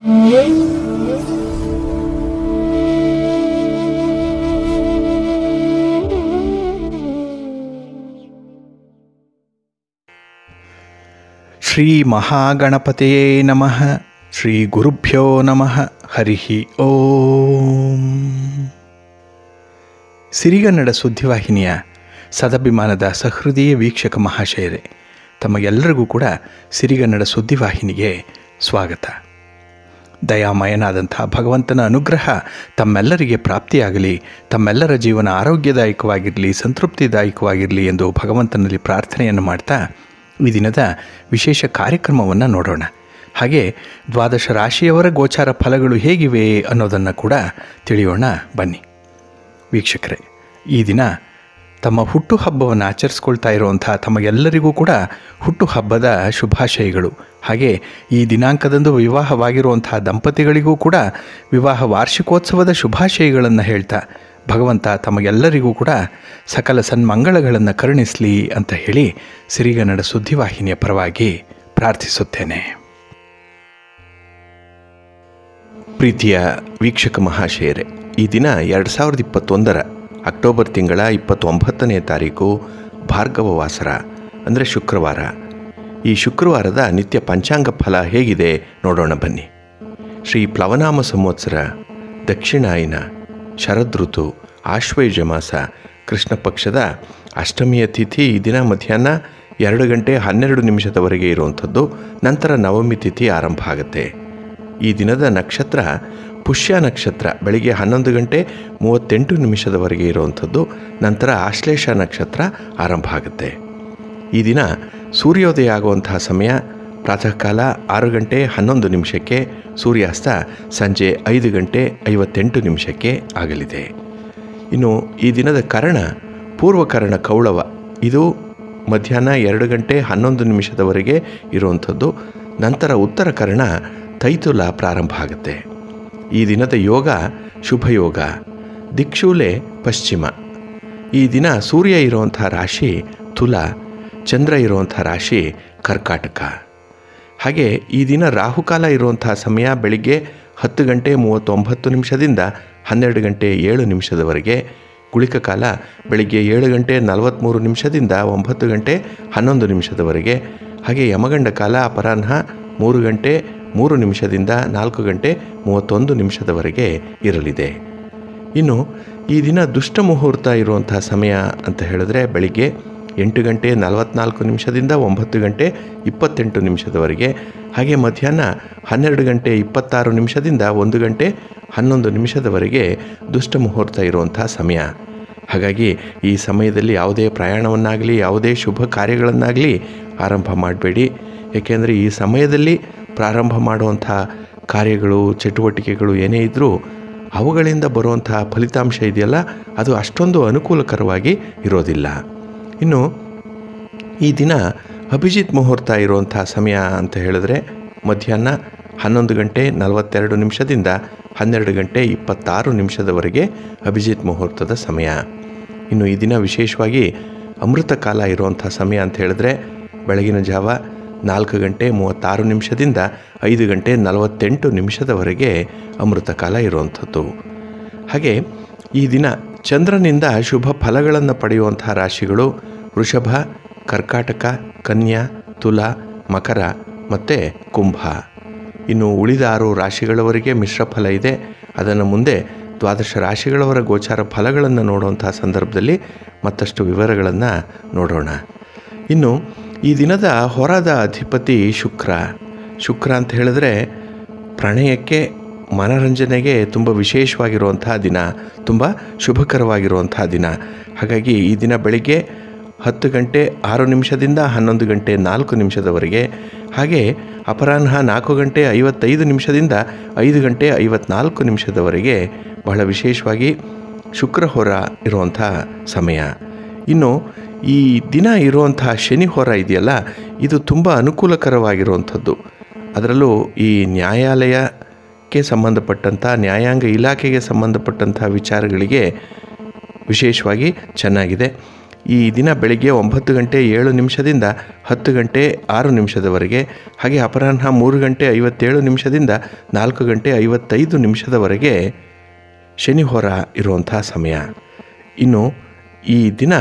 ಶ್ರೀ ಮಹಾಗಣಪತಿಯೇ ನಮಃ ಶ್ರೀ ಗುರುಭ್ಯೋ ನಮಃ ಹರಿ ಓಂ ಸಿರಿಗನ್ನಡ ಸುದ್ದಿವಾಹಿನಿಯ ಸದಭಿಮಾನದ ಸಹೃದಯ ವೀಕ್ಷಕ ಮಹಾಶಯರೇ ತಮಗೆಲ್ಲರಿಗೂ ಕೂಡ ಸಿರಿಗನ್ನಡ ಸುದ್ದಿವಾಹಿನಿಗೆ ಸ್ವಾಗತ ದಯಾಮಯನಾದಂಥ ಭಗವಂತನ ಅನುಗ್ರಹ ತಮ್ಮೆಲ್ಲರಿಗೆ ಪ್ರಾಪ್ತಿಯಾಗಲಿ ತಮ್ಮೆಲ್ಲರ ಜೀವನ ಆರೋಗ್ಯದಾಯಕವಾಗಿರಲಿ ಸಂತೃಪ್ತಿದಾಯಕವಾಗಿರಲಿ ಎಂದು ಭಗವಂತನಲ್ಲಿ ಪ್ರಾರ್ಥನೆಯನ್ನು ಮಾಡ್ತಾ ಈ ದಿನದ ವಿಶೇಷ ಕಾರ್ಯಕ್ರಮವನ್ನು ನೋಡೋಣ ಹಾಗೆ ದ್ವಾದಶ ರಾಶಿಯವರ ಗೋಚಾರ ಫಲಗಳು ಹೇಗಿವೆ ಅನ್ನೋದನ್ನು ಕೂಡ ತಿಳಿಯೋಣ ಬನ್ನಿ ವೀಕ್ಷಕರೇ ಈ ದಿನ ತಮ್ಮ ಹುಟ್ಟುಹಬ್ಬವನ್ನು ಆಚರಿಸ್ಕೊಳ್ತಾ ಇರುವಂಥ ತಮಗೆಲ್ಲರಿಗೂ ಕೂಡ ಹುಟ್ಟುಹಬ್ಬದ ಶುಭಾಶಯಗಳು ಹಾಗೆ ಈ ದಿನಾಂಕದಂದು ವಿವಾಹವಾಗಿರುವಂಥ ದಂಪತಿಗಳಿಗೂ ಕೂಡ ವಿವಾಹ ವಾರ್ಷಿಕೋತ್ಸವದ ಶುಭಾಶಯಗಳನ್ನು ಹೇಳ್ತಾ ಭಗವಂತ ತಮಗೆಲ್ಲರಿಗೂ ಕೂಡ ಸಕಲ ಸನ್ಮಂಗಳಗಳನ್ನು ಕರುಣಿಸಲಿ ಅಂತ ಹೇಳಿ ಸಿರಿಗನ್ನಡ ಸುದ್ದಿವಾಹಿನಿಯ ಪರವಾಗಿ ಪ್ರಾರ್ಥಿಸುತ್ತೇನೆ ಪ್ರೀತಿಯ ವೀಕ್ಷಕ ಮಹಾಶಯರೇ ಈ ದಿನ ಎರಡು ಸಾವಿರದ ಇಪ್ಪತ್ತೊಂದರ ಅಕ್ಟೋಬರ್ ತಿಂಗಳ ಇಪ್ಪತ್ತೊಂಬತ್ತನೇ ತಾರೀಕು ಭಾರ್ಗವ ವಾಸರ ಅಂದರೆ ಶುಕ್ರವಾರ ಈ ಶುಕ್ರವಾರದ ನಿತ್ಯ ಪಂಚಾಂಗ ಫಲ ಹೇಗಿದೆ ನೋಡೋಣ ಬನ್ನಿ ಶ್ರೀ ಪ್ಲವನಾಮ ಸಂವತ್ಸರ ದಕ್ಷಿಣಾಯನ ಶರದೃತು ಆಶ್ವಯುಜ ಮಾಸ ಕೃಷ್ಣ ಪಕ್ಷದ ಅಷ್ಟಮಿಯ ತಿಥಿ ಈ ದಿನ ಮಧ್ಯಾಹ್ನ ಎರಡು ಗಂಟೆ ಹನ್ನೆರಡು ನಿಮಿಷದವರೆಗೆ ಇರುವಂಥದ್ದು ನಂತರ ನವಮಿ ತಿಥಿ ಆರಂಭ ಆಗುತ್ತೆ ಈ ದಿನದ ನಕ್ಷತ್ರ ಪುಷ್ಯ ನಕ್ಷತ್ರ ಬೆಳಿಗ್ಗೆ ಹನ್ನೊಂದು ಗಂಟೆ ಮೂವತ್ತೆಂಟು ನಿಮಿಷದವರೆಗೆ ಇರುವಂಥದ್ದು ನಂತರ ಆಶ್ಲೇಷ ನಕ್ಷತ್ರ ಆರಂಭ ಆಗುತ್ತೆ ಈ ದಿನ ಸೂರ್ಯೋದಯ ಆಗುವಂತಹ ಸಮಯ ಪ್ರಾತಃ ಕಾಲ ಆರು ಗಂಟೆ ಹನ್ನೊಂದು ನಿಮಿಷಕ್ಕೆ ಸೂರ್ಯಾಸ್ತ ಸಂಜೆ ಐದು ಗಂಟೆ ಐವತ್ತೆಂಟು ನಿಮಿಷಕ್ಕೆ ಆಗಲಿದೆ ಇನ್ನು ಈ ದಿನದ ಕರ್ಣ ಪೂರ್ವಕರ್ಣ ಕೌಳವ ಇದು ಮಧ್ಯಾಹ್ನ ಎರಡು ಗಂಟೆ ಹನ್ನೊಂದು ನಿಮಿಷದವರೆಗೆ ಇರುವಂಥದ್ದು ನಂತರ ಉತ್ತರ ಕರ್ಣ ತೈತುಲ ಪ್ರಾರಂಭ ಆಗುತ್ತೆ ಈ ದಿನದ ಯೋಗ ಶುಭಯೋಗ ದಿಕ್ಷೂಲೆ ಪಶ್ಚಿಮ ಈ ದಿನ ಸೂರ್ಯ ಇರುವಂಥ ರಾಶಿ ತುಲ ಚಂದ್ರ ಇರುವಂಥ ರಾಶಿ ಕರ್ಕಾಟಕ ಹಾಗೆ ಈ ದಿನ ರಾಹುಕಾಲ ಇರುವಂಥ ಸಮಯ ಬೆಳಿಗ್ಗೆ ಹತ್ತು ಗಂಟೆ ಮೂವತ್ತೊಂಬತ್ತು ನಿಮಿಷದಿಂದ ಹನ್ನೆರಡು ಗಂಟೆ ಏಳು ನಿಮಿಷದವರೆಗೆ ಗುಳಿಕ ಕಾಲ ಬೆಳಿಗ್ಗೆ ಏಳು ಗಂಟೆ ನಲವತ್ತ್ಮೂರು ನಿಮಿಷದಿಂದ ಒಂಬತ್ತು ಗಂಟೆ ಹನ್ನೊಂದು ನಿಮಿಷದವರೆಗೆ ಹಾಗೆ ಯಮಗಂಡ ಕಾಲ ಅಪರಾಹ್ನ ಮೂರು ಗಂಟೆ ಮೂರು ನಿಮಿಷದಿಂದ ನಾಲ್ಕು ಗಂಟೆ ಮೂವತ್ತೊಂದು ನಿಮಿಷದವರೆಗೆ ಇರಲಿದೆ ಇನ್ನು ಈ ದಿನ ದುಷ್ಟ ಮುಹೂರ್ತ ಇರುವಂಥ ಸಮಯ ಅಂತ ಹೇಳಿದ್ರೆ ಬೆಳಿಗ್ಗೆ ಎಂಟು ಗಂಟೆ ನಲವತ್ನಾಲ್ಕು ನಿಮಿಷದಿಂದ ಒಂಬತ್ತು ಗಂಟೆ ಇಪ್ಪತ್ತೆಂಟು ನಿಮಿಷದವರೆಗೆ ಹಾಗೆ ಮಧ್ಯಾಹ್ನ ಹನ್ನೆರಡು ಗಂಟೆ ಇಪ್ಪತ್ತಾರು ನಿಮಿಷದಿಂದ ಒಂದು ಗಂಟೆ ಹನ್ನೊಂದು ನಿಮಿಷದವರೆಗೆ ದುಷ್ಟ ಮುಹೂರ್ತ ಇರುವಂಥ ಸಮಯ ಹಾಗಾಗಿ ಈ ಸಮಯದಲ್ಲಿ ಯಾವುದೇ ಪ್ರಯಾಣವನ್ನಾಗಲಿ ಯಾವುದೇ ಶುಭ ಕಾರ್ಯಗಳನ್ನಾಗಲಿ ಆರಂಭ ಮಾಡಬೇಡಿ ಏಕೆಂದರೆ ಈ ಸಮಯದಲ್ಲಿ ಪ್ರಾರಂಭ ಮಾಡುವಂಥ ಕಾರ್ಯಗಳು ಚಟುವಟಿಕೆಗಳು ಏನೇ ಇದ್ದರೂ ಅವುಗಳಿಂದ ಬರುವಂಥ ಫಲಿತಾಂಶ ಇದೆಯಲ್ಲ ಅದು ಅಷ್ಟೊಂದು ಅನುಕೂಲಕರವಾಗಿ ಇರೋದಿಲ್ಲ ಇನ್ನು ಈ ದಿನ ಅಭಿಜಿತ್ ಮುಹೂರ್ತ ಇರುವಂಥ ಸಮಯ ಅಂತ ಹೇಳಿದ್ರೆ ಮಧ್ಯಾಹ್ನ ಹನ್ನೊಂದು ಗಂಟೆ ನಲವತ್ತೆರಡು ನಿಮಿಷದಿಂದ ಹನ್ನೆರಡು ಗಂಟೆ ಇಪ್ಪತ್ತಾರು ನಿಮಿಷದವರೆಗೆ ಅಭಿಜಿತ್ ಮುಹೂರ್ತದ ಸಮಯ ಇನ್ನು ಈ ದಿನ ವಿಶೇಷವಾಗಿ ಅಮೃತ ಕಾಲ ಇರುವಂಥ ಸಮಯ ಅಂತ ಹೇಳಿದ್ರೆ ಬೆಳಗಿನ ಜಾವ ನಾಲ್ಕು ಗಂಟೆ ಮೂವತ್ತಾರು ನಿಮಿಷದಿಂದ ಐದು ಗಂಟೆ ನಲವತ್ತೆಂಟು ನಿಮಿಷದವರೆಗೆ ಅಮೃತ ಕಾಲ ಇರುವಂಥದ್ದು ಹಾಗೆ ಈ ದಿನ ಚಂದ್ರನಿಂದ ಶುಭ ಫಲಗಳನ್ನು ಪಡೆಯುವಂತಹ ರಾಶಿಗಳು ವೃಷಭ ಕರ್ಕಾಟಕ ಕನ್ಯಾ ತುಲ ಮಕರ ಮತ್ತು ಕುಂಭ ಇನ್ನು ಉಳಿದ ಆರು ರಾಶಿಗಳವರೆಗೆ ಮಿಶ್ರ ಫಲ ಇದೆ ಅದನ್ನು ಮುಂದೆ ದ್ವಾದಶ ರಾಶಿಗಳವರ ಗೋಚಾರ ಫಲಗಳನ್ನು ನೋಡುವಂತಹ ಸಂದರ್ಭದಲ್ಲಿ ಮತ್ತಷ್ಟು ವಿವರಗಳನ್ನು ನೋಡೋಣ ಇನ್ನು ಈ ದಿನದ ಹೊರದ ಅಧಿಪತಿ ಶುಕ್ರ ಶುಕ್ರ ಅಂತ ಹೇಳಿದ್ರೆ ಪ್ರಣಯಕ್ಕೆ ಮನರಂಜನೆಗೆ ತುಂಬ ವಿಶೇಷವಾಗಿರುವಂಥ ದಿನ ತುಂಬ ಶುಭಕರವಾಗಿರುವಂಥ ದಿನ ಹಾಗಾಗಿ ಈ ದಿನ ಬೆಳಿಗ್ಗೆ ಹತ್ತು ಗಂಟೆ ಆರು ನಿಮಿಷದಿಂದ ಹನ್ನೊಂದು ಗಂಟೆ ನಾಲ್ಕು ನಿಮಿಷದವರೆಗೆ ಹಾಗೆ ಅಪರಾಹ್ನ ನಾಲ್ಕು ಗಂಟೆ ಐವತ್ತೈದು ನಿಮಿಷದಿಂದ ಐದು ಗಂಟೆ ಐವತ್ನಾಲ್ಕು ನಿಮಿಷದವರೆಗೆ ಬಹಳ ವಿಶೇಷವಾಗಿ ಶುಕ್ರ ಹೊರ ಇರುವಂಥ ಸಮಯ ಇನ್ನು ಈ ದಿನ ಇರುವಂತಹ ಶನಿ ಹೊರ ಇದೆಯಲ್ಲ ಇದು ತುಂಬ ಅನುಕೂಲಕರವಾಗಿರುವಂಥದ್ದು ಅದರಲ್ಲೂ ಈ ನ್ಯಾಯಾಲಯಕ್ಕೆ ಸಂಬಂಧಪಟ್ಟಂಥ ನ್ಯಾಯಾಂಗ ಇಲಾಖೆಗೆ ಸಂಬಂಧಪಟ್ಟಂಥ ವಿಚಾರಗಳಿಗೆ ವಿಶೇಷವಾಗಿ ಚೆನ್ನಾಗಿದೆ ಈ ದಿನ ಬೆಳಿಗ್ಗೆ ಒಂಬತ್ತು ಗಂಟೆ ಏಳು ನಿಮಿಷದಿಂದ ಹತ್ತು ಗಂಟೆ ಆರು ನಿಮಿಷದವರೆಗೆ ಹಾಗೆ ಅಪರಾಹ್ನ ಮೂರು ಗಂಟೆ ಐವತ್ತೇಳು ನಿಮಿಷದಿಂದ ನಾಲ್ಕು ಗಂಟೆ ಐವತ್ತೈದು ನಿಮಿಷದವರೆಗೆ ಶನಿಹೋರ ಇರುವಂಥ ಸಮಯ ಇನ್ನು ಈ ದಿನ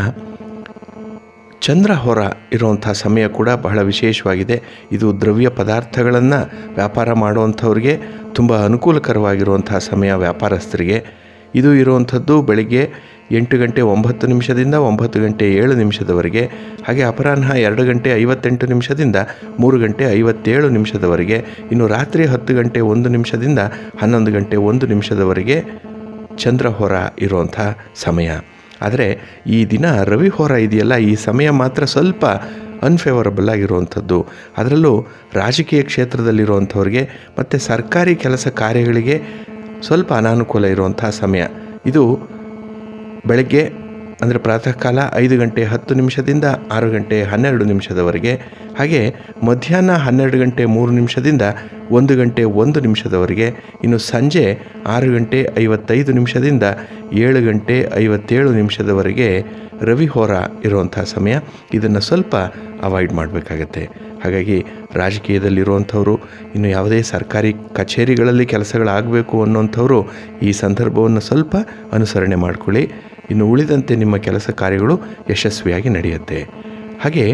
ಚಂದ್ರಹೋರ ಇರುವಂಥ ಸಮಯ ಕೂಡ ಬಹಳ ವಿಶೇಷವಾಗಿದೆ ಇದು ದ್ರವ್ಯ ಪದಾರ್ಥಗಳನ್ನು ವ್ಯಾಪಾರ ಮಾಡುವಂಥವ್ರಿಗೆ ತುಂಬ ಅನುಕೂಲಕರವಾಗಿರುವಂಥ ಸಮಯ ವ್ಯಾಪಾರಸ್ಥರಿಗೆ ಇದು ಇರುವಂಥದ್ದು ಬೆಳಿಗ್ಗೆ ಎಂಟು ಗಂಟೆ ಒಂಬತ್ತು ನಿಮಿಷದಿಂದ ಒಂಬತ್ತು ಗಂಟೆ ಏಳು ನಿಮಿಷದವರೆಗೆ ಹಾಗೆ ಅಪರಾಹ್ನ ಎರಡು ಗಂಟೆ ಐವತ್ತೆಂಟು ನಿಮಿಷದಿಂದ ಮೂರು ಗಂಟೆ ಐವತ್ತೇಳು ನಿಮಿಷದವರೆಗೆ ಇನ್ನು ರಾತ್ರಿ ಹತ್ತು ಗಂಟೆ ಒಂದು ನಿಮಿಷದಿಂದ ಹನ್ನೊಂದು ಗಂಟೆ ಒಂದು ನಿಮಿಷದವರೆಗೆ ಚಂದ್ರಹೋರ ಇರುವಂಥ ಸಮಯ ಆದರೆ ಈ ದಿನ ರವಿಹೋರ ಇದೆಯಲ್ಲ ಈ ಸಮಯ ಮಾತ್ರ ಸ್ವಲ್ಪ ಅನ್ಫೇವರಬಲ್ ಆಗಿರುವಂಥದ್ದು ಅದರಲ್ಲೂ ರಾಜಕೀಯ ಕ್ಷೇತ್ರದಲ್ಲಿರುವಂಥವ್ರಿಗೆ ಮತ್ತು ಸರ್ಕಾರಿ ಕೆಲಸ ಕಾರ್ಯಗಳಿಗೆ ಸ್ವಲ್ಪ ಅನಾನುಕೂಲ ಇರುವಂಥ ಸಮಯ ಇದು ಬೆಳಗ್ಗೆ ಅಂದರೆ ಪ್ರಾತಃ ಕಾಲ ಐದು ಗಂಟೆ ಹತ್ತು ನಿಮಿಷದಿಂದ ಆರು ಗಂಟೆ ಹನ್ನೆರಡು ನಿಮಿಷದವರೆಗೆ ಹಾಗೆ ಮಧ್ಯಾಹ್ನ ಹನ್ನೆರಡು ಗಂಟೆ ಮೂರು ನಿಮಿಷದಿಂದ ಒಂದು ಗಂಟೆ ಒಂದು ನಿಮಿಷದವರೆಗೆ ಇನ್ನು ಸಂಜೆ ಆರು ಗಂಟೆ ಐವತ್ತೈದು ನಿಮಿಷದಿಂದ ಏಳು ಗಂಟೆ ಐವತ್ತೇಳು ನಿಮಿಷದವರೆಗೆ ರವಿಹೋರ ಇರುವಂಥ ಸಮಯ ಇದನ್ನು ಸ್ವಲ್ಪ ಅವಾಯ್ಡ್ ಮಾಡಬೇಕಾಗತ್ತೆ ಹಾಗಾಗಿ ರಾಜಕೀಯದಲ್ಲಿರುವಂಥವ್ರು ಇನ್ನು ಯಾವುದೇ ಸರ್ಕಾರಿ ಕಚೇರಿಗಳಲ್ಲಿ ಕೆಲಸಗಳಾಗಬೇಕು ಅನ್ನೋಂಥವ್ರು ಈ ಸಂದರ್ಭವನ್ನು ಸ್ವಲ್ಪ ಅನುಸರಣೆ ಮಾಡಿಕೊಳ್ಳಿ ಇನ್ನು ಉಳಿದಂತೆ ನಿಮ್ಮ ಕೆಲಸ ಕಾರ್ಯಗಳು ಯಶಸ್ವಿಯಾಗಿ ನಡೆಯುತ್ತೆ ಹಾಗೆ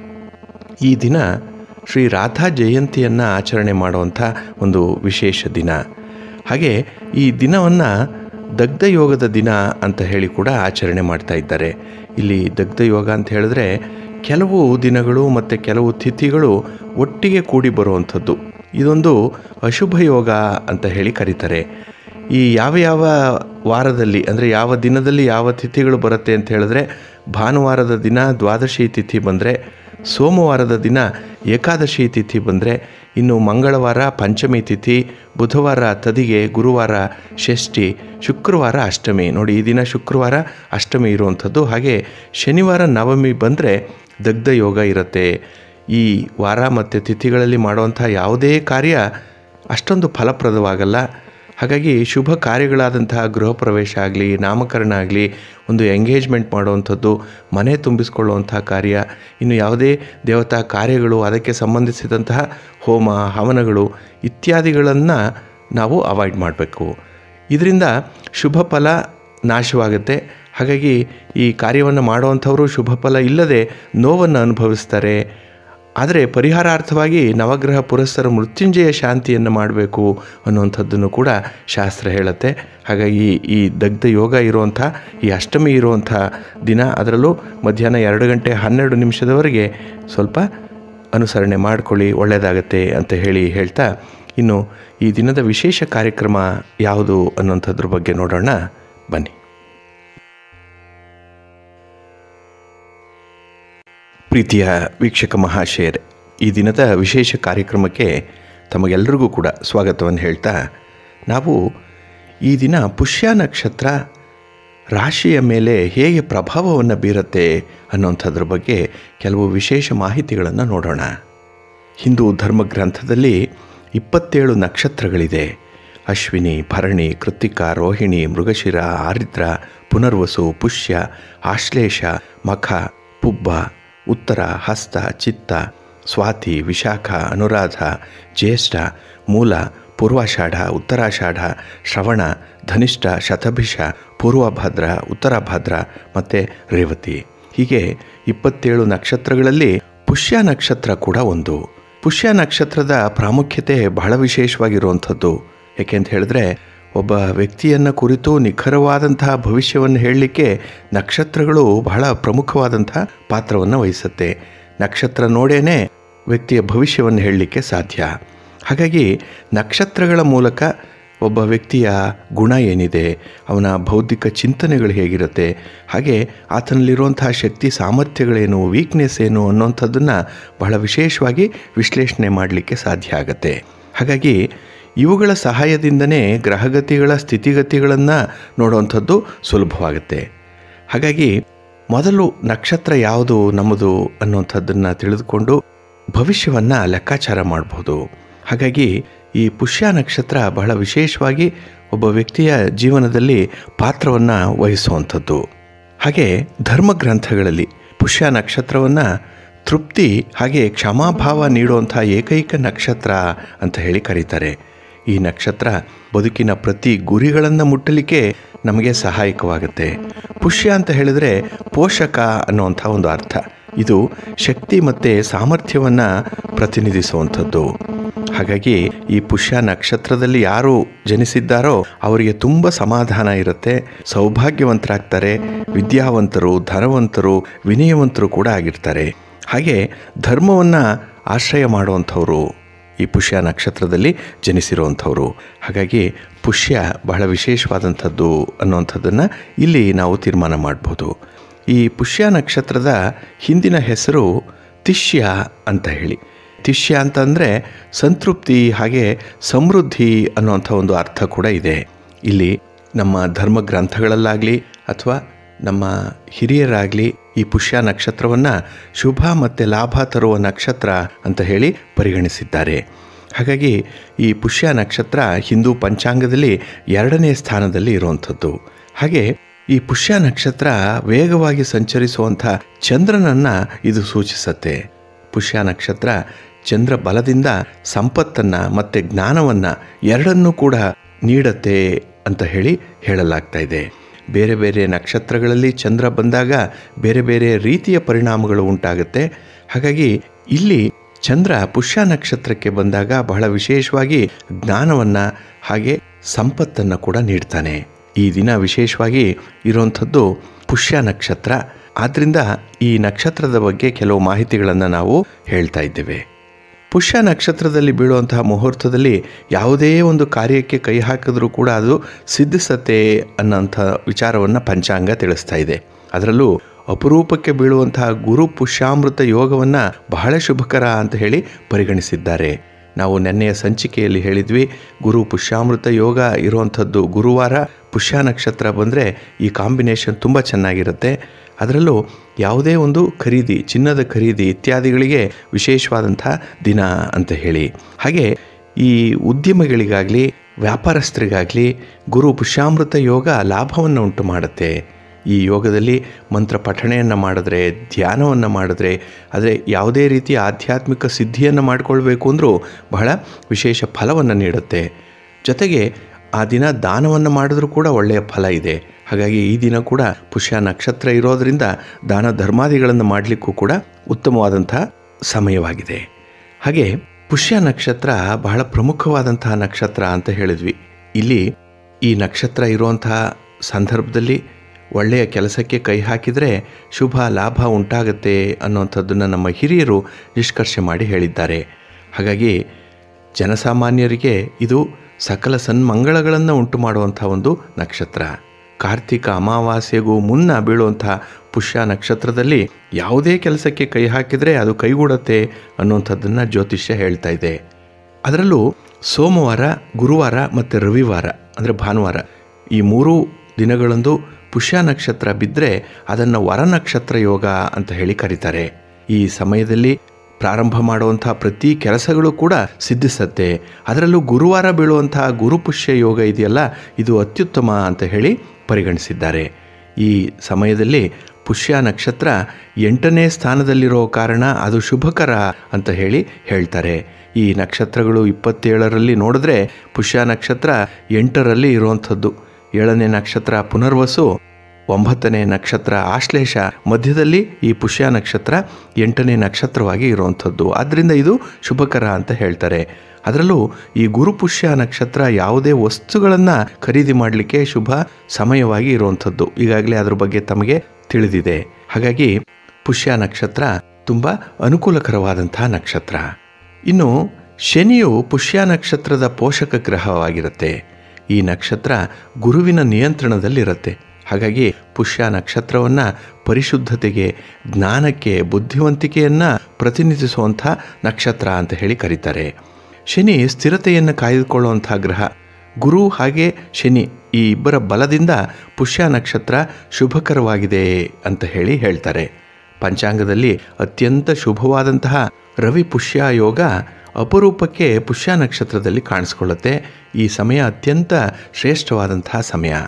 ಈ ದಿನ ಶ್ರೀ ರಾಧಾ ಜಯಂತಿಯನ್ನು ಆಚರಣೆ ಮಾಡುವಂಥ ಒಂದು ವಿಶೇಷ ದಿನ ಹಾಗೆ ಈ ದಿನವನ್ನು ದಗ್ಧ ಯೋಗದ ದಿನ ಅಂತ ಹೇಳಿ ಕೂಡ ಆಚರಣೆ ಮಾಡ್ತಾ ಇದ್ದಾರೆ ಇಲ್ಲಿ ದಗ್ಧ ಯೋಗ ಅಂತ ಹೇಳಿದ್ರೆ ಕೆಲವು ದಿನಗಳು ಮತ್ತು ಕೆಲವು ತಿಥಿಗಳು ಒಟ್ಟಿಗೆ ಕೂಡಿ ಬರುವಂಥದ್ದು ಇದೊಂದು ಅಶುಭ ಯೋಗ ಅಂತ ಹೇಳಿ ಕರೀತಾರೆ ಈ ಯಾವ ಯಾವ ವಾರದಲ್ಲಿ ಅಂದರೆ ಯಾವ ದಿನದಲ್ಲಿ ಯಾವ ತಿಥಿಗಳು ಬರುತ್ತೆ ಅಂತ ಹೇಳಿದ್ರೆ ಭಾನುವಾರದ ದಿನ ದ್ವಾದಶಿ ತಿಥಿ ಬಂದರೆ ಸೋಮವಾರದ ದಿನ ಏಕಾದಶಿ ತಿಥಿ ಬಂದರೆ ಇನ್ನು ಮಂಗಳವಾರ ಪಂಚಮಿ ತಿಥಿ ಬುಧವಾರ ತದಿಗೆ ಗುರುವಾರ ಷಷ್ಠಿ ಶುಕ್ರವಾರ ಅಷ್ಟಮಿ ನೋಡಿ ಈ ದಿನ ಶುಕ್ರವಾರ ಅಷ್ಟಮಿ ಇರುವಂಥದ್ದು ಹಾಗೆ ಶನಿವಾರ ನವಮಿ ಬಂದರೆ ದಗ್ಧ ಯೋಗ ಇರುತ್ತೆ ಈ ವಾರ ಮತ್ತು ತಿಥಿಗಳಲ್ಲಿ ಮಾಡುವಂಥ ಯಾವುದೇ ಕಾರ್ಯ ಅಷ್ಟೊಂದು ಫಲಪ್ರದವಾಗಲ್ಲ ಹಾಗಾಗಿ ಶುಭ ಕಾರ್ಯಗಳಾದಂತಹ ಗೃಹ ಪ್ರವೇಶ ಆಗಲಿ ನಾಮಕರಣ ಆಗಲಿ ಒಂದು ಎಂಗೇಜ್ಮೆಂಟ್ ಮಾಡುವಂಥದ್ದು ಮನೆ ತುಂಬಿಸ್ಕೊಳ್ಳುವಂಥ ಕಾರ್ಯ ಇನ್ನು ಯಾವುದೇ ದೇವತಾ ಕಾರ್ಯಗಳು ಅದಕ್ಕೆ ಸಂಬಂಧಿಸಿದಂತಹ ಹೋಮ ಹವನಗಳು ಇತ್ಯಾದಿಗಳನ್ನು ನಾವು ಅವಾಯ್ಡ್ ಮಾಡಬೇಕು ಇದರಿಂದ ಶುಭ ಫಲ ನಾಶವಾಗುತ್ತೆ ಹಾಗಾಗಿ ಈ ಕಾರ್ಯವನ್ನು ಮಾಡುವಂಥವರು ಶುಭ ಫಲ ಇಲ್ಲದೆ ನೋವನ್ನು ಅನುಭವಿಸ್ತಾರೆ ಆದರೆ ಪರಿಹಾರಾರ್ಥವಾಗಿ ನವಗ್ರಹ ಪುರಸ್ಸರ ಮೃತ್ಯುಂಜಯ ಶಾಂತಿಯನ್ನು ಮಾಡಬೇಕು ಅನ್ನುವಂಥದ್ದನ್ನು ಕೂಡ ಶಾಸ್ತ್ರ ಹೇಳುತ್ತೆ ಹಾಗಾಗಿ ಈ ದಗ್ಧ ಯೋಗ ಇರುವಂಥ ಈ ಅಷ್ಟಮಿ ಇರುವಂಥ ದಿನ ಅದರಲ್ಲೂ ಮಧ್ಯಾಹ್ನ ಎರಡು ಗಂಟೆ ಹನ್ನೆರಡು ನಿಮಿಷದವರೆಗೆ ಸ್ವಲ್ಪ ಅನುಸರಣೆ ಮಾಡಿಕೊಳ್ಳಿ ಒಳ್ಳೆಯದಾಗತ್ತೆ ಅಂತ ಹೇಳಿ ಹೇಳ್ತಾ ಇನ್ನು ಈ ದಿನದ ವಿಶೇಷ ಕಾರ್ಯಕ್ರಮ ಯಾವುದು ಅನ್ನೋಂಥದ್ರ ಬಗ್ಗೆ ನೋಡೋಣ ಬನ್ನಿ ಪ್ರೀತಿಯ ವೀಕ್ಷಕ ಮಹಾಶಯರೇ ಈ ದಿನದ ವಿಶೇಷ ಕಾರ್ಯಕ್ರಮಕ್ಕೆ ತಮಗೆಲ್ಲರಿಗೂ ಕೂಡ ಸ್ವಾಗತವನ್ನು ಹೇಳ್ತಾ ನಾವು ಈ ದಿನ ಪುಷ್ಯ ನಕ್ಷತ್ರ ರಾಶಿಯ ಮೇಲೆ ಹೇಗೆ ಪ್ರಭಾವವನ್ನು ಬೀರುತ್ತೆ ಅನ್ನೋಂಥದ್ರ ಬಗ್ಗೆ ಕೆಲವು ವಿಶೇಷ ಮಾಹಿತಿಗಳನ್ನು ನೋಡೋಣ ಹಿಂದೂ ಧರ್ಮಗ್ರಂಥದಲ್ಲಿ ಇಪ್ಪತ್ತೇಳು ನಕ್ಷತ್ರಗಳಿದೆ ಅಶ್ವಿನಿ ಭರಣಿ ಕೃತ್ತಿಕ ರೋಹಿಣಿ ಮೃಗಶಿರ ಆರಿದ್ರ ಪುನರ್ವಸು ಪುಷ್ಯ ಆಶ್ಲೇಷ ಮಖ ಪುಬ್ಬ ಉತ್ತರ ಹಸ್ತ ಚಿತ್ತ ಸ್ವಾತಿ ವಿಶಾಖ ಅನುರಾಧ ಜ್ಯೇಷ್ಠ ಮೂಲ ಪೂರ್ವಾಷಾಢ ಉತ್ತರಾಷಾಢ ಶ್ರವಣ ಧನಿಷ್ಠ ಶತಭಿಷ ಪೂರ್ವಭದ್ರ ಉತ್ತರಭದ್ರ ಮತ್ತು ರೇವತಿ ಹೀಗೆ ಇಪ್ಪತ್ತೇಳು ನಕ್ಷತ್ರಗಳಲ್ಲಿ ಪುಷ್ಯ ನಕ್ಷತ್ರ ಕೂಡ ಒಂದು ಪುಷ್ಯ ನಕ್ಷತ್ರದ ಪ್ರಾಮುಖ್ಯತೆ ಬಹಳ ವಿಶೇಷವಾಗಿರುವಂಥದ್ದು ಯಾಕೆ ಅಂತ ಹೇಳಿದ್ರೆ ಒಬ್ಬ ವ್ಯಕ್ತಿಯನ್ನು ಕುರಿತು ನಿಖರವಾದಂತಹ ಭವಿಷ್ಯವನ್ನು ಹೇಳಲಿಕ್ಕೆ ನಕ್ಷತ್ರಗಳು ಬಹಳ ಪ್ರಮುಖವಾದಂತಹ ಪಾತ್ರವನ್ನು ವಹಿಸುತ್ತೆ ನಕ್ಷತ್ರ ನೋಡೇನೆ ವ್ಯಕ್ತಿಯ ಭವಿಷ್ಯವನ್ನು ಹೇಳಲಿಕ್ಕೆ ಸಾಧ್ಯ ಹಾಗಾಗಿ ನಕ್ಷತ್ರಗಳ ಮೂಲಕ ಒಬ್ಬ ವ್ಯಕ್ತಿಯ ಗುಣ ಏನಿದೆ ಅವನ ಬೌದ್ಧಿಕ ಚಿಂತನೆಗಳು ಹೇಗಿರುತ್ತೆ ಹಾಗೆ ಆತನಲ್ಲಿರುವಂತಹ ಶಕ್ತಿ ಸಾಮರ್ಥ್ಯಗಳೇನು ವೀಕ್ನೆಸ್ ಏನು ಅನ್ನೋಂಥದ್ದನ್ನು ಬಹಳ ವಿಶೇಷವಾಗಿ ವಿಶ್ಲೇಷಣೆ ಮಾಡಲಿಕ್ಕೆ ಸಾಧ್ಯ ಆಗುತ್ತೆ ಹಾಗಾಗಿ ಇವುಗಳ ಸಹಾಯದಿಂದನೇ ಗ್ರಹಗತಿಗಳ ಸ್ಥಿತಿಗತಿಗಳನ್ನು ನೋಡುವಂಥದ್ದು ಸುಲಭವಾಗುತ್ತೆ ಹಾಗಾಗಿ ಮೊದಲು ನಕ್ಷತ್ರ ಯಾವುದು ನಮ್ಮದು ಅನ್ನುವಂಥದ್ದನ್ನು ತಿಳಿದುಕೊಂಡು ಭವಿಷ್ಯವನ್ನು ಲೆಕ್ಕಾಚಾರ ಮಾಡ್ಬೋದು ಹಾಗಾಗಿ ಈ ಪುಷ್ಯ ನಕ್ಷತ್ರ ಬಹಳ ವಿಶೇಷವಾಗಿ ಒಬ್ಬ ವ್ಯಕ್ತಿಯ ಜೀವನದಲ್ಲಿ ಪಾತ್ರವನ್ನು ವಹಿಸುವಂಥದ್ದು ಹಾಗೆ ಧರ್ಮಗ್ರಂಥಗಳಲ್ಲಿ ಪುಷ್ಯ ನಕ್ಷತ್ರವನ್ನು ತೃಪ್ತಿ ಹಾಗೆ ಕ್ಷಮಾಭಾವ ನೀಡುವಂಥ ಏಕೈಕ ನಕ್ಷತ್ರ ಅಂತ ಹೇಳಿ ಕರೀತಾರೆ ಈ ನಕ್ಷತ್ರ ಬದುಕಿನ ಪ್ರತಿ ಗುರಿಗಳನ್ನು ಮುಟ್ಟಲಿಕ್ಕೆ ನಮಗೆ ಸಹಾಯಕವಾಗುತ್ತೆ ಪುಷ್ಯ ಅಂತ ಹೇಳಿದರೆ ಪೋಷಕ ಅನ್ನುವಂಥ ಒಂದು ಅರ್ಥ ಇದು ಶಕ್ತಿ ಮತ್ತು ಸಾಮರ್ಥ್ಯವನ್ನು ಪ್ರತಿನಿಧಿಸುವಂಥದ್ದು ಹಾಗಾಗಿ ಈ ಪುಷ್ಯ ನಕ್ಷತ್ರದಲ್ಲಿ ಯಾರು ಜನಿಸಿದ್ದಾರೋ ಅವರಿಗೆ ತುಂಬ ಸಮಾಧಾನ ಇರುತ್ತೆ ಸೌಭಾಗ್ಯವಂತರಾಗ್ತಾರೆ ವಿದ್ಯಾವಂತರು ಧನವಂತರು ವಿನಯವಂತರು ಕೂಡ ಆಗಿರ್ತಾರೆ ಹಾಗೆ ಧರ್ಮವನ್ನು ಆಶ್ರಯ ಮಾಡುವಂಥವರು ಈ ಪುಷ್ಯ ನಕ್ಷತ್ರದಲ್ಲಿ ಜನಿಸಿರುವಂಥವ್ರು ಹಾಗಾಗಿ ಪುಷ್ಯ ಬಹಳ ವಿಶೇಷವಾದಂಥದ್ದು ಅನ್ನುವಂಥದ್ದನ್ನು ಇಲ್ಲಿ ನಾವು ತೀರ್ಮಾನ ಮಾಡ್ಬೋದು ಈ ಪುಷ್ಯ ನಕ್ಷತ್ರದ ಹಿಂದಿನ ಹೆಸರು ತಿಷ್ಯ ಅಂತ ಹೇಳಿ ತಿಷ್ಯ ಅಂತಂದರೆ ಸಂತೃಪ್ತಿ ಹಾಗೆ ಸಮೃದ್ಧಿ ಅನ್ನುವಂಥ ಒಂದು ಅರ್ಥ ಕೂಡ ಇದೆ ಇಲ್ಲಿ ನಮ್ಮ ಧರ್ಮ ಗ್ರಂಥಗಳಲ್ಲಾಗಲಿ ಅಥವಾ ನಮ್ಮ ಹಿರಿಯರಾಗಲಿ ಈ ಪುಷ್ಯ ನಕ್ಷತ್ರವನ್ನು ಶುಭ ಮತ್ತು ಲಾಭ ತರುವ ನಕ್ಷತ್ರ ಅಂತ ಹೇಳಿ ಪರಿಗಣಿಸಿದ್ದಾರೆ ಹಾಗಾಗಿ ಈ ಪುಷ್ಯ ನಕ್ಷತ್ರ ಹಿಂದೂ ಪಂಚಾಂಗದಲ್ಲಿ ಎರಡನೇ ಸ್ಥಾನದಲ್ಲಿ ಇರುವಂಥದ್ದು ಹಾಗೆ ಈ ಪುಷ್ಯ ನಕ್ಷತ್ರ ವೇಗವಾಗಿ ಸಂಚರಿಸುವಂಥ ಚಂದ್ರನನ್ನು ಇದು ಸೂಚಿಸುತ್ತೆ ಪುಷ್ಯ ನಕ್ಷತ್ರ ಚಂದ್ರ ಬಲದಿಂದ ಸಂಪತ್ತನ್ನು ಮತ್ತು ಜ್ಞಾನವನ್ನು ಎರಡನ್ನೂ ಕೂಡ ನೀಡತ್ತೆ ಅಂತ ಹೇಳಿ ಹೇಳಲಾಗ್ತಾ ಇದೆ ಬೇರೆ ಬೇರೆ ನಕ್ಷತ್ರಗಳಲ್ಲಿ ಚಂದ್ರ ಬಂದಾಗ ಬೇರೆ ಬೇರೆ ರೀತಿಯ ಪರಿಣಾಮಗಳು ಉಂಟಾಗುತ್ತೆ ಹಾಗಾಗಿ ಇಲ್ಲಿ ಚಂದ್ರ ಪುಷ್ಯ ನಕ್ಷತ್ರಕ್ಕೆ ಬಂದಾಗ ಬಹಳ ವಿಶೇಷವಾಗಿ ಜ್ಞಾನವನ್ನು ಹಾಗೆ ಸಂಪತ್ತನ್ನು ಕೂಡ ನೀಡ್ತಾನೆ ಈ ದಿನ ವಿಶೇಷವಾಗಿ ಇರುವಂಥದ್ದು ಪುಷ್ಯ ನಕ್ಷತ್ರ ಆದ್ದರಿಂದ ಈ ನಕ್ಷತ್ರದ ಬಗ್ಗೆ ಕೆಲವು ಮಾಹಿತಿಗಳನ್ನು ನಾವು ಹೇಳ್ತಾ ಇದ್ದೇವೆ ಪುಷ್ಯ ನಕ್ಷತ್ರದಲ್ಲಿ ಬೀಳುವಂತಹ ಮುಹೂರ್ತದಲ್ಲಿ ಯಾವುದೇ ಒಂದು ಕಾರ್ಯಕ್ಕೆ ಕೈ ಹಾಕಿದ್ರೂ ಕೂಡ ಅದು ಸಿದ್ಧಿಸತ್ತೆ ಅನ್ನೋಂಥ ವಿಚಾರವನ್ನು ಪಂಚಾಂಗ ತಿಳಿಸ್ತಾ ಇದೆ ಅದರಲ್ಲೂ ಅಪರೂಪಕ್ಕೆ ಬೀಳುವಂತಹ ಗುರು ಪುಷ್ಯಾಮೃತ ಯೋಗವನ್ನು ಬಹಳ ಶುಭಕರ ಅಂತ ಹೇಳಿ ಪರಿಗಣಿಸಿದ್ದಾರೆ ನಾವು ನೆನ್ನೆಯ ಸಂಚಿಕೆಯಲ್ಲಿ ಹೇಳಿದ್ವಿ ಗುರು ಪುಷ್ಯಾಮೃತ ಯೋಗ ಇರುವಂಥದ್ದು ಗುರುವಾರ ಪುಷ್ಯ ನಕ್ಷತ್ರ ಬಂದರೆ ಈ ಕಾಂಬಿನೇಷನ್ ತುಂಬ ಚೆನ್ನಾಗಿರುತ್ತೆ ಅದರಲ್ಲೂ ಯಾವುದೇ ಒಂದು ಖರೀದಿ ಚಿನ್ನದ ಖರೀದಿ ಇತ್ಯಾದಿಗಳಿಗೆ ವಿಶೇಷವಾದಂಥ ದಿನ ಅಂತ ಹೇಳಿ ಹಾಗೆ ಈ ಉದ್ಯಮಿಗಳಿಗಾಗಲಿ ವ್ಯಾಪಾರಸ್ಥರಿಗಾಗಲಿ ಗುರು ಪುಷ್ಯಾಮೃತ ಯೋಗ ಲಾಭವನ್ನು ಉಂಟು ಮಾಡುತ್ತೆ ಈ ಯೋಗದಲ್ಲಿ ಮಂತ್ರ ಪಠಣೆಯನ್ನು ಮಾಡಿದ್ರೆ ಧ್ಯಾನವನ್ನು ಮಾಡಿದ್ರೆ ಆದರೆ ಯಾವುದೇ ರೀತಿಯ ಆಧ್ಯಾತ್ಮಿಕ ಸಿದ್ಧಿಯನ್ನು ಮಾಡಿಕೊಳ್ಬೇಕು ಅಂದರೂ ಬಹಳ ವಿಶೇಷ ಫಲವನ್ನು ನೀಡುತ್ತೆ ಜೊತೆಗೆ ಆ ದಿನ ದಾನವನ್ನು ಮಾಡಿದ್ರೂ ಕೂಡ ಒಳ್ಳೆಯ ಫಲ ಇದೆ ಹಾಗಾಗಿ ಈ ದಿನ ಕೂಡ ಪುಷ್ಯ ನಕ್ಷತ್ರ ಇರೋದರಿಂದ ದಾನ ಧರ್ಮಾದಿಗಳನ್ನು ಮಾಡಲಿಕ್ಕೂ ಕೂಡ ಉತ್ತಮವಾದಂಥ ಸಮಯವಾಗಿದೆ ಹಾಗೆ ಪುಷ್ಯ ನಕ್ಷತ್ರ ಬಹಳ ಪ್ರಮುಖವಾದಂತಹ ನಕ್ಷತ್ರ ಅಂತ ಹೇಳಿದ್ವಿ ಇಲ್ಲಿ ಈ ನಕ್ಷತ್ರ ಇರುವಂತಹ ಸಂದರ್ಭದಲ್ಲಿ ಒಳ್ಳೆಯ ಕೆಲಸಕ್ಕೆ ಕೈ ಹಾಕಿದರೆ ಶುಭ ಲಾಭ ಉಂಟಾಗತ್ತೆ ಅನ್ನುವಂಥದ್ದನ್ನು ನಮ್ಮ ಹಿರಿಯರು ನಿಷ್ಕರ್ಷೆ ಮಾಡಿ ಹೇಳಿದ್ದಾರೆ ಹಾಗಾಗಿ ಜನಸಾಮಾನ್ಯರಿಗೆ ಇದು ಸಕಲ ಸನ್ಮಂಗಳಗಳನ್ನು ಉಂಟು ಮಾಡುವಂಥ ಒಂದು ನಕ್ಷತ್ರ ಕಾರ್ತಿಕ ಅಮಾವಾಸ್ಯೆಗೂ ಮುನ್ನ ಬೀಳುವಂಥ ಪುಷ್ಯ ನಕ್ಷತ್ರದಲ್ಲಿ ಯಾವುದೇ ಕೆಲಸಕ್ಕೆ ಕೈ ಹಾಕಿದರೆ ಅದು ಕೈಗೂಡತ್ತೆ ಅನ್ನುವಂಥದ್ದನ್ನು ಜ್ಯೋತಿಷ್ಯ ಹೇಳ್ತಾ ಇದೆ ಅದರಲ್ಲೂ ಸೋಮವಾರ ಗುರುವಾರ ಮತ್ತು ರವಿವಾರ ಅಂದರೆ ಭಾನುವಾರ ಈ ಮೂರು ದಿನಗಳಂದು ಪುಷ್ಯ ನಕ್ಷತ್ರ ಬಿದ್ದರೆ ಅದನ್ನು ವರ ನಕ್ಷತ್ರ ಯೋಗ ಅಂತ ಹೇಳಿ ಕರೀತಾರೆ ಈ ಸಮಯದಲ್ಲಿ ಪ್ರಾರಂಭ ಮಾಡುವಂಥ ಪ್ರತಿ ಕೆಲಸಗಳು ಕೂಡ ಸಿದ್ಧಿಸತ್ತೆ ಅದರಲ್ಲೂ ಗುರುವಾರ ಬೀಳುವಂತಹ ಗುರುಪುಷ್ಯ ಯೋಗ ಇದೆಯಲ್ಲ ಇದು ಅತ್ಯುತ್ತಮ ಅಂತ ಹೇಳಿ ಪರಿಗಣಿಸಿದ್ದಾರೆ ಈ ಸಮಯದಲ್ಲಿ ಪುಷ್ಯ ನಕ್ಷತ್ರ ಎಂಟನೇ ಸ್ಥಾನದಲ್ಲಿರೋ ಕಾರಣ ಅದು ಶುಭಕರ ಅಂತ ಹೇಳಿ ಹೇಳ್ತಾರೆ ಈ ನಕ್ಷತ್ರಗಳು ಇಪ್ಪತ್ತೇಳರಲ್ಲಿ ನೋಡಿದ್ರೆ ಪುಷ್ಯ ನಕ್ಷತ್ರ ಎಂಟರಲ್ಲಿ ಇರುವಂಥದ್ದು ಏಳನೇ ನಕ್ಷತ್ರ ಪುನರ್ವಸು ಒಂಬತ್ತನೇ ನಕ್ಷತ್ರ ಆಶ್ಲೇಷ ಮಧ್ಯದಲ್ಲಿ ಈ ಪುಷ್ಯ ನಕ್ಷತ್ರ ಎಂಟನೇ ನಕ್ಷತ್ರವಾಗಿ ಇರುವಂಥದ್ದು ಆದ್ದರಿಂದ ಇದು ಶುಭಕರ ಅಂತ ಹೇಳ್ತಾರೆ ಅದರಲ್ಲೂ ಈ ಗುರುಪುಷ್ಯ ನಕ್ಷತ್ರ ಯಾವುದೇ ವಸ್ತುಗಳನ್ನು ಖರೀದಿ ಮಾಡಲಿಕ್ಕೆ ಶುಭ ಸಮಯವಾಗಿ ಇರುವಂಥದ್ದು ಈಗಾಗಲೇ ಅದ್ರ ಬಗ್ಗೆ ತಮಗೆ ತಿಳಿದಿದೆ ಹಾಗಾಗಿ ಪುಷ್ಯ ನಕ್ಷತ್ರ ತುಂಬ ಅನುಕೂಲಕರವಾದಂತಹ ನಕ್ಷತ್ರ ಇನ್ನು ಶನಿಯು ಪುಷ್ಯ ನಕ್ಷತ್ರದ ಪೋಷಕ ಗ್ರಹವಾಗಿರುತ್ತೆ ಈ ನಕ್ಷತ್ರ ಗುರುವಿನ ನಿಯಂತ್ರಣದಲ್ಲಿರುತ್ತೆ ಹಾಗಾಗಿ ಪುಷ್ಯ ನಕ್ಷತ್ರವನ್ನು ಪರಿಶುದ್ಧತೆಗೆ ಜ್ಞಾನಕ್ಕೆ ಬುದ್ಧಿವಂತಿಕೆಯನ್ನು ಪ್ರತಿನಿಧಿಸುವಂಥ ನಕ್ಷತ್ರ ಅಂತ ಹೇಳಿ ಕರೀತಾರೆ ಶನಿ ಸ್ಥಿರತೆಯನ್ನು ಕಾಯ್ದುಕೊಳ್ಳುವಂಥ ಗ್ರಹ ಗುರು ಹಾಗೆ ಶನಿ ಈ ಇಬ್ಬರ ಬಲದಿಂದ ಪುಷ್ಯ ನಕ್ಷತ್ರ ಶುಭಕರವಾಗಿದೆ ಅಂತ ಹೇಳಿ ಹೇಳ್ತಾರೆ ಪಂಚಾಂಗದಲ್ಲಿ ಅತ್ಯಂತ ಶುಭವಾದಂತಹ ರವಿ ಪುಷ್ಯ ಯೋಗ ಅಪರೂಪಕ್ಕೆ ಪುಷ್ಯ ನಕ್ಷತ್ರದಲ್ಲಿ ಕಾಣಿಸ್ಕೊಳ್ಳುತ್ತೆ ಈ ಸಮಯ ಅತ್ಯಂತ ಶ್ರೇಷ್ಠವಾದಂತಹ ಸಮಯ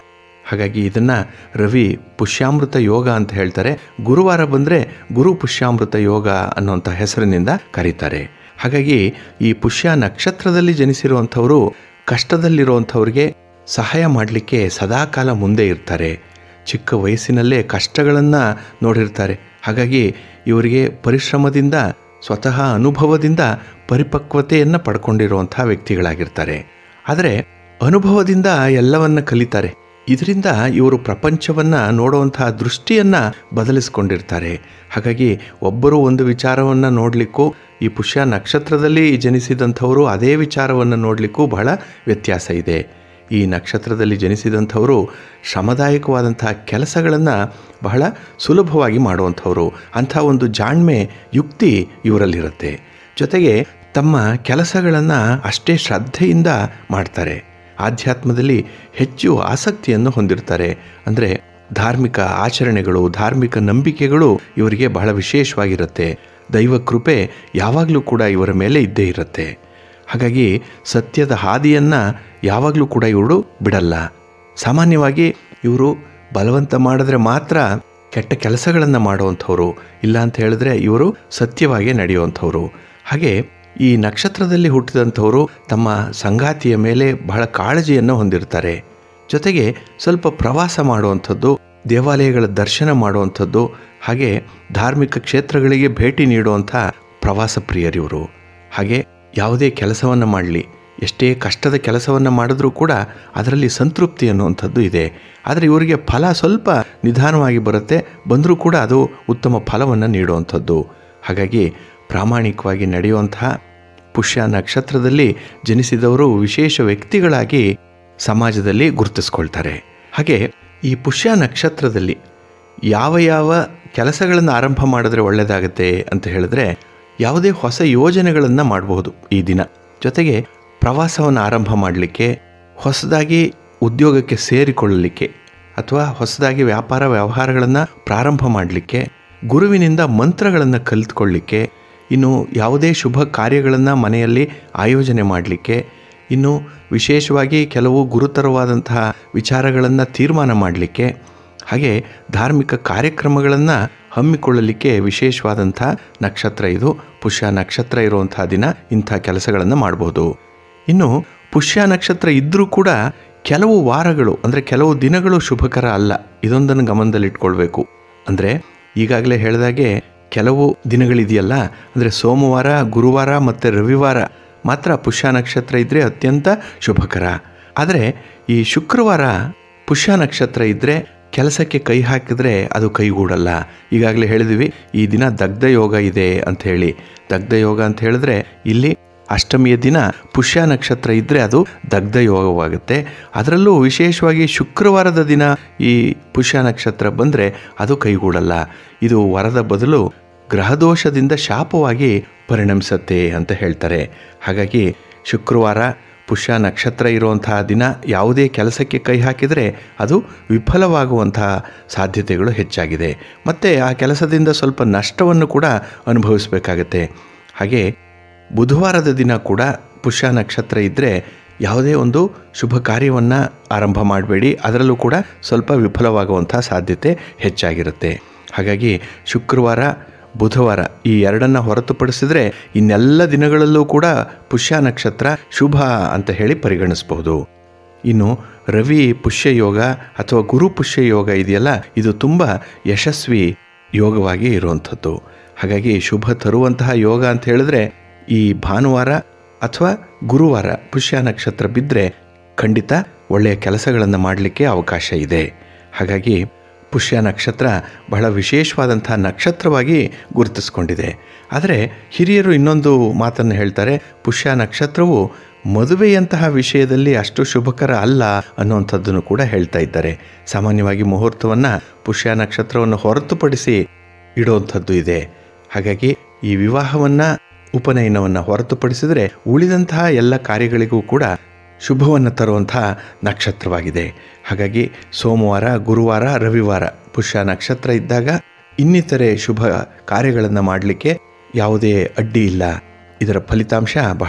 ಹಾಗಾಗಿ ಇದನ್ನು ರವಿ ಪುಷ್ಯಾಮೃತ ಯೋಗ ಅಂತ ಹೇಳ್ತಾರೆ ಗುರುವಾರ ಬಂದರೆ ಗುರು ಪುಷ್ಯಾಮೃತ ಯೋಗ ಅನ್ನುವಂಥ ಹೆಸರಿನಿಂದ ಕರೀತಾರೆ ಹಾಗಾಗಿ ಈ ಪುಷ್ಯ ನಕ್ಷತ್ರದಲ್ಲಿ ಜನಿಸಿರುವಂಥವರು ಕಷ್ಟದಲ್ಲಿರುವಂಥವ್ರಿಗೆ ಸಹಾಯ ಮಾಡಲಿಕ್ಕೆ ಸದಾಕಾಲ ಮುಂದೆ ಇರ್ತಾರೆ ಚಿಕ್ಕ ವಯಸ್ಸಿನಲ್ಲೇ ಕಷ್ಟಗಳನ್ನು ನೋಡಿರ್ತಾರೆ ಹಾಗಾಗಿ ಇವರಿಗೆ ಪರಿಶ್ರಮದಿಂದ ಸ್ವತಃ ಅನುಭವದಿಂದ ಪರಿಪಕ್ವತೆಯನ್ನು ಪಡ್ಕೊಂಡಿರುವಂಥ ವ್ಯಕ್ತಿಗಳಾಗಿರ್ತಾರೆ ಆದರೆ ಅನುಭವದಿಂದ ಎಲ್ಲವನ್ನ ಕಲಿತಾರೆ ಇದರಿಂದ ಇವರು ಪ್ರಪಂಚವನ್ನು ನೋಡುವಂತಹ ದೃಷ್ಟಿಯನ್ನು ಬದಲಿಸ್ಕೊಂಡಿರ್ತಾರೆ ಹಾಗಾಗಿ ಒಬ್ಬರು ಒಂದು ವಿಚಾರವನ್ನು ನೋಡಲಿಕ್ಕೂ ಈ ಪುಷ್ಯ ನಕ್ಷತ್ರದಲ್ಲಿ ಜನಿಸಿದಂಥವರು ಅದೇ ವಿಚಾರವನ್ನು ನೋಡಲಿಕ್ಕೂ ಬಹಳ ವ್ಯತ್ಯಾಸ ಇದೆ ಈ ನಕ್ಷತ್ರದಲ್ಲಿ ಜನಿಸಿದಂಥವರು ಶ್ರಮದಾಯಕವಾದಂತಹ ಕೆಲಸಗಳನ್ನು ಬಹಳ ಸುಲಭವಾಗಿ ಮಾಡುವಂಥವರು ಅಂಥ ಒಂದು ಜಾಣ್ಮೆ ಯುಕ್ತಿ ಇವರಲ್ಲಿರುತ್ತೆ ಜೊತೆಗೆ ತಮ್ಮ ಕೆಲಸಗಳನ್ನು ಅಷ್ಟೇ ಶ್ರದ್ಧೆಯಿಂದ ಮಾಡ್ತಾರೆ ಆಧ್ಯಾತ್ಮದಲ್ಲಿ ಹೆಚ್ಚು ಆಸಕ್ತಿಯನ್ನು ಹೊಂದಿರ್ತಾರೆ ಅಂದರೆ ಧಾರ್ಮಿಕ ಆಚರಣೆಗಳು ಧಾರ್ಮಿಕ ನಂಬಿಕೆಗಳು ಇವರಿಗೆ ಬಹಳ ವಿಶೇಷವಾಗಿರುತ್ತೆ ದೈವ ಕೃಪೆ ಯಾವಾಗಲೂ ಕೂಡ ಇವರ ಮೇಲೆ ಇದ್ದೇ ಇರುತ್ತೆ ಹಾಗಾಗಿ ಸತ್ಯದ ಹಾದಿಯನ್ನು ಯಾವಾಗಲೂ ಕೂಡ ಇವರು ಬಿಡಲ್ಲ ಸಾಮಾನ್ಯವಾಗಿ ಇವರು ಬಲವಂತ ಮಾಡಿದ್ರೆ ಮಾತ್ರ ಕೆಟ್ಟ ಕೆಲಸಗಳನ್ನು ಮಾಡುವಂಥವ್ರು ಇಲ್ಲ ಅಂತ ಹೇಳಿದ್ರೆ ಇವರು ಸತ್ಯವಾಗಿ ನಡೆಯುವಂಥವ್ರು ಹಾಗೆ ಈ ನಕ್ಷತ್ರದಲ್ಲಿ ಹುಟ್ಟಿದಂಥವರು ತಮ್ಮ ಸಂಗಾತಿಯ ಮೇಲೆ ಬಹಳ ಕಾಳಜಿಯನ್ನು ಹೊಂದಿರ್ತಾರೆ ಜೊತೆಗೆ ಸ್ವಲ್ಪ ಪ್ರವಾಸ ಮಾಡುವಂಥದ್ದು ದೇವಾಲಯಗಳ ದರ್ಶನ ಮಾಡುವಂಥದ್ದು ಹಾಗೆ ಧಾರ್ಮಿಕ ಕ್ಷೇತ್ರಗಳಿಗೆ ಭೇಟಿ ನೀಡುವಂಥ ಪ್ರವಾಸ ಪ್ರಿಯರಿವರು ಹಾಗೆ ಯಾವುದೇ ಕೆಲಸವನ್ನು ಮಾಡಲಿ ಎಷ್ಟೇ ಕಷ್ಟದ ಕೆಲಸವನ್ನು ಮಾಡಿದ್ರೂ ಕೂಡ ಅದರಲ್ಲಿ ಸಂತೃಪ್ತಿ ಅನ್ನುವಂಥದ್ದು ಇದೆ ಆದರೆ ಇವರಿಗೆ ಫಲ ಸ್ವಲ್ಪ ನಿಧಾನವಾಗಿ ಬರುತ್ತೆ ಬಂದರೂ ಕೂಡ ಅದು ಉತ್ತಮ ಫಲವನ್ನು ನೀಡುವಂಥದ್ದು ಹಾಗಾಗಿ ಪ್ರಾಮಾಣಿಕವಾಗಿ ನಡೆಯುವಂತಹ ಪುಷ್ಯ ನಕ್ಷತ್ರದಲ್ಲಿ ಜನಿಸಿದವರು ವಿಶೇಷ ವ್ಯಕ್ತಿಗಳಾಗಿ ಸಮಾಜದಲ್ಲಿ ಗುರುತಿಸ್ಕೊಳ್ತಾರೆ ಹಾಗೆ ಈ ಪುಷ್ಯ ನಕ್ಷತ್ರದಲ್ಲಿ ಯಾವ ಯಾವ ಕೆಲಸಗಳನ್ನು ಆರಂಭ ಮಾಡಿದ್ರೆ ಒಳ್ಳೆಯದಾಗತ್ತೆ ಅಂತ ಹೇಳಿದ್ರೆ ಯಾವುದೇ ಹೊಸ ಯೋಜನೆಗಳನ್ನು ಮಾಡಬಹುದು ಈ ದಿನ ಜೊತೆಗೆ ಪ್ರವಾಸವನ್ನು ಆರಂಭ ಮಾಡಲಿಕ್ಕೆ ಹೊಸದಾಗಿ ಉದ್ಯೋಗಕ್ಕೆ ಸೇರಿಕೊಳ್ಳಲಿಕ್ಕೆ ಅಥವಾ ಹೊಸದಾಗಿ ವ್ಯಾಪಾರ ವ್ಯವಹಾರಗಳನ್ನು ಪ್ರಾರಂಭ ಮಾಡಲಿಕ್ಕೆ ಗುರುವಿನಿಂದ ಮಂತ್ರಗಳನ್ನು ಕಲಿತ್ಕೊಳ್ಳಿಕ್ಕೆ ಇನ್ನು ಯಾವುದೇ ಶುಭ ಕಾರ್ಯಗಳನ್ನು ಮನೆಯಲ್ಲಿ ಆಯೋಜನೆ ಮಾಡಲಿಕ್ಕೆ ಇನ್ನು ವಿಶೇಷವಾಗಿ ಕೆಲವು ಗುರುತರವಾದಂತಹ ವಿಚಾರಗಳನ್ನು ತೀರ್ಮಾನ ಮಾಡಲಿಕ್ಕೆ ಹಾಗೆ ಧಾರ್ಮಿಕ ಕಾರ್ಯಕ್ರಮಗಳನ್ನು ಹಮ್ಮಿಕೊಳ್ಳಲಿಕ್ಕೆ ವಿಶೇಷವಾದಂಥ ನಕ್ಷತ್ರ ಇದು ಪುಷ್ಯ ನಕ್ಷತ್ರ ಇರುವಂತಹ ದಿನ ಇಂಥ ಕೆಲಸಗಳನ್ನು ಮಾಡಬಹುದು ಇನ್ನು ಪುಷ್ಯ ನಕ್ಷತ್ರ ಇದ್ದರೂ ಕೂಡ ಕೆಲವು ವಾರಗಳು ಅಂದರೆ ಕೆಲವು ದಿನಗಳು ಶುಭಕರ ಅಲ್ಲ ಇದೊಂದನ್ನು ಗಮನದಲ್ಲಿಟ್ಕೊಳ್ಬೇಕು ಅಂದರೆ ಈಗಾಗಲೇ ಹೇಳಿದಾಗೆ ಕೆಲವು ದಿನಗಳಿದೆಯಲ್ಲ ಅಂದರೆ ಸೋಮವಾರ ಗುರುವಾರ ಮತ್ತು ರವಿವಾರ ಮಾತ್ರ ಪುಷ್ಯ ನಕ್ಷತ್ರ ಇದ್ದರೆ ಅತ್ಯಂತ ಶುಭಕರ ಆದರೆ ಈ ಶುಕ್ರವಾರ ಪುಷ್ಯ ನಕ್ಷತ್ರ ಇದ್ದರೆ ಕೆಲಸಕ್ಕೆ ಕೈ ಹಾಕಿದ್ರೆ ಅದು ಕೈಗೂಡಲ್ಲ ಈಗಾಗಲೇ ಹೇಳಿದ್ವಿ ಈ ದಿನ ದಗ್ಧ ಯೋಗ ಇದೆ ಅಂತ ಹೇಳಿ ದಗ್ಧ ಯೋಗ ಅಂತ ಹೇಳಿದ್ರೆ ಇಲ್ಲಿ ಅಷ್ಟಮಿಯ ದಿನ ಪುಷ್ಯ ನಕ್ಷತ್ರ ಇದ್ದರೆ ಅದು ದಗ್ಧ ಯೋಗವಾಗುತ್ತೆ ಅದರಲ್ಲೂ ವಿಶೇಷವಾಗಿ ಶುಕ್ರವಾರದ ದಿನ ಈ ಪುಷ್ಯ ನಕ್ಷತ್ರ ಬಂದರೆ ಅದು ಕೈಗೂಡಲ್ಲ ಇದು ವರದ ಬದಲು ಗ್ರಹದೋಷದಿಂದ ಶಾಪವಾಗಿ ಪರಿಣಮಿಸುತ್ತೆ ಅಂತ ಹೇಳ್ತಾರೆ ಹಾಗಾಗಿ ಶುಕ್ರವಾರ ಪುಷ್ಯ ನಕ್ಷತ್ರ ಇರುವಂತಹ ದಿನ ಯಾವುದೇ ಕೆಲಸಕ್ಕೆ ಕೈ ಹಾಕಿದರೆ ಅದು ವಿಫಲವಾಗುವಂತಹ ಸಾಧ್ಯತೆಗಳು ಹೆಚ್ಚಾಗಿದೆ ಮತ್ತು ಆ ಕೆಲಸದಿಂದ ಸ್ವಲ್ಪ ನಷ್ಟವನ್ನು ಕೂಡ ಅನುಭವಿಸಬೇಕಾಗತ್ತೆ ಹಾಗೆ ಬುಧವಾರದ ದಿನ ಕೂಡ ಪುಷ್ಯ ನಕ್ಷತ್ರ ಇದ್ದರೆ ಯಾವುದೇ ಒಂದು ಶುಭ ಕಾರ್ಯವನ್ನು ಆರಂಭ ಮಾಡಬೇಡಿ ಅದರಲ್ಲೂ ಕೂಡ ಸ್ವಲ್ಪ ವಿಫಲವಾಗುವಂಥ ಸಾಧ್ಯತೆ ಹೆಚ್ಚಾಗಿರುತ್ತೆ ಹಾಗಾಗಿ ಶುಕ್ರವಾರ ಬುಧವಾರ ಈ ಎರಡನ್ನು ಹೊರತುಪಡಿಸಿದ್ರೆ ಇನ್ನೆಲ್ಲ ದಿನಗಳಲ್ಲೂ ಕೂಡ ಪುಷ್ಯ ನಕ್ಷತ್ರ ಶುಭ ಅಂತ ಹೇಳಿ ಪರಿಗಣಿಸಬಹುದು ಇನ್ನು ರವಿ ಪುಷ್ಯ ಯೋಗ ಅಥವಾ ಗುರು ಪುಷ್ಯ ಯೋಗ ಇದೆಯಲ್ಲ ಇದು ತುಂಬ ಯಶಸ್ವಿ ಯೋಗವಾಗಿ ಇರುವಂಥದ್ದು ಹಾಗಾಗಿ ಶುಭ ತರುವಂತಹ ಯೋಗ ಅಂತ ಹೇಳಿದ್ರೆ ಈ ಭಾನುವಾರ ಅಥವಾ ಗುರುವಾರ ಪುಷ್ಯ ನಕ್ಷತ್ರ ಬಿದ್ದರೆ ಖಂಡಿತ ಒಳ್ಳೆಯ ಕೆಲಸಗಳನ್ನು ಮಾಡಲಿಕ್ಕೆ ಅವಕಾಶ ಇದೆ ಹಾಗಾಗಿ ಪುಷ್ಯ ನಕ್ಷತ್ರ ಬಹಳ ವಿಶೇಷವಾದಂಥ ನಕ್ಷತ್ರವಾಗಿ ಗುರುತಿಸ್ಕೊಂಡಿದೆ ಆದರೆ ಹಿರಿಯರು ಇನ್ನೊಂದು ಮಾತನ್ನು ಹೇಳ್ತಾರೆ ಪುಷ್ಯ ನಕ್ಷತ್ರವು ಮದುವೆಯಂತಹ ವಿಷಯದಲ್ಲಿ ಅಷ್ಟು ಶುಭಕರ ಅಲ್ಲ ಅನ್ನುವಂಥದ್ದನ್ನು ಕೂಡ ಹೇಳ್ತಾ ಇದ್ದಾರೆ ಸಾಮಾನ್ಯವಾಗಿ ಮುಹೂರ್ತವನ್ನು ಪುಷ್ಯ ನಕ್ಷತ್ರವನ್ನು ಹೊರತುಪಡಿಸಿ ಇಡುವಂಥದ್ದು ಇದೆ ಹಾಗಾಗಿ ಈ ವಿವಾಹವನ್ನು ಉಪನಯನವನ್ನು ಹೊರತುಪಡಿಸಿದರೆ ಉಳಿದಂತಹ ಎಲ್ಲ ಕಾರ್ಯಗಳಿಗೂ ಕೂಡ ಶುಭವನ್ನು ತರುವಂತಹ ನಕ್ಷತ್ರವಾಗಿದೆ ಹಾಗಾಗಿ ಸೋಮವಾರ ಗುರುವಾರ ರವಿವಾರ ಪುಷ್ಯ ನಕ್ಷತ್ರ ಇದ್ದಾಗ ಇನ್ನಿತರೆ ಶುಭ ಕಾರ್ಯಗಳನ್ನು ಮಾಡಲಿಕ್ಕೆ ಯಾವುದೇ ಅಡ್ಡಿ ಇಲ್ಲ ಇದರ ಫಲಿತಾಂಶ ಬಹಳ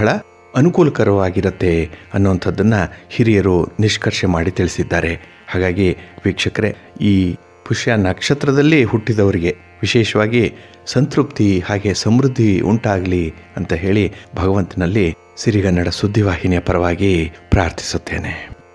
ಅನುಕೂಲಕರವಾಗಿರುತ್ತೆ ಅನ್ನುವಂಥದ್ದನ್ನು ಹಿರಿಯರು ನಿಷ್ಕರ್ಷೆ ಮಾಡಿ ತಿಳಿಸಿದ್ದಾರೆ ಹಾಗಾಗಿ ವೀಕ್ಷಕರೇ ಈ ಪುಷ್ಯ ನಕ್ಷತ್ರದಲ್ಲಿ ಹುಟ್ಟಿದವರಿಗೆ ವಿಶೇಷವಾಗಿ ಸಂತೃಪ್ತಿ ಹಾಗೆ ಸಮೃದ್ಧಿ ಉಂಟಾಗಲಿ ಅಂತ ಹೇಳಿ ಭಗವಂತನಲ್ಲಿ ಸಿರಿಗನ್ನಡ ಸುದ್ದಿವಾಹಿನಿಯ ಪರವಾಗಿ ಪ್ರಾರ್ಥಿಸುತ್ತೇನೆ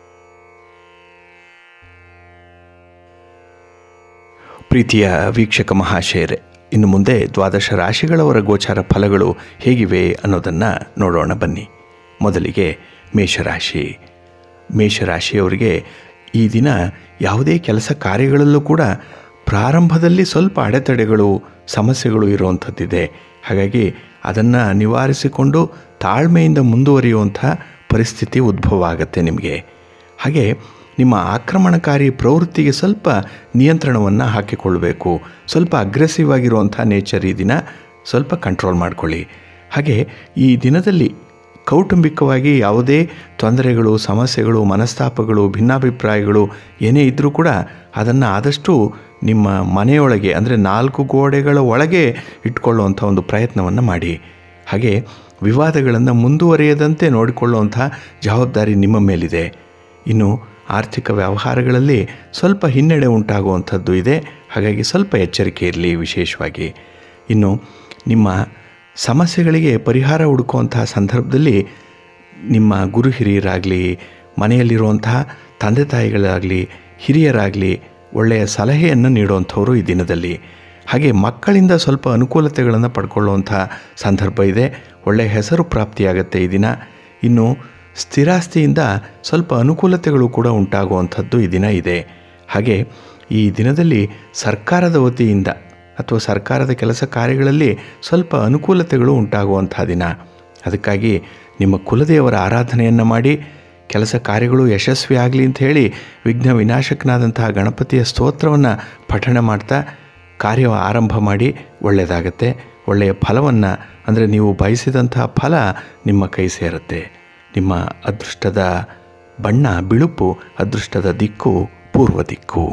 ಪ್ರೀತಿಯ ವೀಕ್ಷಕ ಮಹಾಶಯರೇ ಇನ್ನು ಮುಂದೆ ದ್ವಾದಶ ರಾಶಿಗಳವರ ಗೋಚಾರ ಫಲಗಳು ಹೇಗಿವೆ ಅನ್ನೋದನ್ನು ನೋಡೋಣ ಬನ್ನಿ ಮೊದಲಿಗೆ ಮೇಷರಾಶಿ ಮೇಷರಾಶಿಯವರಿಗೆ ಈ ದಿನ ಯಾವುದೇ ಕೆಲಸ ಕಾರ್ಯಗಳಲ್ಲೂ ಕೂಡ ಪ್ರಾರಂಭದಲ್ಲಿ ಸ್ವಲ್ಪ ಅಡೆತಡೆಗಳು ಸಮಸ್ಯೆಗಳು ಇರುವಂಥದ್ದಿದೆ ಹಾಗಾಗಿ ಅದನ್ನು ನಿವಾರಿಸಿಕೊಂಡು ತಾಳ್ಮೆಯಿಂದ ಮುಂದುವರಿಯುವಂಥ ಪರಿಸ್ಥಿತಿ ಉದ್ಭವ ಆಗುತ್ತೆ ನಿಮಗೆ ಹಾಗೆ ನಿಮ್ಮ ಆಕ್ರಮಣಕಾರಿ ಪ್ರವೃತ್ತಿಗೆ ಸ್ವಲ್ಪ ನಿಯಂತ್ರಣವನ್ನು ಹಾಕಿಕೊಳ್ಬೇಕು ಸ್ವಲ್ಪ ಅಗ್ರೆಸಿವ್ ಆಗಿರುವಂಥ ನೇಚರ್ ಈ ದಿನ ಸ್ವಲ್ಪ ಕಂಟ್ರೋಲ್ ಮಾಡ್ಕೊಳ್ಳಿ ಹಾಗೆ ಈ ದಿನದಲ್ಲಿ ಕೌಟುಂಬಿಕವಾಗಿ ಯಾವುದೇ ತೊಂದರೆಗಳು ಸಮಸ್ಯೆಗಳು ಮನಸ್ತಾಪಗಳು ಭಿನ್ನಾಭಿಪ್ರಾಯಗಳು ಏನೇ ಇದ್ದರೂ ಕೂಡ ಅದನ್ನು ಆದಷ್ಟು ನಿಮ್ಮ ಮನೆಯೊಳಗೆ ಅಂದರೆ ನಾಲ್ಕು ಗೋಡೆಗಳ ಒಳಗೆ ಇಟ್ಕೊಳ್ಳುವಂಥ ಒಂದು ಪ್ರಯತ್ನವನ್ನು ಮಾಡಿ ಹಾಗೆ ವಿವಾದಗಳನ್ನು ಮುಂದುವರಿಯದಂತೆ ನೋಡಿಕೊಳ್ಳುವಂಥ ಜವಾಬ್ದಾರಿ ನಿಮ್ಮ ಮೇಲಿದೆ ಇನ್ನು ಆರ್ಥಿಕ ವ್ಯವಹಾರಗಳಲ್ಲಿ ಸ್ವಲ್ಪ ಹಿನ್ನಡೆ ಉಂಟಾಗುವಂಥದ್ದು ಇದೆ ಹಾಗಾಗಿ ಸ್ವಲ್ಪ ಎಚ್ಚರಿಕೆ ಇರಲಿ ವಿಶೇಷವಾಗಿ ಇನ್ನು ನಿಮ್ಮ ಸಮಸ್ಯೆಗಳಿಗೆ ಪರಿಹಾರ ಹುಡುಕುವಂತಹ ಸಂದರ್ಭದಲ್ಲಿ ನಿಮ್ಮ ಗುರು ಹಿರಿಯರಾಗಲಿ ಮನೆಯಲ್ಲಿರುವಂತಹ ತಂದೆ ತಾಯಿಗಳಾಗಲಿ ಹಿರಿಯರಾಗಲಿ ಒಳ್ಳೆಯ ಸಲಹೆಯನ್ನು ನೀಡುವಂಥವರು ಈ ದಿನದಲ್ಲಿ ಹಾಗೆ ಮಕ್ಕಳಿಂದ ಸ್ವಲ್ಪ ಅನುಕೂಲತೆಗಳನ್ನು ಪಡ್ಕೊಳ್ಳುವಂಥ ಸಂದರ್ಭ ಇದೆ ಒಳ್ಳೆಯ ಹೆಸರು ಪ್ರಾಪ್ತಿಯಾಗತ್ತೆ ಈ ದಿನ ಇನ್ನು ಸ್ಥಿರಾಸ್ತಿಯಿಂದ ಸ್ವಲ್ಪ ಅನುಕೂಲತೆಗಳು ಕೂಡ ಉಂಟಾಗುವಂಥದ್ದು ಈ ದಿನ ಇದೆ ಹಾಗೆ ಈ ದಿನದಲ್ಲಿ ಸರ್ಕಾರದ ವತಿಯಿಂದ ಅಥವಾ ಸರ್ಕಾರದ ಕೆಲಸ ಕಾರ್ಯಗಳಲ್ಲಿ ಸ್ವಲ್ಪ ಅನುಕೂಲತೆಗಳು ಉಂಟಾಗುವಂಥ ದಿನ ಅದಕ್ಕಾಗಿ ನಿಮ್ಮ ಕುಲದೇವರ ಆರಾಧನೆಯನ್ನು ಮಾಡಿ ಕೆಲಸ ಕಾರ್ಯಗಳು ಯಶಸ್ವಿ ಆಗಲಿ ಅಂತ ಹೇಳಿ ವಿಘ್ನ ವಿನಾಶಕನಾದಂತಹ ಗಣಪತಿಯ ಸ್ತೋತ್ರವನ್ನು ಪಠಣ ಮಾಡ್ತಾ ಕಾರ್ಯ ಆರಂಭ ಮಾಡಿ ಒಳ್ಳೆಯದಾಗತ್ತೆ ಒಳ್ಳೆಯ ಫಲವನ್ನು ಅಂದರೆ ನೀವು ಬಯಸಿದಂತಹ ಫಲ ನಿಮ್ಮ ಕೈ ಸೇರುತ್ತೆ ನಿಮ್ಮ ಅದೃಷ್ಟದ ಬಣ್ಣ ಬಿಳುಪು ಅದೃಷ್ಟದ ದಿಕ್ಕು ಪೂರ್ವ ದಿಕ್ಕು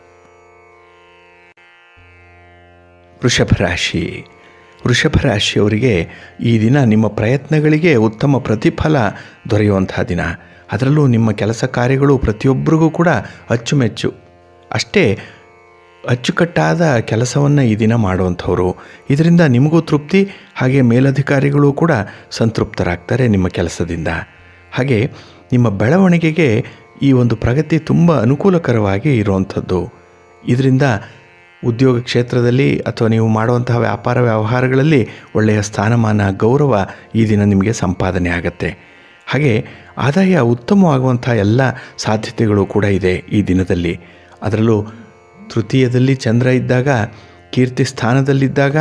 ವೃಷಭ ರಾಶಿ ವೃಷಭ ರಾಶಿಯವರಿಗೆ ಈ ದಿನ ನಿಮ್ಮ ಪ್ರಯತ್ನಗಳಿಗೆ ಉತ್ತಮ ಪ್ರತಿಫಲ ದೊರೆಯುವಂಥ ದಿನ ಅದರಲ್ಲೂ ನಿಮ್ಮ ಕೆಲಸ ಕಾರ್ಯಗಳು ಪ್ರತಿಯೊಬ್ಬರಿಗೂ ಕೂಡ ಅಚ್ಚುಮೆಚ್ಚು ಅಷ್ಟೇ ಅಚ್ಚುಕಟ್ಟಾದ ಕೆಲಸವನ್ನು ಈ ದಿನ ಮಾಡುವಂಥವ್ರು ಇದರಿಂದ ನಿಮಗೂ ತೃಪ್ತಿ ಹಾಗೆ ಮೇಲಧಿಕಾರಿಗಳು ಕೂಡ ಸಂತೃಪ್ತರಾಗ್ತಾರೆ ನಿಮ್ಮ ಕೆಲಸದಿಂದ ಹಾಗೆ ನಿಮ್ಮ ಬೆಳವಣಿಗೆಗೆ ಈ ಒಂದು ಪ್ರಗತಿ ತುಂಬ ಅನುಕೂಲಕರವಾಗಿ ಇರುವಂಥದ್ದು ಇದರಿಂದ ಉದ್ಯೋಗ ಕ್ಷೇತ್ರದಲ್ಲಿ ಅಥವಾ ನೀವು ಮಾಡುವಂತಹ ವ್ಯಾಪಾರ ವ್ಯವಹಾರಗಳಲ್ಲಿ ಒಳ್ಳೆಯ ಸ್ಥಾನಮಾನ ಗೌರವ ಈ ದಿನ ನಿಮಗೆ ಸಂಪಾದನೆ ಆಗತ್ತೆ ಹಾಗೆ ಆದಾಯ ಉತ್ತಮವಾಗುವಂಥ ಎಲ್ಲ ಸಾಧ್ಯತೆಗಳು ಕೂಡ ಇದೆ ಈ ದಿನದಲ್ಲಿ ಅದರಲ್ಲೂ ತೃತೀಯದಲ್ಲಿ ಚಂದ್ರ ಇದ್ದಾಗ ಕೀರ್ತಿ ಸ್ಥಾನದಲ್ಲಿದ್ದಾಗ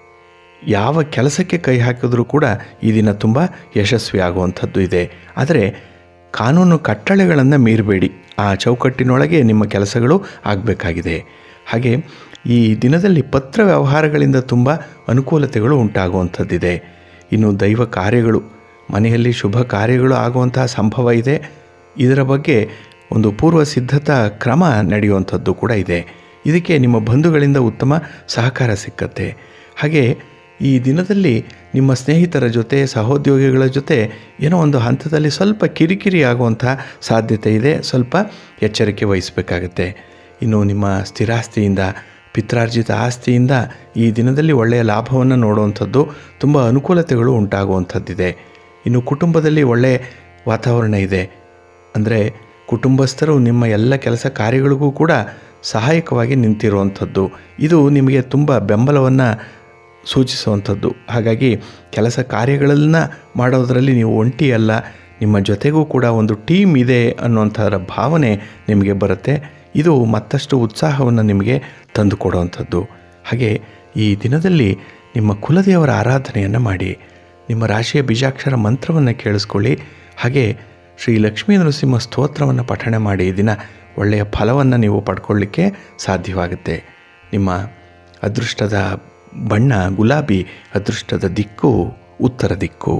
ಯಾವ ಕೆಲಸಕ್ಕೆ ಕೈ ಹಾಕಿದ್ರೂ ಕೂಡ ಈ ದಿನ ತುಂಬ ಯಶಸ್ವಿ ಆಗುವಂಥದ್ದು ಇದೆ ಆದರೆ ಕಾನೂನು ಕಟ್ಟಳೆಗಳನ್ನು ಮೀರಬೇಡಿ ಆ ಚೌಕಟ್ಟಿನೊಳಗೆ ನಿಮ್ಮ ಕೆಲಸಗಳು ಆಗಬೇಕಾಗಿದೆ ಹಾಗೆ ಈ ದಿನದಲ್ಲಿ ಪತ್ರ ವ್ಯವಹಾರಗಳಿಂದ ತುಂಬ ಅನುಕೂಲತೆಗಳು ಉಂಟಾಗುವಂಥದ್ದಿದೆ ಇನ್ನು ದೈವ ಕಾರ್ಯಗಳು ಮನೆಯಲ್ಲಿ ಶುಭ ಕಾರ್ಯಗಳು ಆಗುವಂತಹ ಸಂಭವ ಇದೆ ಇದರ ಬಗ್ಗೆ ಒಂದು ಪೂರ್ವ ಸಿದ್ಧತಾ ಕ್ರಮ ನಡೆಯುವಂಥದ್ದು ಕೂಡ ಇದೆ ಇದಕ್ಕೆ ನಿಮ್ಮ ಬಂಧುಗಳಿಂದ ಉತ್ತಮ ಸಹಕಾರ ಸಿಕ್ಕತ್ತೆ ಹಾಗೆ ಈ ದಿನದಲ್ಲಿ ನಿಮ್ಮ ಸ್ನೇಹಿತರ ಜೊತೆ ಸಹೋದ್ಯೋಗಿಗಳ ಜೊತೆ ಏನೋ ಒಂದು ಹಂತದಲ್ಲಿ ಸ್ವಲ್ಪ ಕಿರಿಕಿರಿ ಆಗುವಂಥ ಸಾಧ್ಯತೆ ಇದೆ ಸ್ವಲ್ಪ ಎಚ್ಚರಿಕೆ ವಹಿಸಬೇಕಾಗತ್ತೆ ಇನ್ನು ನಿಮ್ಮ ಸ್ಥಿರಾಸ್ತಿಯಿಂದ ಪಿತ್ರಾರ್ಜಿತ ಆಸ್ತಿಯಿಂದ ಈ ದಿನದಲ್ಲಿ ಒಳ್ಳೆಯ ಲಾಭವನ್ನು ನೋಡುವಂಥದ್ದು ತುಂಬ ಅನುಕೂಲತೆಗಳು ಉಂಟಾಗುವಂಥದ್ದಿದೆ ಇನ್ನು ಕುಟುಂಬದಲ್ಲಿ ಒಳ್ಳೆಯ ವಾತಾವರಣ ಇದೆ ಅಂದರೆ ಕುಟುಂಬಸ್ಥರು ನಿಮ್ಮ ಎಲ್ಲ ಕೆಲಸ ಕಾರ್ಯಗಳಿಗೂ ಕೂಡ ಸಹಾಯಕವಾಗಿ ನಿಂತಿರುವಂಥದ್ದು ಇದು ನಿಮಗೆ ತುಂಬ ಬೆಂಬಲವನ್ನು ಸೂಚಿಸುವಂಥದ್ದು ಹಾಗಾಗಿ ಕೆಲಸ ಕಾರ್ಯಗಳನ್ನು ಮಾಡೋದರಲ್ಲಿ ನೀವು ಒಂಟಿ ಅಲ್ಲ ನಿಮ್ಮ ಜೊತೆಗೂ ಕೂಡ ಒಂದು ಟೀಮ್ ಇದೆ ಅನ್ನುವಂಥರ ಭಾವನೆ ನಿಮಗೆ ಬರುತ್ತೆ ಇದು ಮತ್ತಷ್ಟು ಉತ್ಸಾಹವನ್ನು ನಿಮಗೆ ತಂದುಕೊಡುವಂಥದ್ದು ಹಾಗೆ ಈ ದಿನದಲ್ಲಿ ನಿಮ್ಮ ಕುಲದೇವರ ಆರಾಧನೆಯನ್ನು ಮಾಡಿ ನಿಮ್ಮ ರಾಶಿಯ ಬೀಜಾಕ್ಷರ ಮಂತ್ರವನ್ನು ಕೇಳಿಸ್ಕೊಳ್ಳಿ ಹಾಗೆ ಶ್ರೀ ಲಕ್ಷ್ಮೀ ನರಸಿಂಹ ಸ್ತೋತ್ರವನ್ನು ಪಠಣೆ ಮಾಡಿ ಈ ದಿನ ಒಳ್ಳೆಯ ಫಲವನ್ನು ನೀವು ಪಡ್ಕೊಳ್ಳಿಕ್ಕೆ ಸಾಧ್ಯವಾಗುತ್ತೆ ನಿಮ್ಮ ಅದೃಷ್ಟದ ಬಣ್ಣ ಗುಲಾಬಿ ಅದೃಷ್ಟದ ದಿಕ್ಕು ಉತ್ತರ ದಿಕ್ಕು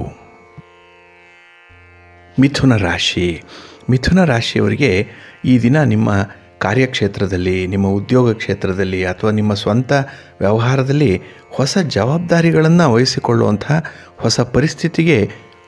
ಮಿಥುನ ರಾಶಿ ಮಿಥುನ ರಾಶಿಯವರಿಗೆ ಈ ದಿನ ನಿಮ್ಮ ಕಾರ್ಯಕ್ಷೇತ್ರದಲ್ಲಿ ನಿಮ್ಮ ಉದ್ಯೋಗ ಕ್ಷೇತ್ರದಲ್ಲಿ ಅಥವಾ ನಿಮ್ಮ ಸ್ವಂತ ವ್ಯವಹಾರದಲ್ಲಿ ಹೊಸ ಜವಾಬ್ದಾರಿಗಳನ್ನು ವಹಿಸಿಕೊಳ್ಳುವಂಥ ಹೊಸ ಪರಿಸ್ಥಿತಿಗೆ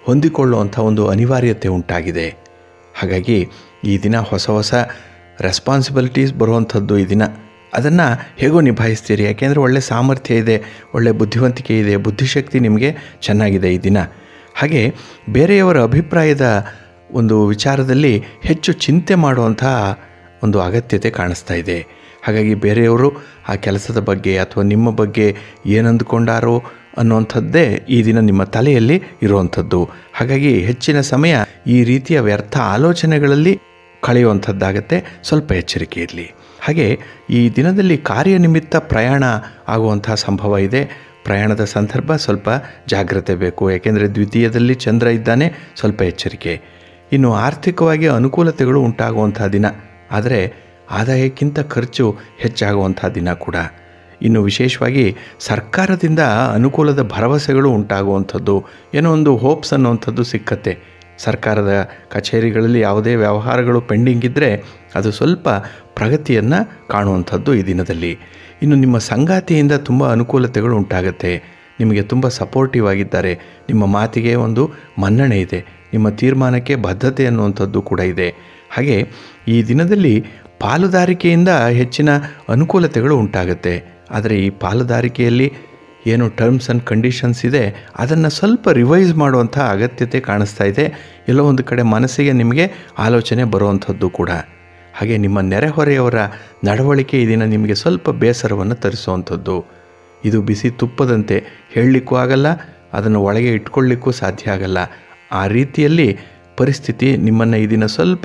ಹೊಂದಿಕೊಳ್ಳುವಂಥ ಒಂದು ಅನಿವಾರ್ಯತೆ ಉಂಟಾಗಿದೆ ಹಾಗಾಗಿ ಈ ದಿನ ಹೊಸ ಹೊಸ ರೆಸ್ಪಾನ್ಸಿಬಿಲಿಟೀಸ್ ಬರುವಂಥದ್ದು ಈ ದಿನ ಅದನ್ನು ಹೇಗೋ ನಿಭಾಯಿಸ್ತೀರಿ ಯಾಕೆಂದರೆ ಒಳ್ಳೆ ಸಾಮರ್ಥ್ಯ ಇದೆ ಒಳ್ಳೆ ಬುದ್ಧಿವಂತಿಕೆ ಇದೆ ಬುದ್ಧಿಶಕ್ತಿ ನಿಮಗೆ ಚೆನ್ನಾಗಿದೆ ಈ ದಿನ ಹಾಗೆ ಬೇರೆಯವರ ಅಭಿಪ್ರಾಯದ ಒಂದು ವಿಚಾರದಲ್ಲಿ ಹೆಚ್ಚು ಚಿಂತೆ ಮಾಡುವಂಥ ಒಂದು ಅಗತ್ಯತೆ ಕಾಣಿಸ್ತಾ ಇದೆ ಹಾಗಾಗಿ ಬೇರೆಯವರು ಆ ಕೆಲಸದ ಬಗ್ಗೆ ಅಥವಾ ನಿಮ್ಮ ಬಗ್ಗೆ ಏನಂದುಕೊಂಡಾರೋ ಅನ್ನುವಂಥದ್ದೇ ಈ ದಿನ ನಿಮ್ಮ ತಲೆಯಲ್ಲಿ ಇರುವಂಥದ್ದು ಹಾಗಾಗಿ ಹೆಚ್ಚಿನ ಸಮಯ ಈ ರೀತಿಯ ವ್ಯರ್ಥ ಆಲೋಚನೆಗಳಲ್ಲಿ ಕಳೆಯುವಂಥದ್ದಾಗತ್ತೆ ಸ್ವಲ್ಪ ಎಚ್ಚರಿಕೆ ಇರಲಿ ಹಾಗೆ ಈ ದಿನದಲ್ಲಿ ಕಾರ್ಯನಿಮಿತ್ತ ಪ್ರಯಾಣ ಆಗುವಂಥ ಸಂಭವ ಇದೆ ಪ್ರಯಾಣದ ಸಂದರ್ಭ ಸ್ವಲ್ಪ ಜಾಗ್ರತೆ ಬೇಕು ಯಾಕೆಂದರೆ ದ್ವಿತೀಯದಲ್ಲಿ ಚಂದ್ರ ಇದ್ದಾನೆ ಸ್ವಲ್ಪ ಎಚ್ಚರಿಕೆ ಇನ್ನು ಆರ್ಥಿಕವಾಗಿ ಅನುಕೂಲತೆಗಳು ಉಂಟಾಗುವಂಥ ದಿನ ಆದರೆ ಆದಾಯಕ್ಕಿಂತ ಖರ್ಚು ಹೆಚ್ಚಾಗುವಂಥ ದಿನ ಕೂಡ ಇನ್ನು ವಿಶೇಷವಾಗಿ ಸರ್ಕಾರದಿಂದ ಅನುಕೂಲದ ಭರವಸೆಗಳು ಉಂಟಾಗುವಂಥದ್ದು ಏನೋ ಒಂದು ಹೋಪ್ಸ್ ಅನ್ನುವಂಥದ್ದು ಸಿಕ್ಕತ್ತೆ ಸರ್ಕಾರದ ಕಚೇರಿಗಳಲ್ಲಿ ಯಾವುದೇ ವ್ಯವಹಾರಗಳು ಪೆಂಡಿಂಗ್ ಇದ್ದರೆ ಅದು ಸ್ವಲ್ಪ ಪ್ರಗತಿಯನ್ನು ಕಾಣುವಂಥದ್ದು ಈ ದಿನದಲ್ಲಿ ಇನ್ನು ನಿಮ್ಮ ಸಂಗಾತಿಯಿಂದ ತುಂಬ ಅನುಕೂಲತೆಗಳು ಉಂಟಾಗುತ್ತೆ ನಿಮಗೆ ತುಂಬ ಸಪೋರ್ಟಿವ್ ಆಗಿದ್ದಾರೆ ನಿಮ್ಮ ಮಾತಿಗೆ ಒಂದು ಮನ್ನಣೆ ಇದೆ ನಿಮ್ಮ ತೀರ್ಮಾನಕ್ಕೆ ಬದ್ಧತೆ ಅನ್ನುವಂಥದ್ದು ಕೂಡ ಇದೆ ಹಾಗೆ ಈ ದಿನದಲ್ಲಿ ಪಾಲುದಾರಿಕೆಯಿಂದ ಹೆಚ್ಚಿನ ಅನುಕೂಲತೆಗಳು ಉಂಟಾಗುತ್ತೆ ಆದರೆ ಈ ಪಾಲುದಾರಿಕೆಯಲ್ಲಿ ಏನು ಟರ್ಮ್ಸ್ ಆ್ಯಂಡ್ ಕಂಡೀಷನ್ಸ್ ಇದೆ ಅದನ್ನು ಸ್ವಲ್ಪ ರಿವೈಸ್ ಮಾಡುವಂಥ ಅಗತ್ಯತೆ ಕಾಣಿಸ್ತಾ ಇದೆ ಎಲ್ಲೋ ಒಂದು ಕಡೆ ಮನಸ್ಸಿಗೆ ನಿಮಗೆ ಆಲೋಚನೆ ಬರುವಂಥದ್ದು ಕೂಡ ಹಾಗೆ ನಿಮ್ಮ ನೆರೆಹೊರೆಯವರ ನಡವಳಿಕೆ ಈ ದಿನ ನಿಮಗೆ ಸ್ವಲ್ಪ ಬೇಸರವನ್ನು ತರಿಸುವಂಥದ್ದು ಇದು ಬಿಸಿ ತುಪ್ಪದಂತೆ ಹೇಳಲಿಕ್ಕೂ ಆಗಲ್ಲ ಅದನ್ನು ಒಳಗೆ ಇಟ್ಕೊಳ್ಳಿಕ್ಕೂ ಸಾಧ್ಯ ಆಗಲ್ಲ ಆ ರೀತಿಯಲ್ಲಿ ಪರಿಸ್ಥಿತಿ ನಿಮ್ಮನ್ನು ಈ ದಿನ ಸ್ವಲ್ಪ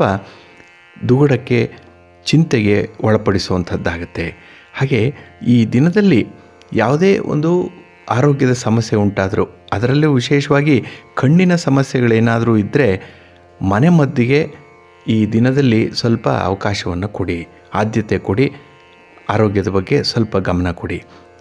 ದುಗುಡಕ್ಕೆ ಚಿಂತೆಗೆ ಒಳಪಡಿಸುವಂಥದ್ದಾಗತ್ತೆ ಹಾಗೆ ಈ ದಿನದಲ್ಲಿ ಯಾವುದೇ ಒಂದು ಆರೋಗ್ಯದ ಸಮಸ್ಯೆ ಉಂಟಾದರೂ ಅದರಲ್ಲೂ ವಿಶೇಷವಾಗಿ ಕಣ್ಣಿನ ಸಮಸ್ಯೆಗಳೇನಾದರೂ ಇದ್ದರೆ ಮನೆ ಮದ್ದಿಗೆ ಈ ದಿನದಲ್ಲಿ ಸ್ವಲ್ಪ ಅವಕಾಶವನ್ನು ಕೊಡಿ ಆದ್ಯತೆ ಕೊಡಿ ಆರೋಗ್ಯದ ಬಗ್ಗೆ ಸ್ವಲ್ಪ ಗಮನ ಕೊಡಿ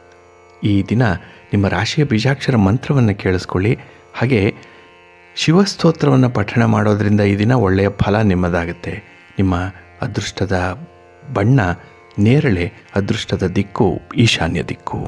ಈ ದಿನ ನಿಮ್ಮ ರಾಶಿಯ ಬೀಜಾಕ್ಷರ ಮಂತ್ರವನ್ನು ಕೇಳಿಸ್ಕೊಳ್ಳಿ ಹಾಗೆ ಶಿವಸ್ತೋತ್ರವನ್ನು ಪಠಣ ಮಾಡೋದರಿಂದ ಈ ದಿನ ಒಳ್ಳೆಯ ಫಲ ನಿಮ್ಮದಾಗುತ್ತೆ ನಿಮ್ಮ ಅದೃಷ್ಟದ ಬಣ್ಣ ನೇರಳೆ ಅದೃಷ್ಟದ ದಿಕ್ಕು ಈಶಾನ್ಯ ದಿಕ್ಕು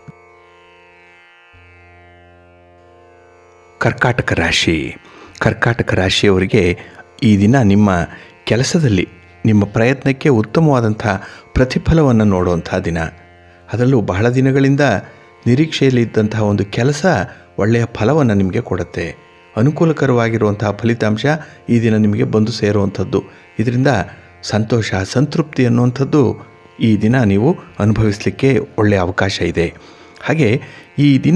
ಕರ್ಕಾಟಕ ರಾಶಿ ಕರ್ಕಾಟಕ ರಾಶಿಯವರಿಗೆ ಈ ದಿನ ನಿಮ್ಮ ಕೆಲಸದಲ್ಲಿ ನಿಮ್ಮ ಪ್ರಯತ್ನಕ್ಕೆ ಉತ್ತಮವಾದಂಥ ಪ್ರತಿಫಲವನ್ನು ನೋಡುವಂಥ ದಿನ ಅದರಲ್ಲೂ ಬಹಳ ದಿನಗಳಿಂದ ನಿರೀಕ್ಷೆಯಲ್ಲಿದ್ದಂತಹ ಒಂದು ಕೆಲಸ ಒಳ್ಳೆಯ ಫಲವನ್ನು ನಿಮಗೆ ಕೊಡುತ್ತೆ ಅನುಕೂಲಕರವಾಗಿರುವಂತಹ ಫಲಿತಾಂಶ ಈ ದಿನ ನಿಮಗೆ ಬಂದು ಸೇರುವಂಥದ್ದು ಇದರಿಂದ ಸಂತೋಷ ಸಂತೃಪ್ತಿ ಅನ್ನುವಂಥದ್ದು ಈ ದಿನ ನೀವು ಅನುಭವಿಸಲಿಕ್ಕೆ ಒಳ್ಳೆಯ ಅವಕಾಶ ಇದೆ ಹಾಗೆ ಈ ದಿನ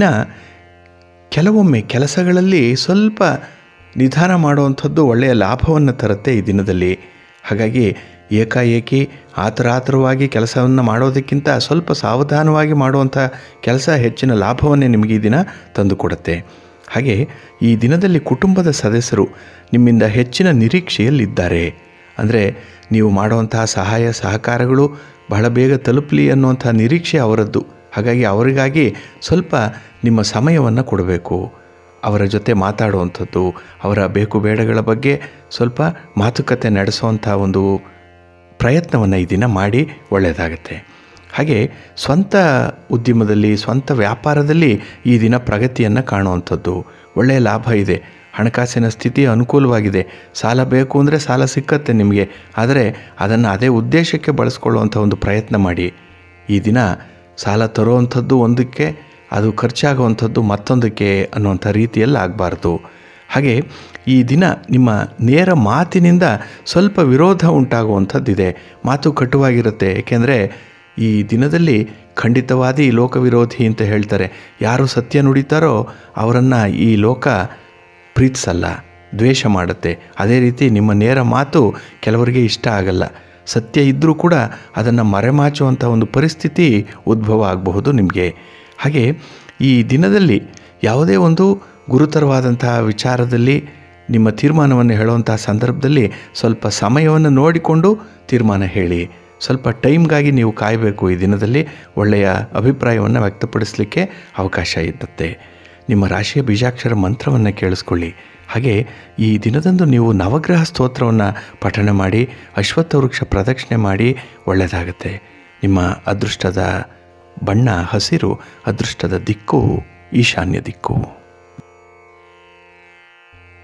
ಕೆಲವೊಮ್ಮೆ ಕೆಲಸಗಳಲ್ಲಿ ಸ್ವಲ್ಪ ನಿಧಾನ ಮಾಡುವಂಥದ್ದು ಒಳ್ಳೆಯ ಲಾಭವನ್ನು ತರುತ್ತೆ ಈ ದಿನದಲ್ಲಿ ಹಾಗಾಗಿ ಏಕಾಏಕಿ ಆತರ ಆತರವಾಗಿ ಕೆಲಸವನ್ನು ಮಾಡೋದಕ್ಕಿಂತ ಸ್ವಲ್ಪ ಸಾವಧಾನವಾಗಿ ಮಾಡುವಂಥ ಕೆಲಸ ಹೆಚ್ಚಿನ ಲಾಭವನ್ನೇ ನಿಮಗೆ ಈ ದಿನ ತಂದುಕೊಡುತ್ತೆ ಹಾಗೆ ಈ ದಿನದಲ್ಲಿ ಕುಟುಂಬದ ಸದಸ್ಯರು ನಿಮ್ಮಿಂದ ಹೆಚ್ಚಿನ ನಿರೀಕ್ಷೆಯಲ್ಲಿದ್ದಾರೆ ಅಂದರೆ ನೀವು ಮಾಡುವಂತಹ ಸಹಾಯ ಸಹಕಾರಗಳು ಬಹಳ ಬೇಗ ತಲುಪಲಿ ಅನ್ನುವಂಥ ನಿರೀಕ್ಷೆ ಅವರದ್ದು ಹಾಗಾಗಿ ಅವರಿಗಾಗಿ ಸ್ವಲ್ಪ ನಿಮ್ಮ ಸಮಯವನ್ನು ಕೊಡಬೇಕು ಅವರ ಜೊತೆ ಮಾತಾಡುವಂಥದ್ದು ಅವರ ಬೇಕು ಬೇಡಗಳ ಬಗ್ಗೆ ಸ್ವಲ್ಪ ಮಾತುಕತೆ ನಡೆಸುವಂಥ ಒಂದು ಪ್ರಯತ್ನವನ್ನು ಈ ದಿನ ಮಾಡಿ ಒಳ್ಳೆಯದಾಗತ್ತೆ ಹಾಗೆ ಸ್ವಂತ ಉದ್ಯಮದಲ್ಲಿ ಸ್ವಂತ ವ್ಯಾಪಾರದಲ್ಲಿ ಈ ದಿನ ಪ್ರಗತಿಯನ್ನು ಕಾಣುವಂಥದ್ದು ಒಳ್ಳೆಯ ಲಾಭ ಇದೆ ಹಣಕಾಸಿನ ಸ್ಥಿತಿ ಅನುಕೂಲವಾಗಿದೆ ಸಾಲ ಬೇಕು ಅಂದರೆ ಸಾಲ ಸಿಕ್ಕತ್ತೆ ನಿಮಗೆ ಆದರೆ ಅದನ್ನು ಅದೇ ಉದ್ದೇಶಕ್ಕೆ ಬಳಸ್ಕೊಳ್ಳುವಂಥ ಒಂದು ಪ್ರಯತ್ನ ಮಾಡಿ ಈ ದಿನ ಸಾಲ ತರುವಂಥದ್ದು ಒಂದಕ್ಕೆ ಅದು ಖರ್ಚಾಗುವಂಥದ್ದು ಮತ್ತೊಂದಕ್ಕೆ ಅನ್ನುವಂಥ ರೀತಿಯಲ್ಲಿ ಆಗಬಾರ್ದು ಹಾಗೆ ಈ ದಿನ ನಿಮ್ಮ ನೇರ ಮಾತಿನಿಂದ ಸ್ವಲ್ಪ ವಿರೋಧ ಉಂಟಾಗುವಂಥದ್ದಿದೆ ಮಾತು ಕಟುವಾಗಿರುತ್ತೆ ಏಕೆಂದರೆ ಈ ದಿನದಲ್ಲಿ ಖಂಡಿತವಾದಿ ಲೋಕ ವಿರೋಧಿ ಅಂತ ಹೇಳ್ತಾರೆ ಯಾರು ಸತ್ಯ ನುಡಿತಾರೋ ಅವರನ್ನು ಈ ಲೋಕ ಪ್ರೀತಿಸಲ್ಲ ದ್ವೇಷ ಮಾಡುತ್ತೆ ಅದೇ ರೀತಿ ನಿಮ್ಮ ನೇರ ಮಾತು ಕೆಲವರಿಗೆ ಇಷ್ಟ ಆಗಲ್ಲ ಸತ್ಯ ಇದ್ದರೂ ಕೂಡ ಅದನ್ನು ಮರೆಮಾಚುವಂಥ ಒಂದು ಪರಿಸ್ಥಿತಿ ಉದ್ಭವ ಆಗಬಹುದು ನಿಮಗೆ ಹಾಗೆ ಈ ದಿನದಲ್ಲಿ ಯಾವುದೇ ಒಂದು ಗುರುತರವಾದಂತಹ ವಿಚಾರದಲ್ಲಿ ನಿಮ್ಮ ತೀರ್ಮಾನವನ್ನು ಹೇಳುವಂಥ ಸಂದರ್ಭದಲ್ಲಿ ಸ್ವಲ್ಪ ಸಮಯವನ್ನು ನೋಡಿಕೊಂಡು ತೀರ್ಮಾನ ಹೇಳಿ ಸ್ವಲ್ಪ ಟೈಮ್ಗಾಗಿ ನೀವು ಕಾಯಬೇಕು ಈ ದಿನದಲ್ಲಿ ಒಳ್ಳೆಯ ಅಭಿಪ್ರಾಯವನ್ನು ವ್ಯಕ್ತಪಡಿಸಲಿಕ್ಕೆ ಅವಕಾಶ ಇರುತ್ತೆ ನಿಮ್ಮ ರಾಶಿಯ ಬೀಜಾಕ್ಷರ ಮಂತ್ರವನ್ನು ಕೇಳಿಸ್ಕೊಳ್ಳಿ ಹಾಗೆ ಈ ದಿನದಂದು ನೀವು ನವಗ್ರಹ ಸ್ತೋತ್ರವನ್ನು ಪಠಣ ಮಾಡಿ ಅಶ್ವತ್ಥ ವೃಕ್ಷ ಪ್ರದಕ್ಷಿಣೆ ಮಾಡಿ ಒಳ್ಳೆಯದಾಗುತ್ತೆ ನಿಮ್ಮ ಅದೃಷ್ಟದ ಬಣ್ಣ ಹಸಿರು ಅದೃಷ್ಟದ ದಿಕ್ಕು ಈಶಾನ್ಯ ದಿಕ್ಕು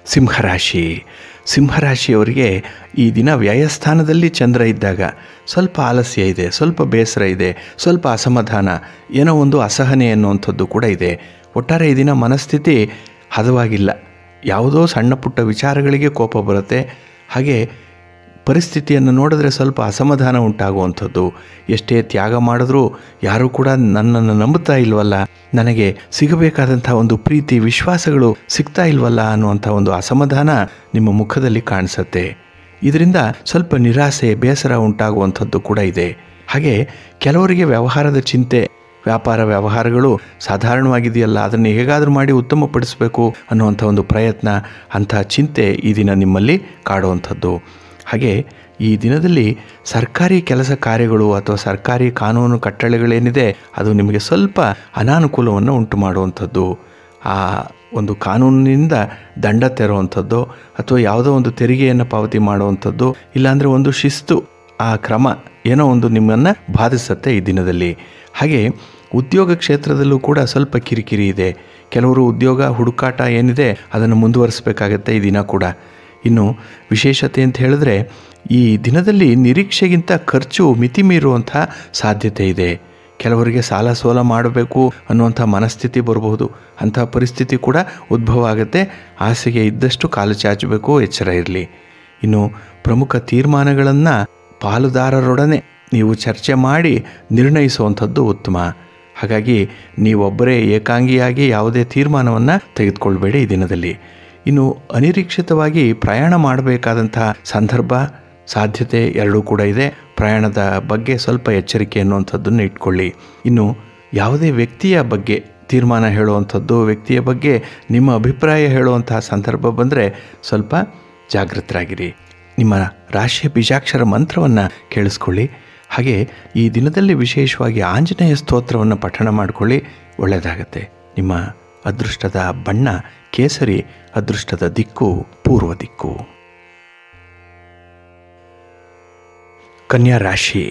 ಸಿಂಹರಾಶಿ ಸಿಂಹರಾಶಿಯವರಿಗೆ ಈ ದಿನ ವ್ಯಯಸ್ಥಾನದಲ್ಲಿ ಚಂದ್ರ ಇದ್ದಾಗ ಸ್ವಲ್ಪ ಆಲಸ್ಯ ಇದೆ ಸ್ವಲ್ಪ ಬೇಸರ ಇದೆ ಸ್ವಲ್ಪ ಅಸಮಾಧಾನ ಏನೋ ಒಂದು ಅಸಹನೆ ಅನ್ನುವಂಥದ್ದು ಕೂಡ ಇದೆ ಒಟ್ಟಾರೆ ಈ ದಿನ ಮನಸ್ಥಿತಿ ಹದವಾಗಿಲ್ಲ ಯಾವುದೋ ಸಣ್ಣ ಪುಟ್ಟ ವಿಚಾರಗಳಿಗೆ ಕೋಪ ಬರುತ್ತೆ ಹಾಗೆ ಪರಿಸ್ಥಿತಿಯನ್ನು ನೋಡಿದ್ರೆ ಸ್ವಲ್ಪ ಅಸಮಾಧಾನ ಉಂಟಾಗುವಂಥದ್ದು ಎಷ್ಟೇ ತ್ಯಾಗ ಮಾಡಿದ್ರೂ ಯಾರೂ ಕೂಡ ನನ್ನನ್ನು ನಂಬುತ್ತಾ ಇಲ್ವಲ್ಲ ನನಗೆ ಸಿಗಬೇಕಾದಂಥ ಒಂದು ಪ್ರೀತಿ ವಿಶ್ವಾಸಗಳು ಸಿಗ್ತಾ ಇಲ್ವಲ್ಲ ಅನ್ನುವಂಥ ಒಂದು ಅಸಮಾಧಾನ ನಿಮ್ಮ ಮುಖದಲ್ಲಿ ಕಾಣಿಸುತ್ತೆ ಇದರಿಂದ ಸ್ವಲ್ಪ ನಿರಾಸೆ ಬೇಸರ ಉಂಟಾಗುವಂಥದ್ದು ಕೂಡ ಇದೆ ಹಾಗೆ ಕೆಲವರಿಗೆ ವ್ಯವಹಾರದ ಚಿಂತೆ ವ್ಯಾಪಾರ ವ್ಯವಹಾರಗಳು ಸಾಧಾರಣವಾಗಿದೆಯಲ್ಲ ಅದನ್ನು ಹೇಗಾದರೂ ಮಾಡಿ ಉತ್ತಮಪಡಿಸಬೇಕು ಅನ್ನುವಂಥ ಒಂದು ಪ್ರಯತ್ನ ಅಂಥ ಚಿಂತೆ ಈ ದಿನ ನಿಮ್ಮಲ್ಲಿ ಕಾಡುವಂಥದ್ದು ಹಾಗೆ ಈ ದಿನದಲ್ಲಿ ಸರ್ಕಾರಿ ಕೆಲಸ ಕಾರ್ಯಗಳು ಅಥವಾ ಸರ್ಕಾರಿ ಕಾನೂನು ಕಟ್ಟಳೆಗಳೇನಿದೆ ಅದು ನಿಮಗೆ ಸ್ವಲ್ಪ ಅನಾನುಕೂಲವನ್ನು ಉಂಟು ಮಾಡುವಂಥದ್ದು ಆ ಒಂದು ಕಾನೂನಿನಿಂದ ದಂಡ ತೆರುವಂಥದ್ದು ಅಥವಾ ಯಾವುದೋ ಒಂದು ತೆರಿಗೆಯನ್ನು ಪಾವತಿ ಮಾಡುವಂಥದ್ದು ಇಲ್ಲಾಂದರೆ ಒಂದು ಶಿಸ್ತು ಆ ಕ್ರಮ ಏನೋ ಒಂದು ನಿಮ್ಮನ್ನು ಬಾಧಿಸುತ್ತೆ ಈ ದಿನದಲ್ಲಿ ಹಾಗೆ ಉದ್ಯೋಗ ಕ್ಷೇತ್ರದಲ್ಲೂ ಕೂಡ ಸ್ವಲ್ಪ ಕಿರಿಕಿರಿ ಇದೆ ಕೆಲವರು ಉದ್ಯೋಗ ಹುಡುಕಾಟ ಏನಿದೆ ಅದನ್ನು ಮುಂದುವರಿಸಬೇಕಾಗತ್ತೆ ಈ ದಿನ ಕೂಡ ಇನ್ನು ವಿಶೇಷತೆ ಅಂತ ಹೇಳಿದ್ರೆ ಈ ದಿನದಲ್ಲಿ ನಿರೀಕ್ಷೆಗಿಂತ ಖರ್ಚು ಮಿತಿ ಮೀರುವಂಥ ಸಾಧ್ಯತೆ ಇದೆ ಕೆಲವರಿಗೆ ಸಾಲ ಸೋಲ ಮಾಡಬೇಕು ಅನ್ನುವಂಥ ಮನಸ್ಥಿತಿ ಬರಬಹುದು ಅಂಥ ಪರಿಸ್ಥಿತಿ ಕೂಡ ಉದ್ಭವ ಆಗುತ್ತೆ ಆಸೆಗೆ ಇದ್ದಷ್ಟು ಕಾಲು ಚಾಚಬೇಕು ಎಚ್ಚರ ಇರಲಿ ಇನ್ನು ಪ್ರಮುಖ ತೀರ್ಮಾನಗಳನ್ನು ಪಾಲುದಾರರೊಡನೆ ನೀವು ಚರ್ಚೆ ಮಾಡಿ ನಿರ್ಣಯಿಸುವಂಥದ್ದು ಉತ್ತಮ ಹಾಗಾಗಿ ನೀವೊಬ್ಬರೇ ಏಕಾಂಗಿಯಾಗಿ ಯಾವುದೇ ತೀರ್ಮಾನವನ್ನು ತೆಗೆದುಕೊಳ್ಬೇಡಿ ಈ ದಿನದಲ್ಲಿ ಇನ್ನು ಅನಿರೀಕ್ಷಿತವಾಗಿ ಪ್ರಯಾಣ ಮಾಡಬೇಕಾದಂಥ ಸಂದರ್ಭ ಸಾಧ್ಯತೆ ಎರಡೂ ಕೂಡ ಇದೆ ಪ್ರಯಾಣದ ಬಗ್ಗೆ ಸ್ವಲ್ಪ ಎಚ್ಚರಿಕೆ ಅನ್ನುವಂಥದ್ದನ್ನು ಇಟ್ಕೊಳ್ಳಿ ಇನ್ನು ಯಾವುದೇ ವ್ಯಕ್ತಿಯ ಬಗ್ಗೆ ತೀರ್ಮಾನ ಹೇಳುವಂಥದ್ದು ವ್ಯಕ್ತಿಯ ಬಗ್ಗೆ ನಿಮ್ಮ ಅಭಿಪ್ರಾಯ ಹೇಳುವಂತಹ ಸಂದರ್ಭ ಬಂದರೆ ಸ್ವಲ್ಪ ಜಾಗೃತರಾಗಿರಿ ನಿಮ್ಮ ರಾಶಿಯ ಬೀಜಾಕ್ಷರ ಮಂತ್ರವನ್ನು ಕೇಳಿಸ್ಕೊಳ್ಳಿ ಹಾಗೆ ಈ ದಿನದಲ್ಲಿ ವಿಶೇಷವಾಗಿ ಆಂಜನೇಯ ಸ್ತೋತ್ರವನ್ನು ಪಠಣ ಮಾಡಿಕೊಳ್ಳಿ ಒಳ್ಳೆಯದಾಗತ್ತೆ ನಿಮ್ಮ ಅದೃಷ್ಟದ ಬಣ್ಣ ಕೇಸರಿ ಅದೃಷ್ಟದ ದಿಕ್ಕು ಪೂರ್ವ ದಿಕ್ಕು ಕನ್ಯಾ ರಾಶಿ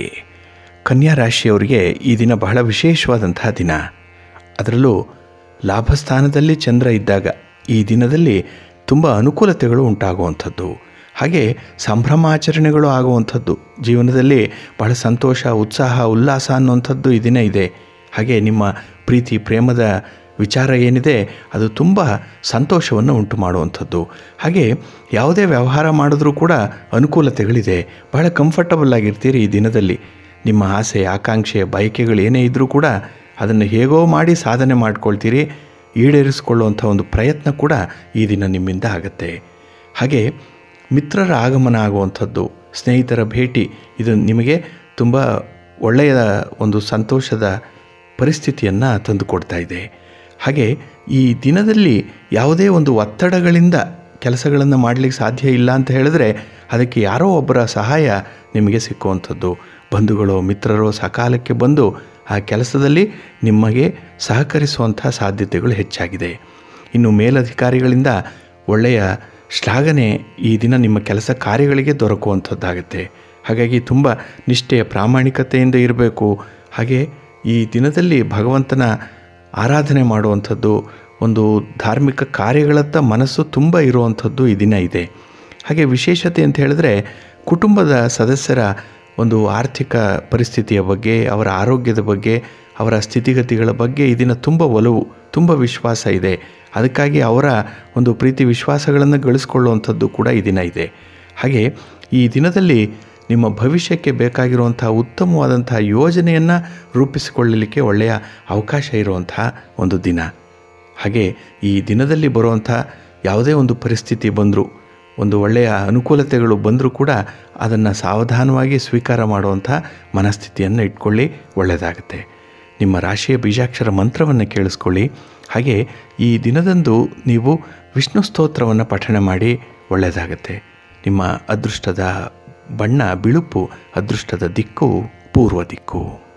ಕನ್ಯಾ ರಾಶಿಯವರಿಗೆ ಈ ದಿನ ಬಹಳ ವಿಶೇಷವಾದಂತಹ ದಿನ ಅದರಲ್ಲೂ ಲಾಭಸ್ಥಾನದಲ್ಲಿ ಚಂದ್ರ ಇದ್ದಾಗ ಈ ದಿನದಲ್ಲಿ ತುಂಬ ಅನುಕೂಲತೆಗಳು ಉಂಟಾಗುವಂಥದ್ದು ಹಾಗೆ ಸಂಭ್ರಮಾಚರಣೆಗಳು ಆಗುವಂಥದ್ದು ಜೀವನದಲ್ಲಿ ಬಹಳ ಸಂತೋಷ ಉತ್ಸಾಹ ಉಲ್ಲಾಸ ಅನ್ನುವಂಥದ್ದು ಈ ದಿನ ಇದೆ ಹಾಗೆ ನಿಮ್ಮ ಪ್ರೀತಿ ಪ್ರೇಮದ ವಿಚಾರ ಏನಿದೆ ಅದು ತುಂಬ ಸಂತೋಷವನ್ನು ಉಂಟು ಮಾಡುವಂಥದ್ದು ಹಾಗೆ ಯಾವುದೇ ವ್ಯವಹಾರ ಮಾಡಿದ್ರೂ ಕೂಡ ಅನುಕೂಲತೆಗಳಿದೆ ಬಹಳ ಕಂಫರ್ಟಬಲ್ ಆಗಿರ್ತೀರಿ ಈ ದಿನದಲ್ಲಿ ನಿಮ್ಮ ಆಸೆ ಆಕಾಂಕ್ಷೆ ಬಯಕೆಗಳು ಏನೇ ಇದ್ದರೂ ಕೂಡ ಅದನ್ನು ಹೇಗೋ ಮಾಡಿ ಸಾಧನೆ ಮಾಡ್ಕೊಳ್ತೀರಿ ಈಡೇರಿಸಿಕೊಳ್ಳುವಂಥ ಒಂದು ಪ್ರಯತ್ನ ಕೂಡ ಈ ದಿನ ನಿಮ್ಮಿಂದ ಆಗುತ್ತೆ ಹಾಗೆ ಮಿತ್ರರ ಆಗಮನ ಆಗುವಂಥದ್ದು ಸ್ನೇಹಿತರ ಭೇಟಿ ಇದು ನಿಮಗೆ ತುಂಬ ಒಳ್ಳೆಯ ಒಂದು ಸಂತೋಷದ ಪರಿಸ್ಥಿತಿಯನ್ನು ತಂದುಕೊಡ್ತಾ ಇದೆ ಹಾಗೆ ಈ ದಿನದಲ್ಲಿ ಯಾವುದೇ ಒಂದು ಒತ್ತಡಗಳಿಂದ ಕೆಲಸಗಳನ್ನು ಮಾಡಲಿಕ್ಕೆ ಸಾಧ್ಯ ಇಲ್ಲ ಅಂತ ಹೇಳಿದ್ರೆ ಅದಕ್ಕೆ ಯಾರೋ ಒಬ್ಬರ ಸಹಾಯ ನಿಮಗೆ ಸಿಕ್ಕುವಂಥದ್ದು ಬಂಧುಗಳು ಮಿತ್ರರು ಸಕಾಲಕ್ಕೆ ಬಂದು ಆ ಕೆಲಸದಲ್ಲಿ ನಿಮಗೆ ಸಹಕರಿಸುವಂಥ ಸಾಧ್ಯತೆಗಳು ಹೆಚ್ಚಾಗಿದೆ ಇನ್ನು ಮೇಲಧಿಕಾರಿಗಳಿಂದ ಒಳ್ಳೆಯ ಶ್ಲಾಘನೆ ಈ ದಿನ ನಿಮ್ಮ ಕೆಲಸ ಕಾರ್ಯಗಳಿಗೆ ದೊರಕುವಂಥದ್ದಾಗುತ್ತೆ ಹಾಗಾಗಿ ತುಂಬ ನಿಷ್ಠೆಯ ಪ್ರಾಮಾಣಿಕತೆಯಿಂದ ಇರಬೇಕು ಹಾಗೆ ಈ ದಿನದಲ್ಲಿ ಭಗವಂತನ ಆರಾಧನೆ ಮಾಡುವಂಥದ್ದು ಒಂದು ಧಾರ್ಮಿಕ ಕಾರ್ಯಗಳತ್ತ ಮನಸ್ಸು ತುಂಬ ಇರುವಂಥದ್ದು ಈ ದಿನ ಇದೆ ಹಾಗೆ ವಿಶೇಷತೆ ಅಂತ ಹೇಳಿದ್ರೆ ಕುಟುಂಬದ ಸದಸ್ಯರ ಒಂದು ಆರ್ಥಿಕ ಪರಿಸ್ಥಿತಿಯ ಬಗ್ಗೆ ಅವರ ಆರೋಗ್ಯದ ಬಗ್ಗೆ ಅವರ ಸ್ಥಿತಿಗತಿಗಳ ಬಗ್ಗೆ ಈ ದಿನ ತುಂಬ ಒಲವು ತುಂಬ ವಿಶ್ವಾಸ ಇದೆ ಅದಕ್ಕಾಗಿ ಅವರ ಒಂದು ಪ್ರೀತಿ ವಿಶ್ವಾಸಗಳನ್ನು ಗಳಿಸ್ಕೊಳ್ಳುವಂಥದ್ದು ಕೂಡ ಈ ದಿನ ಇದೆ ಹಾಗೆ ಈ ದಿನದಲ್ಲಿ ನಿಮ್ಮ ಭವಿಷ್ಯಕ್ಕೆ ಬೇಕಾಗಿರುವಂಥ ಉತ್ತಮವಾದಂಥ ಯೋಜನೆಯನ್ನು ರೂಪಿಸಿಕೊಳ್ಳಲಿಕ್ಕೆ ಒಳ್ಳೆಯ ಅವಕಾಶ ಇರುವಂತಹ ಒಂದು ದಿನ ಹಾಗೆ ಈ ದಿನದಲ್ಲಿ ಬರುವಂಥ ಯಾವುದೇ ಒಂದು ಪರಿಸ್ಥಿತಿ ಬಂದರೂ ಒಂದು ಒಳ್ಳೆಯ ಅನುಕೂಲತೆಗಳು ಬಂದರೂ ಕೂಡ ಅದನ್ನು ಸಾವಧಾನವಾಗಿ ಸ್ವೀಕಾರ ಮಾಡುವಂಥ ಮನಸ್ಥಿತಿಯನ್ನು ಇಟ್ಕೊಳ್ಳಿ ಒಳ್ಳೆಯದಾಗುತ್ತೆ ನಿಮ್ಮ ರಾಶಿಯ ಬೀಜಾಕ್ಷರ ಮಂತ್ರವನ್ನು ಕೇಳಿಸ್ಕೊಳ್ಳಿ ಹಾಗೆ ಈ ದಿನದಂದು ನೀವು ವಿಷ್ಣು ಸ್ತೋತ್ರವನ್ನು ಪಠಣ ಮಾಡಿ ಒಳ್ಳೆಯದಾಗತ್ತೆ ನಿಮ್ಮ ಅದೃಷ್ಟದ ಬಣ್ಣ ಬಿಳುಪು ಅದೃಷ್ಟದ ದಿಕ್ಕು ಪೂರ್ವ ದಿಕ್ಕು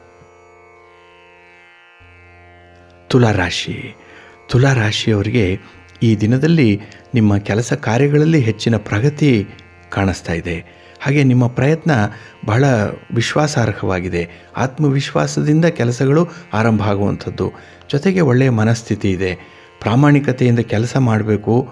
ತುಲಾರಾಶಿ ತುಲಾರಾಶಿಯವರಿಗೆ ಈ ದಿನದಲ್ಲಿ ನಿಮ್ಮ ಕೆಲಸ ಕಾರ್ಯಗಳಲ್ಲಿ ಹೆಚ್ಚಿನ ಪ್ರಗತಿ ಕಾಣಿಸ್ತಾ ಇದೆ ಹಾಗೆ ನಿಮ್ಮ ಪ್ರಯತ್ನ ಬಹಳ ವಿಶ್ವಾಸಾರ್ಹವಾಗಿದೆ ಆತ್ಮವಿಶ್ವಾಸದಿಂದ ಕೆಲಸಗಳು ಆರಂಭ ಆಗುವಂಥದ್ದು ಜೊತೆಗೆ ಒಳ್ಳೆಯ ಮನಸ್ಥಿತಿ ಇದೆ ಪ್ರಾಮಾಣಿಕತೆಯಿಂದ ಕೆಲಸ ಮಾಡಬೇಕು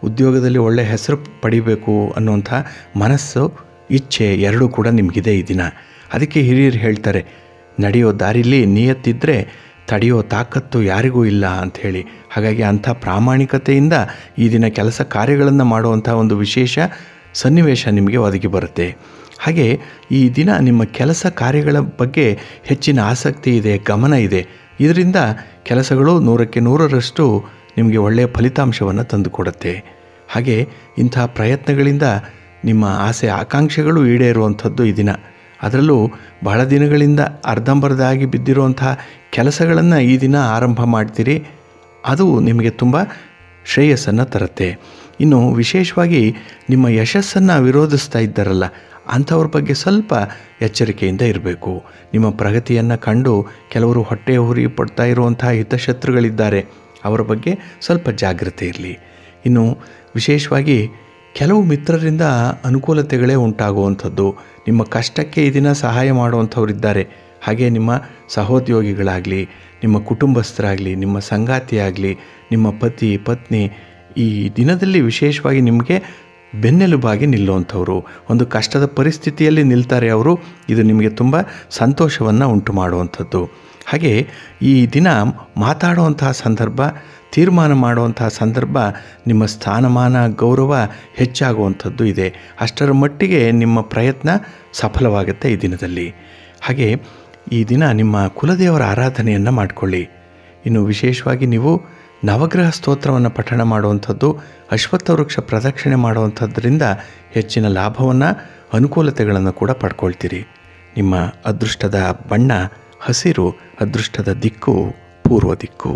ಉದ್ಯೋಗದಲ್ಲಿ ಒಳ್ಳೆ ಹೆಸರು ಪಡಿಬೇಕು ಅನ್ನುವಂಥ ಮನಸ್ಸು ಇಚ್ಛೆ ಎರಡೂ ಕೂಡ ನಿಮಗಿದೆ ಈ ದಿನ ಅದಕ್ಕೆ ಹಿರಿಯರು ಹೇಳ್ತಾರೆ ನಡೆಯೋ ದಾರಿಲಿ ನಿಯತ್ತಿದ್ದರೆ ತಡೆಯೋ ತಾಕತ್ತು ಯಾರಿಗೂ ಇಲ್ಲ ಅಂಥೇಳಿ ಹಾಗಾಗಿ ಅಂಥ ಪ್ರಾಮಾಣಿಕತೆಯಿಂದ ಈ ದಿನ ಕೆಲಸ ಕಾರ್ಯಗಳನ್ನು ಮಾಡುವಂಥ ಒಂದು ವಿಶೇಷ ಸನ್ನಿವೇಶ ನಿಮಗೆ ಒದಗಿ ಬರುತ್ತೆ ಹಾಗೆ ಈ ದಿನ ನಿಮ್ಮ ಕೆಲಸ ಕಾರ್ಯಗಳ ಬಗ್ಗೆ ಹೆಚ್ಚಿನ ಆಸಕ್ತಿ ಇದೆ ಗಮನ ಇದೆ ಇದರಿಂದ ಕೆಲಸಗಳು ನೂರಕ್ಕೆ ನೂರರಷ್ಟು ನಿಮಗೆ ಒಳ್ಳೆಯ ಫಲಿತಾಂಶವನ್ನು ತಂದುಕೊಡುತ್ತೆ ಹಾಗೆ ಇಂಥ ಪ್ರಯತ್ನಗಳಿಂದ ನಿಮ್ಮ ಆಸೆ ಆಕಾಂಕ್ಷೆಗಳು ಈಡೇರುವಂಥದ್ದು ಈ ದಿನ ಅದರಲ್ಲೂ ಬಹಳ ದಿನಗಳಿಂದ ಅರ್ಧಂಬರ್ಧಾಗಿ ಬಿದ್ದಿರುವಂಥ ಕೆಲಸಗಳನ್ನು ಈ ದಿನ ಆರಂಭ ಮಾಡ್ತೀರಿ ಅದು ನಿಮಗೆ ತುಂಬ ಶ್ರೇಯಸ್ಸನ್ನು ತರುತ್ತೆ ಇನ್ನು ವಿಶೇಷವಾಗಿ ನಿಮ್ಮ ಯಶಸ್ಸನ್ನು ವಿರೋಧಿಸ್ತಾ ಇದ್ದಾರಲ್ಲ ಅಂಥವ್ರ ಬಗ್ಗೆ ಸ್ವಲ್ಪ ಎಚ್ಚರಿಕೆಯಿಂದ ಇರಬೇಕು ನಿಮ್ಮ ಪ್ರಗತಿಯನ್ನು ಕಂಡು ಕೆಲವರು ಹೊಟ್ಟೆ ಹುರಿ ಪಡ್ತಾ ಇರುವಂಥ ಹಿತಶತ್ರುಗಳಿದ್ದಾರೆ ಅವರ ಬಗ್ಗೆ ಸ್ವಲ್ಪ ಜಾಗ್ರತೆ ಇರಲಿ ಇನ್ನು ವಿಶೇಷವಾಗಿ ಕೆಲವು ಮಿತ್ರರಿಂದ ಅನುಕೂಲತೆಗಳೇ ಉಂಟಾಗುವಂಥದ್ದು ನಿಮ್ಮ ಕಷ್ಟಕ್ಕೆ ಈ ದಿನ ಸಹಾಯ ಮಾಡುವಂಥವರಿದ್ದಾರೆ ಹಾಗೆ ನಿಮ್ಮ ಸಹೋದ್ಯೋಗಿಗಳಾಗಲಿ ನಿಮ್ಮ ಕುಟುಂಬಸ್ಥರಾಗಲಿ ನಿಮ್ಮ ಸಂಗಾತಿಯಾಗಲಿ ನಿಮ್ಮ ಪತಿ ಪತ್ನಿ ಈ ದಿನದಲ್ಲಿ ವಿಶೇಷವಾಗಿ ನಿಮಗೆ ಬೆನ್ನೆಲುಬಾಗಿ ನಿಲ್ಲುವಂಥವ್ರು ಒಂದು ಕಷ್ಟದ ಪರಿಸ್ಥಿತಿಯಲ್ಲಿ ನಿಲ್ತಾರೆ ಅವರು ಇದು ನಿಮಗೆ ತುಂಬ ಸಂತೋಷವನ್ನು ಉಂಟು ಮಾಡುವಂಥದ್ದು ಹಾಗೆ ಈ ದಿನ ಮಾತಾಡುವಂತಹ ಸಂದರ್ಭ ತೀರ್ಮಾನ ಮಾಡುವಂತಹ ಸಂದರ್ಭ ನಿಮ್ಮ ಸ್ಥಾನಮಾನ ಗೌರವ ಹೆಚ್ಚಾಗುವಂಥದ್ದು ಇದೆ ಅಷ್ಟರ ಮಟ್ಟಿಗೆ ನಿಮ್ಮ ಪ್ರಯತ್ನ ಸಫಲವಾಗುತ್ತೆ ಈ ದಿನದಲ್ಲಿ ಹಾಗೆ ಈ ದಿನ ನಿಮ್ಮ ಕುಲದೇವರ ಆರಾಧನೆಯನ್ನು ಮಾಡಿಕೊಳ್ಳಿ ಇನ್ನು ವಿಶೇಷವಾಗಿ ನೀವು ನವಗ್ರಹ ಸ್ತೋತ್ರವನ್ನು ಪಠಣ ಮಾಡುವಂಥದ್ದು ಅಶ್ವತ್ಥ ವೃಕ್ಷ ಪ್ರದಕ್ಷಿಣೆ ಮಾಡುವಂಥದ್ರಿಂದ ಹೆಚ್ಚಿನ ಲಾಭವನ್ನು ಅನುಕೂಲತೆಗಳನ್ನು ಕೂಡ ಪಡ್ಕೊಳ್ತೀರಿ ನಿಮ್ಮ ಅದೃಷ್ಟದ ಬಣ್ಣ ಹಸಿರು ಅದೃಷ್ಟದ ದಿಕ್ಕು ಪೂರ್ವ ದಿಕ್ಕು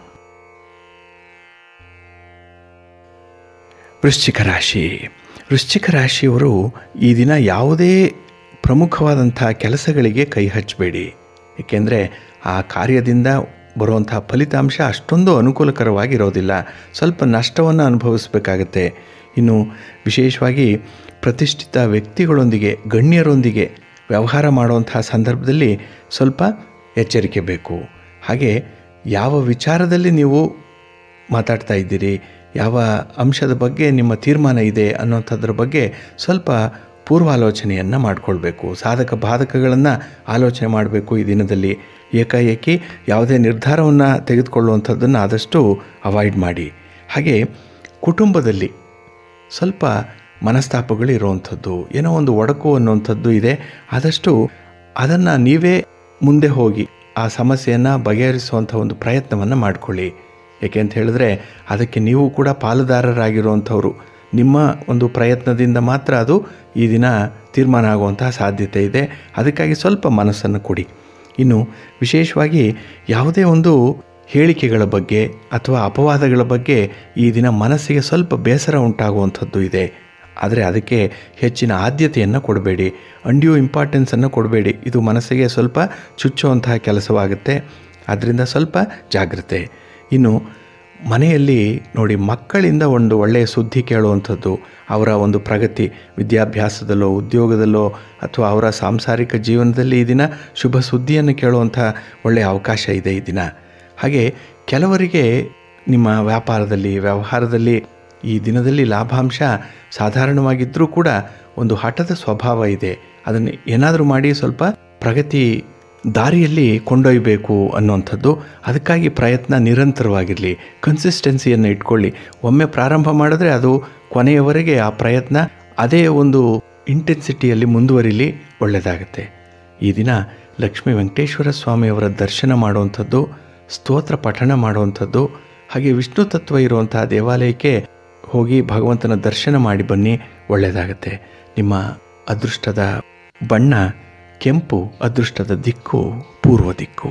ವೃಶ್ಚಿಕ ರಾಶಿ ವೃಶ್ಚಿಕ ರಾಶಿಯವರು ಈ ದಿನ ಯಾವುದೇ ಪ್ರಮುಖವಾದಂಥ ಕೆಲಸಗಳಿಗೆ ಕೈ ಹಚ್ಚಬೇಡಿ ಏಕೆಂದರೆ ಆ ಕಾರ್ಯದಿಂದ ಬರುವಂಥ ಫಲಿತಾಂಶ ಅಷ್ಟೊಂದು ಅನುಕೂಲಕರವಾಗಿರೋದಿಲ್ಲ ಸ್ವಲ್ಪ ನಷ್ಟವನ್ನು ಅನುಭವಿಸಬೇಕಾಗತ್ತೆ ಇನ್ನು ವಿಶೇಷವಾಗಿ ಪ್ರತಿಷ್ಠಿತ ವ್ಯಕ್ತಿಗಳೊಂದಿಗೆ ಗಣ್ಯರೊಂದಿಗೆ ವ್ಯವಹಾರ ಮಾಡುವಂಥ ಸಂದರ್ಭದಲ್ಲಿ ಸ್ವಲ್ಪ ಎಚ್ಚರಿಕೆ ಬೇಕು ಹಾಗೆ ಯಾವ ವಿಚಾರದಲ್ಲಿ ನೀವು ಮಾತಾಡ್ತಾ ಇದ್ದೀರಿ ಯಾವ ಅಂಶದ ಬಗ್ಗೆ ನಿಮ್ಮ ತೀರ್ಮಾನ ಇದೆ ಅನ್ನೋಂಥದ್ರ ಬಗ್ಗೆ ಸ್ವಲ್ಪ ಪೂರ್ವಾಲೋಚನೆಯನ್ನು ಮಾಡಿಕೊಳ್ಬೇಕು ಸಾಧಕ ಬಾಧಕಗಳನ್ನು ಆಲೋಚನೆ ಮಾಡಬೇಕು ಈ ದಿನದಲ್ಲಿ ಏಕಾಏಕಿ ಯಾವುದೇ ನಿರ್ಧಾರವನ್ನು ತೆಗೆದುಕೊಳ್ಳುವಂಥದ್ದನ್ನು ಆದಷ್ಟು ಅವಾಯ್ಡ್ ಮಾಡಿ ಹಾಗೆ ಕುಟುಂಬದಲ್ಲಿ ಸ್ವಲ್ಪ ಮನಸ್ತಾಪಗಳು ಇರುವಂಥದ್ದು ಏನೋ ಒಂದು ಒಡಕು ಅನ್ನುವಂಥದ್ದು ಇದೆ ಆದಷ್ಟು ಅದನ್ನು ನೀವೇ ಮುಂದೆ ಹೋಗಿ ಆ ಸಮಸ್ಯೆಯನ್ನು ಬಗೆಹರಿಸುವಂಥ ಒಂದು ಪ್ರಯತ್ನವನ್ನು ಮಾಡಿಕೊಳ್ಳಿ ಏಕೆ ಅಂತ ಹೇಳಿದ್ರೆ ಅದಕ್ಕೆ ನೀವು ಕೂಡ ಪಾಲುದಾರರಾಗಿರುವಂಥವ್ರು ನಿಮ್ಮ ಒಂದು ಪ್ರಯತ್ನದಿಂದ ಮಾತ್ರ ಅದು ಈ ದಿನ ತೀರ್ಮಾನ ಆಗುವಂತಹ ಸಾಧ್ಯತೆ ಇದೆ ಅದಕ್ಕಾಗಿ ಸ್ವಲ್ಪ ಮನಸ್ಸನ್ನು ಕೊಡಿ ಇನ್ನು ವಿಶೇಷವಾಗಿ ಯಾವುದೇ ಒಂದು ಹೇಳಿಕೆಗಳ ಬಗ್ಗೆ ಅಥವಾ ಅಪವಾದಗಳ ಬಗ್ಗೆ ಈ ದಿನ ಮನಸ್ಸಿಗೆ ಸ್ವಲ್ಪ ಬೇಸರ ಉಂಟಾಗುವಂಥದ್ದು ಇದೆ ಆದರೆ ಅದಕ್ಕೆ ಹೆಚ್ಚಿನ ಆದ್ಯತೆಯನ್ನು ಕೊಡಬೇಡಿ ಅಂಡ್ಯೂ ಇಂಪಾರ್ಟೆನ್ಸನ್ನು ಕೊಡಬೇಡಿ ಇದು ಮನಸ್ಸಿಗೆ ಸ್ವಲ್ಪ ಚುಚ್ಚುವಂತಹ ಕೆಲಸವಾಗುತ್ತೆ ಅದರಿಂದ ಸ್ವಲ್ಪ ಜಾಗ್ರತೆ ಇನ್ನು ಮನೆಯಲ್ಲಿ ನೋಡಿ ಮಕ್ಕಳಿಂದ ಒಂದು ಒಳ್ಳೆಯ ಸುದ್ದಿ ಕೇಳುವಂಥದ್ದು ಅವರ ಒಂದು ಪ್ರಗತಿ ವಿದ್ಯಾಭ್ಯಾಸದಲ್ಲೋ ಉದ್ಯೋಗದಲ್ಲೋ ಅಥವಾ ಅವರ ಸಾಂಸಾರಿಕ ಜೀವನದಲ್ಲಿ ಈ ದಿನ ಶುಭ ಸುದ್ದಿಯನ್ನು ಕೇಳುವಂಥ ಒಳ್ಳೆಯ ಅವಕಾಶ ಇದೆ ಈ ದಿನ ಹಾಗೆ ಕೆಲವರಿಗೆ ನಿಮ್ಮ ವ್ಯಾಪಾರದಲ್ಲಿ ವ್ಯವಹಾರದಲ್ಲಿ ಈ ದಿನದಲ್ಲಿ ಲಾಭಾಂಶ ಸಾಧಾರಣವಾಗಿದ್ದರೂ ಕೂಡ ಒಂದು ಹಠದ ಸ್ವಭಾವ ಇದೆ ಅದನ್ನು ಏನಾದರೂ ಮಾಡಿ ಸ್ವಲ್ಪ ಪ್ರಗತಿ ದಾರಿಯಲ್ಲಿ ಕೊಂಡೊಯ್ಯಬೇಕು ಅನ್ನುವಂಥದ್ದು ಅದಕ್ಕಾಗಿ ಪ್ರಯತ್ನ ನಿರಂತರವಾಗಿರಲಿ ಕನ್ಸಿಸ್ಟೆನ್ಸಿಯನ್ನು ಇಟ್ಕೊಳ್ಳಿ ಒಮ್ಮೆ ಪ್ರಾರಂಭ ಮಾಡಿದ್ರೆ ಅದು ಕೊನೆಯವರೆಗೆ ಆ ಪ್ರಯತ್ನ ಅದೇ ಒಂದು ಇಂಟೆನ್ಸಿಟಿಯಲ್ಲಿ ಮುಂದುವರಿಲಿ ಒಳ್ಳೆಯದಾಗುತ್ತೆ ಈ ದಿನ ಲಕ್ಷ್ಮೀ ವೆಂಕಟೇಶ್ವರ ಸ್ವಾಮಿಯವರ ದರ್ಶನ ಮಾಡುವಂಥದ್ದು ಸ್ತೋತ್ರ ಪಠಣ ಮಾಡುವಂಥದ್ದು ಹಾಗೆ ವಿಷ್ಣು ತತ್ವ ಇರುವಂತಹ ದೇವಾಲಯಕ್ಕೆ ಹೋಗಿ ಭಗವಂತನ ದರ್ಶನ ಮಾಡಿ ಬನ್ನಿ ಒಳ್ಳೆಯದಾಗತ್ತೆ ನಿಮ್ಮ ಅದೃಷ್ಟದ ಬಣ್ಣ ಕೆಂಪು ಅದೃಷ್ಟದ ದಿಕ್ಕು ಪೂರ್ವ ದಿಕ್ಕು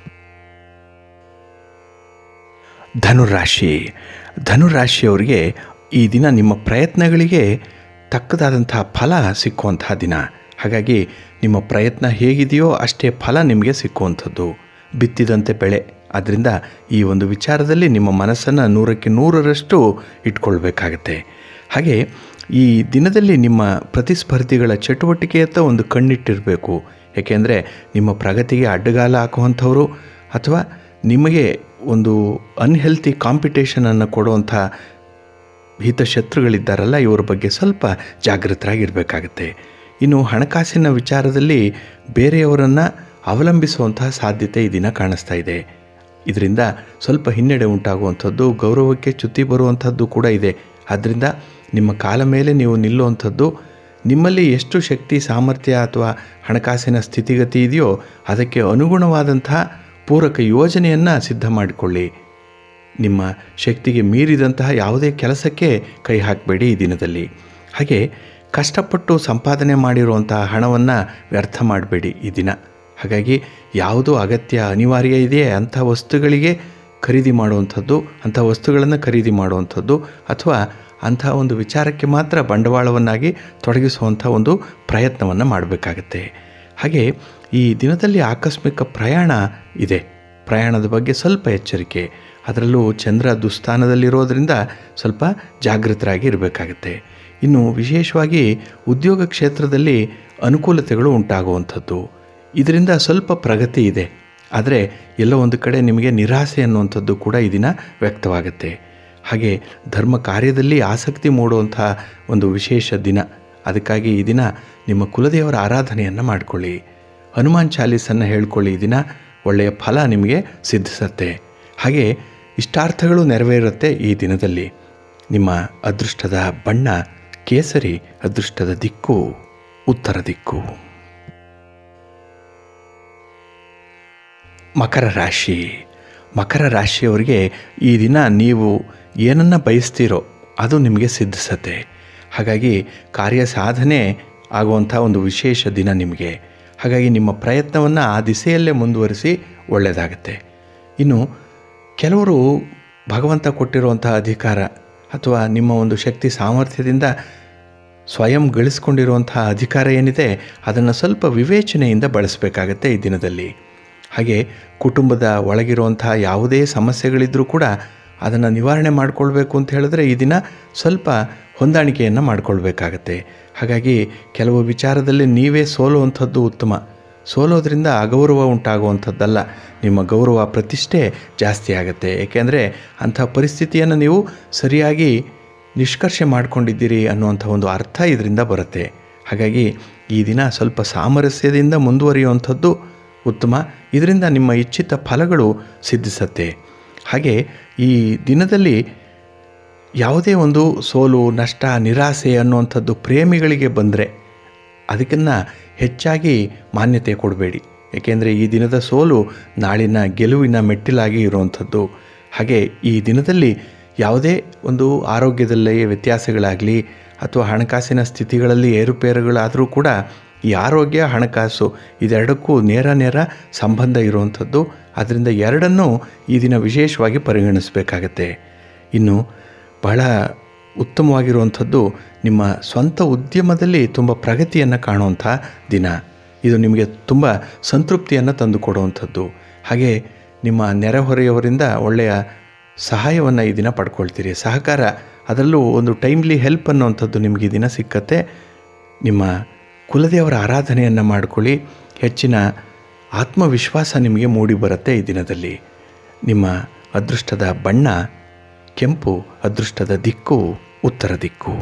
ಧನುರಾಶಿ ಧನುರಾಶಿಯವರಿಗೆ ಈ ದಿನ ನಿಮ್ಮ ಪ್ರಯತ್ನಗಳಿಗೆ ತಕ್ಕದಾದಂತಹ ಫಲ ಸಿಕ್ಕುವಂತಹ ದಿನ ಹಾಗಾಗಿ ನಿಮ್ಮ ಪ್ರಯತ್ನ ಹೇಗಿದೆಯೋ ಅಷ್ಟೇ ಫಲ ನಿಮಗೆ ಸಿಕ್ಕುವಂಥದ್ದು ಬಿತ್ತಿದಂತೆ ಬೆಳೆ ಆದ್ದರಿಂದ ಈ ಒಂದು ವಿಚಾರದಲ್ಲಿ ನಿಮ್ಮ ಮನಸ್ಸನ್ನು ನೂರಕ್ಕೆ ನೂರರಷ್ಟು ಇಟ್ಕೊಳ್ಬೇಕಾಗತ್ತೆ ಹಾಗೆ ಈ ದಿನದಲ್ಲಿ ನಿಮ್ಮ ಪ್ರತಿಸ್ಪರ್ಧಿಗಳ ಚಟುವಟಿಕೆಯತ್ತ ಒಂದು ಕಣ್ಣಿಟ್ಟಿರಬೇಕು ಏಕೆಂದರೆ ನಿಮ್ಮ ಪ್ರಗತಿಗೆ ಅಡ್ಡಗಾಲ ಹಾಕುವಂಥವರು ಅಥವಾ ನಿಮಗೆ ಒಂದು ಅನ್ಹೆಲ್ತಿ ಕಾಂಪಿಟೇಷನನ್ನು ಕೊಡುವಂಥ ಹಿತಶತ್ರುಗಳಿದ್ದಾರಲ್ಲ ಇವರ ಬಗ್ಗೆ ಸ್ವಲ್ಪ ಜಾಗೃತರಾಗಿರಬೇಕಾಗತ್ತೆ ಇನ್ನು ಹಣಕಾಸಿನ ವಿಚಾರದಲ್ಲಿ ಬೇರೆಯವರನ್ನು ಅವಲಂಬಿಸುವಂತಹ ಸಾಧ್ಯತೆ ಈ ದಿನ ಕಾಣಿಸ್ತಾ ಇದೆ ಇದರಿಂದ ಸ್ವಲ್ಪ ಹಿನ್ನಡೆ ಉಂಟಾಗುವಂಥದ್ದು ಗೌರವಕ್ಕೆ ಚ್ಯುತಿ ಬರುವಂಥದ್ದು ಕೂಡ ಇದೆ ಆದ್ದರಿಂದ ನಿಮ್ಮ ಕಾಲ ಮೇಲೆ ನೀವು ನಿಲ್ಲುವಂಥದ್ದು ನಿಮ್ಮಲ್ಲಿ ಎಷ್ಟು ಶಕ್ತಿ ಸಾಮರ್ಥ್ಯ ಅಥವಾ ಹಣಕಾಸಿನ ಸ್ಥಿತಿಗತಿ ಇದೆಯೋ ಅದಕ್ಕೆ ಅನುಗುಣವಾದಂತಹ ಪೂರಕ ಯೋಜನೆಯನ್ನು ಸಿದ್ಧ ಮಾಡಿಕೊಳ್ಳಿ ನಿಮ್ಮ ಶಕ್ತಿಗೆ ಮೀರಿದಂತಹ ಯಾವುದೇ ಕೆಲಸಕ್ಕೆ ಕೈ ಹಾಕಬೇಡಿ ಈ ದಿನದಲ್ಲಿ ಹಾಗೆ ಕಷ್ಟಪಟ್ಟು ಸಂಪಾದನೆ ಮಾಡಿರುವಂತಹ ಹಣವನ್ನು ವ್ಯರ್ಥ ಮಾಡಬೇಡಿ ಈ ದಿನ ಹಾಗಾಗಿ ಯಾವುದು ಅಗತ್ಯ ಅನಿವಾರ್ಯ ಇದೆಯೇ ಅಂಥ ವಸ್ತುಗಳಿಗೆ ಖರೀದಿ ಮಾಡುವಂಥದ್ದು ಅಂಥ ವಸ್ತುಗಳನ್ನು ಖರೀದಿ ಮಾಡುವಂಥದ್ದು ಅಥವಾ ಅಂಥ ಒಂದು ವಿಚಾರಕ್ಕೆ ಮಾತ್ರ ಬಂಡವಾಳವನ್ನಾಗಿ ತೊಡಗಿಸುವಂಥ ಒಂದು ಪ್ರಯತ್ನವನ್ನು ಮಾಡಬೇಕಾಗತ್ತೆ ಹಾಗೆ ಈ ದಿನದಲ್ಲಿ ಆಕಸ್ಮಿಕ ಪ್ರಯಾಣ ಇದೆ ಪ್ರಯಾಣದ ಬಗ್ಗೆ ಸ್ವಲ್ಪ ಎಚ್ಚರಿಕೆ ಅದರಲ್ಲೂ ಚಂದ್ರ ದುಸ್ಥಾನದಲ್ಲಿರೋದರಿಂದ ಸ್ವಲ್ಪ ಜಾಗೃತರಾಗಿ ಇರಬೇಕಾಗತ್ತೆ ಇನ್ನು ವಿಶೇಷವಾಗಿ ಉದ್ಯೋಗ ಕ್ಷೇತ್ರದಲ್ಲಿ ಅನುಕೂಲತೆಗಳು ಉಂಟಾಗುವಂಥದ್ದು ಇದರಿಂದ ಸ್ವಲ್ಪ ಪ್ರಗತಿ ಇದೆ ಆದರೆ ಎಲ್ಲೋ ಒಂದು ಕಡೆ ನಿಮಗೆ ನಿರಾಸೆ ಅನ್ನುವಂಥದ್ದು ಕೂಡ ಈ ದಿನ ವ್ಯಕ್ತವಾಗುತ್ತೆ ಹಾಗೆ ಧರ್ಮ ಕಾರ್ಯದಲ್ಲಿ ಆಸಕ್ತಿ ಮೂಡುವಂಥ ಒಂದು ವಿಶೇಷ ದಿನ ಅದಕ್ಕಾಗಿ ಈ ದಿನ ನಿಮ್ಮ ಕುಲದೇವರ ಆರಾಧನೆಯನ್ನು ಮಾಡಿಕೊಳ್ಳಿ ಹನುಮಾನ್ ಚಾಲೀಸನ್ನು ಹೇಳ್ಕೊಳ್ಳಿ ಈ ದಿನ ಒಳ್ಳೆಯ ಫಲ ನಿಮಗೆ ಸಿದ್ಧಿಸುತ್ತೆ ಹಾಗೆ ಇಷ್ಟಾರ್ಥಗಳು ನೆರವೇರುತ್ತೆ ಈ ದಿನದಲ್ಲಿ ನಿಮ್ಮ ಅದೃಷ್ಟದ ಬಣ್ಣ ಕೇಸರಿ ಅದೃಷ್ಟದ ದಿಕ್ಕು ಉತ್ತರ ದಿಕ್ಕು ಮಕರ ರಾಶಿ ಮಕರ ರಾಶಿಯವರಿಗೆ ಈ ದಿನ ನೀವು ಏನನ್ನು ಬಯಸ್ತೀರೋ ಅದು ನಿಮಗೆ ಸಿದ್ಧಿಸತ್ತೆ ಹಾಗಾಗಿ ಕಾರ್ಯ ಸಾಧನೆ ಆಗುವಂಥ ಒಂದು ವಿಶೇಷ ದಿನ ನಿಮಗೆ ಹಾಗಾಗಿ ನಿಮ್ಮ ಪ್ರಯತ್ನವನ್ನು ಆ ದಿಸೆಯಲ್ಲೇ ಮುಂದುವರಿಸಿ ಒಳ್ಳೆಯದಾಗತ್ತೆ ಇನ್ನು ಕೆಲವರು ಭಗವಂತ ಕೊಟ್ಟಿರುವಂಥ ಅಧಿಕಾರ ಅಥವಾ ನಿಮ್ಮ ಒಂದು ಶಕ್ತಿ ಸಾಮರ್ಥ್ಯದಿಂದ ಸ್ವಯಂ ಗಳಿಸ್ಕೊಂಡಿರುವಂಥ ಅಧಿಕಾರ ಏನಿದೆ ಅದನ್ನು ಸ್ವಲ್ಪ ವಿವೇಚನೆಯಿಂದ ಬಳಸಬೇಕಾಗತ್ತೆ ಈ ದಿನದಲ್ಲಿ ಹಾಗೆ ಕುಟುಂಬದ ಒಳಗಿರುವಂಥ ಯಾವುದೇ ಸಮಸ್ಯೆಗಳಿದ್ದರೂ ಕೂಡ ಅದನ್ನು ನಿವಾರಣೆ ಮಾಡಿಕೊಳ್ಬೇಕು ಅಂತ ಹೇಳಿದ್ರೆ ಈ ದಿನ ಸ್ವಲ್ಪ ಹೊಂದಾಣಿಕೆಯನ್ನು ಮಾಡಿಕೊಳ್ಬೇಕಾಗತ್ತೆ ಹಾಗಾಗಿ ಕೆಲವು ವಿಚಾರದಲ್ಲಿ ನೀವೇ ಸೋಲುವಂಥದ್ದು ಉತ್ತಮ ಸೋಲೋದ್ರಿಂದ ಅಗೌರವ ಉಂಟಾಗುವಂಥದ್ದಲ್ಲ ನಿಮ್ಮ ಗೌರವ ಪ್ರತಿಷ್ಠೆ ಜಾಸ್ತಿ ಆಗುತ್ತೆ ಏಕೆಂದರೆ ಅಂಥ ಪರಿಸ್ಥಿತಿಯನ್ನು ನೀವು ಸರಿಯಾಗಿ ನಿಷ್ಕರ್ಷೆ ಮಾಡಿಕೊಂಡಿದ್ದೀರಿ ಅನ್ನುವಂಥ ಒಂದು ಅರ್ಥ ಇದರಿಂದ ಬರುತ್ತೆ ಹಾಗಾಗಿ ಈ ದಿನ ಸ್ವಲ್ಪ ಸಾಮರಸ್ಯದಿಂದ ಮುಂದುವರಿಯುವಂಥದ್ದು ಉತ್ತಮ ಇದರಿಂದ ನಿಮ್ಮ ಇಚ್ಛಿತ ಫಲಗಳು ಸಿದ್ಧಿಸತ್ತೆ ಹಾಗೆ ಈ ದಿನದಲ್ಲಿ ಯಾವುದೇ ಒಂದು ಸೋಲು ನಷ್ಟ ನಿರಾಸೆ ಅನ್ನುವಂಥದ್ದು ಪ್ರೇಮಿಗಳಿಗೆ ಬಂದರೆ ಅದಕ್ಕನ್ನು ಹೆಚ್ಚಾಗಿ ಮಾನ್ಯತೆ ಕೊಡಬೇಡಿ ಏಕೆಂದರೆ ಈ ದಿನದ ಸೋಲು ನಾಳಿನ ಗೆಲುವಿನ ಮೆಟ್ಟಿಲಾಗಿ ಇರುವಂಥದ್ದು ಹಾಗೆ ಈ ದಿನದಲ್ಲಿ ಯಾವುದೇ ಒಂದು ಆರೋಗ್ಯದಲ್ಲೇ ವ್ಯತ್ಯಾಸಗಳಾಗಲಿ ಅಥವಾ ಹಣಕಾಸಿನ ಸ್ಥಿತಿಗಳಲ್ಲಿ ಏರುಪೇರುಗಳಾದರೂ ಕೂಡ ಈ ಆರೋಗ್ಯ ಹಣಕಾಸು ಇದೆರಡಕ್ಕೂ ನೇರ ನೇರ ಸಂಬಂಧ ಇರುವಂಥದ್ದು ಅದರಿಂದ ಎರಡನ್ನೂ ಈ ದಿನ ವಿಶೇಷವಾಗಿ ಪರಿಗಣಿಸಬೇಕಾಗತ್ತೆ ಇನ್ನು ಬಹಳ ಉತ್ತಮವಾಗಿರುವಂಥದ್ದು ನಿಮ್ಮ ಸ್ವಂತ ಉದ್ಯಮದಲ್ಲಿ ತುಂಬ ಪ್ರಗತಿಯನ್ನು ಕಾಣುವಂಥ ದಿನ ಇದು ನಿಮಗೆ ತುಂಬ ಸಂತೃಪ್ತಿಯನ್ನು ತಂದುಕೊಡುವಂಥದ್ದು ಹಾಗೆ ನಿಮ್ಮ ನೆರೆಹೊರೆಯವರಿಂದ ಒಳ್ಳೆಯ ಸಹಾಯವನ್ನು ಈ ದಿನ ಪಡ್ಕೊಳ್ತೀರಿ ಸಹಕಾರ ಅದರಲ್ಲೂ ಒಂದು ಟೈಮ್ಲಿ ಹೆಲ್ಪ್ ಅನ್ನುವಂಥದ್ದು ನಿಮಗೆ ಈ ದಿನ ಸಿಕ್ಕತ್ತೆ ನಿಮ್ಮ ಕುಲದೇವರ ಆರಾಧನೆಯನ್ನು ಮಾಡಿಕೊಳ್ಳಿ ಹೆಚ್ಚಿನ ಆತ್ಮವಿಶ್ವಾಸ ನಿಮಗೆ ಮೂಡಿ ಬರುತ್ತೆ ಈ ದಿನದಲ್ಲಿ ನಿಮ್ಮ ಅದೃಷ್ಟದ ಬಣ್ಣ ಕೆಂಪು ಅದೃಷ್ಟದ ದಿಕ್ಕು ಉತ್ತರ ದಿಕ್ಕು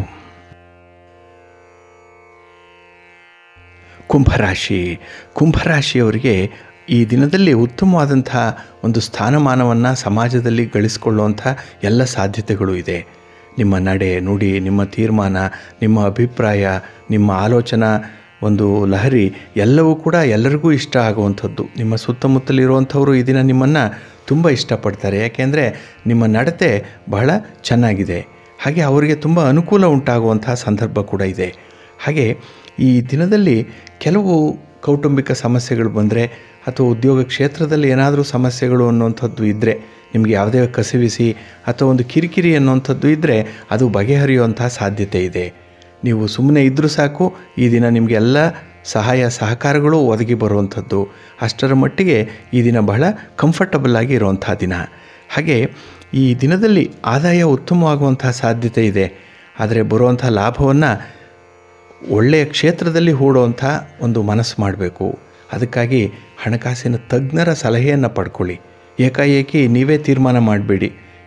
ಕುಂಭರಾಶಿ ಕುಂಭರಾಶಿಯವರಿಗೆ ಈ ದಿನದಲ್ಲಿ ಉತ್ತಮವಾದಂಥ ಒಂದು ಸ್ಥಾನಮಾನವನ್ನು ಸಮಾಜದಲ್ಲಿ ಗಳಿಸಿಕೊಳ್ಳುವಂಥ ಎಲ್ಲ ಸಾಧ್ಯತೆಗಳು ಇದೆ ನಿಮ್ಮ ನಡೆ ನುಡಿ ನಿಮ್ಮ ತೀರ್ಮಾನ ನಿಮ್ಮ ಅಭಿಪ್ರಾಯ ನಿಮ್ಮ ಆಲೋಚನಾ ಒಂದು ಲಹರಿ ಎಲ್ಲವೂ ಕೂಡ ಎಲ್ಲರಿಗೂ ಇಷ್ಟ ಆಗುವಂಥದ್ದು ನಿಮ್ಮ ಸುತ್ತಮುತ್ತಲಿರುವಂಥವರು ಈ ದಿನ ನಿಮ್ಮನ್ನು ತುಂಬ ಇಷ್ಟಪಡ್ತಾರೆ ಯಾಕೆಂದರೆ ನಿಮ್ಮ ನಡತೆ ಬಹಳ ಚೆನ್ನಾಗಿದೆ ಹಾಗೆ ಅವರಿಗೆ ತುಂಬ ಅನುಕೂಲ ಉಂಟಾಗುವಂತಹ ಸಂದರ್ಭ ಕೂಡ ಇದೆ ಹಾಗೆ ಈ ದಿನದಲ್ಲಿ ಕೆಲವು ಕೌಟುಂಬಿಕ ಸಮಸ್ಯೆಗಳು ಬಂದರೆ ಅಥವಾ ಉದ್ಯೋಗ ಕ್ಷೇತ್ರದಲ್ಲಿ ಏನಾದರೂ ಸಮಸ್ಯೆಗಳು ಅನ್ನುವಂಥದ್ದು ಇದ್ದರೆ ನಿಮಗೆ ಯಾವುದೇ ಕಸಿವಿಸಿ ಅಥವಾ ಒಂದು ಕಿರಿಕಿರಿ ಅನ್ನುವಂಥದ್ದು ಇದ್ದರೆ ಅದು ಬಗೆಹರಿಯುವಂಥ ಸಾಧ್ಯತೆ ಇದೆ ನೀವು ಸುಮ್ಮನೆ ಇದ್ದರೂ ಸಾಕು ಈ ದಿನ ನಿಮಗೆ ಎಲ್ಲ ಸಹಾಯ ಸಹಕಾರಗಳು ಒದಗಿ ಬರುವಂಥದ್ದು ಅಷ್ಟರ ಮಟ್ಟಿಗೆ ಈ ದಿನ ಬಹಳ ಕಂಫರ್ಟಬಲ್ ಆಗಿ ಇರುವಂಥ ದಿನ ಹಾಗೆ ಈ ದಿನದಲ್ಲಿ ಆದಾಯ ಉತ್ತಮವಾಗುವಂಥ ಸಾಧ್ಯತೆ ಇದೆ ಆದರೆ ಬರುವಂಥ ಲಾಭವನ್ನು ಒಳ್ಳೆಯ ಕ್ಷೇತ್ರದಲ್ಲಿ ಹೂಡುವಂಥ ಒಂದು ಮನಸ್ಸು ಮಾಡಬೇಕು ಅದಕ್ಕಾಗಿ ಹಣಕಾಸಿನ ತಜ್ಞರ ಸಲಹೆಯನ್ನು ಪಡ್ಕೊಳ್ಳಿ ಏಕಾಏಕಿ ನೀವೇ ತೀರ್ಮಾನ ಮಾಡಬೇಡಿ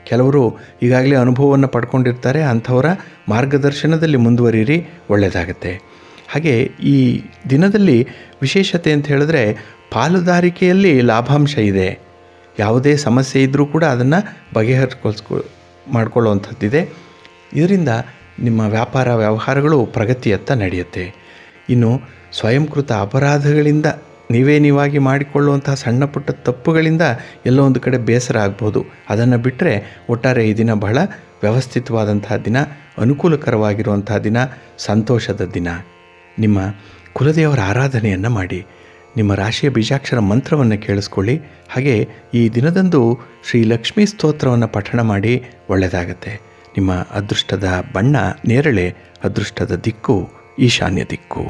ಕೆಲವರು ಈಗಾಗಲೇ ಅನುಭವವನ್ನು ಪಡ್ಕೊಂಡಿರ್ತಾರೆ ಅಂಥವರ ಮಾರ್ಗದರ್ಶನದಲ್ಲಿ ಮುಂದುವರಿರಿ ಒಳ್ಳೆಯದಾಗತ್ತೆ ಹಾಗೆ ಈ ದಿನದಲ್ಲಿ ವಿಶೇಷತೆ ಅಂತ ಹೇಳಿದ್ರೆ ಪಾಲುದಾರಿಕೆಯಲ್ಲಿ ಲಾಭಾಂಶ ಇದೆ ಯಾವುದೇ ಸಮಸ್ಯೆ ಇದ್ದರೂ ಕೂಡ ಅದನ್ನು ಬಗೆಹರಿಸ್ಕೊಳ್ಸ್ಕೊ ಮಾಡ್ಕೊಳ್ಳುವಂಥದ್ದಿದೆ ಇದರಿಂದ ನಿಮ್ಮ ವ್ಯಾಪಾರ ವ್ಯವಹಾರಗಳು ಪ್ರಗತಿಯತ್ತ ನಡೆಯುತ್ತೆ ಇನ್ನು ಸ್ವಯಂಕೃತ ಅಪರಾಧಗಳಿಂದ ನೀವೇ ನೀವಾಗಿ ಮಾಡಿಕೊಳ್ಳುವಂತಹ ಸಣ್ಣ ಪುಟ್ಟ ತಪ್ಪುಗಳಿಂದ ಎಲ್ಲೋ ಒಂದು ಕಡೆ ಬೇಸರ ಆಗ್ಬೋದು ಅದನ್ನು ಬಿಟ್ಟರೆ ಒಟ್ಟಾರೆ ಈ ದಿನ ಬಹಳ ವ್ಯವಸ್ಥಿತವಾದಂತಹ ದಿನ ಅನುಕೂಲಕರವಾಗಿರುವಂತಹ ದಿನ ಸಂತೋಷದ ದಿನ ನಿಮ್ಮ ಕುಲದೇವರ ಆರಾಧನೆಯನ್ನು ಮಾಡಿ ನಿಮ್ಮ ರಾಶಿಯ ಬೀಜಾಕ್ಷರ ಮಂತ್ರವನ್ನು ಕೇಳಿಸ್ಕೊಳ್ಳಿ ಹಾಗೆ ಈ ದಿನದಂದು ಶ್ರೀ ಲಕ್ಷ್ಮೀ ಸ್ತೋತ್ರವನ್ನು ಪಠಣ ಮಾಡಿ ಒಳ್ಳೆಯದಾಗತ್ತೆ ನಿಮ್ಮ ಅದೃಷ್ಟದ ಬಣ್ಣ ನೇರಳೆ ಅದೃಷ್ಟದ ದಿಕ್ಕು ಈಶಾನ್ಯ ದಿಕ್ಕು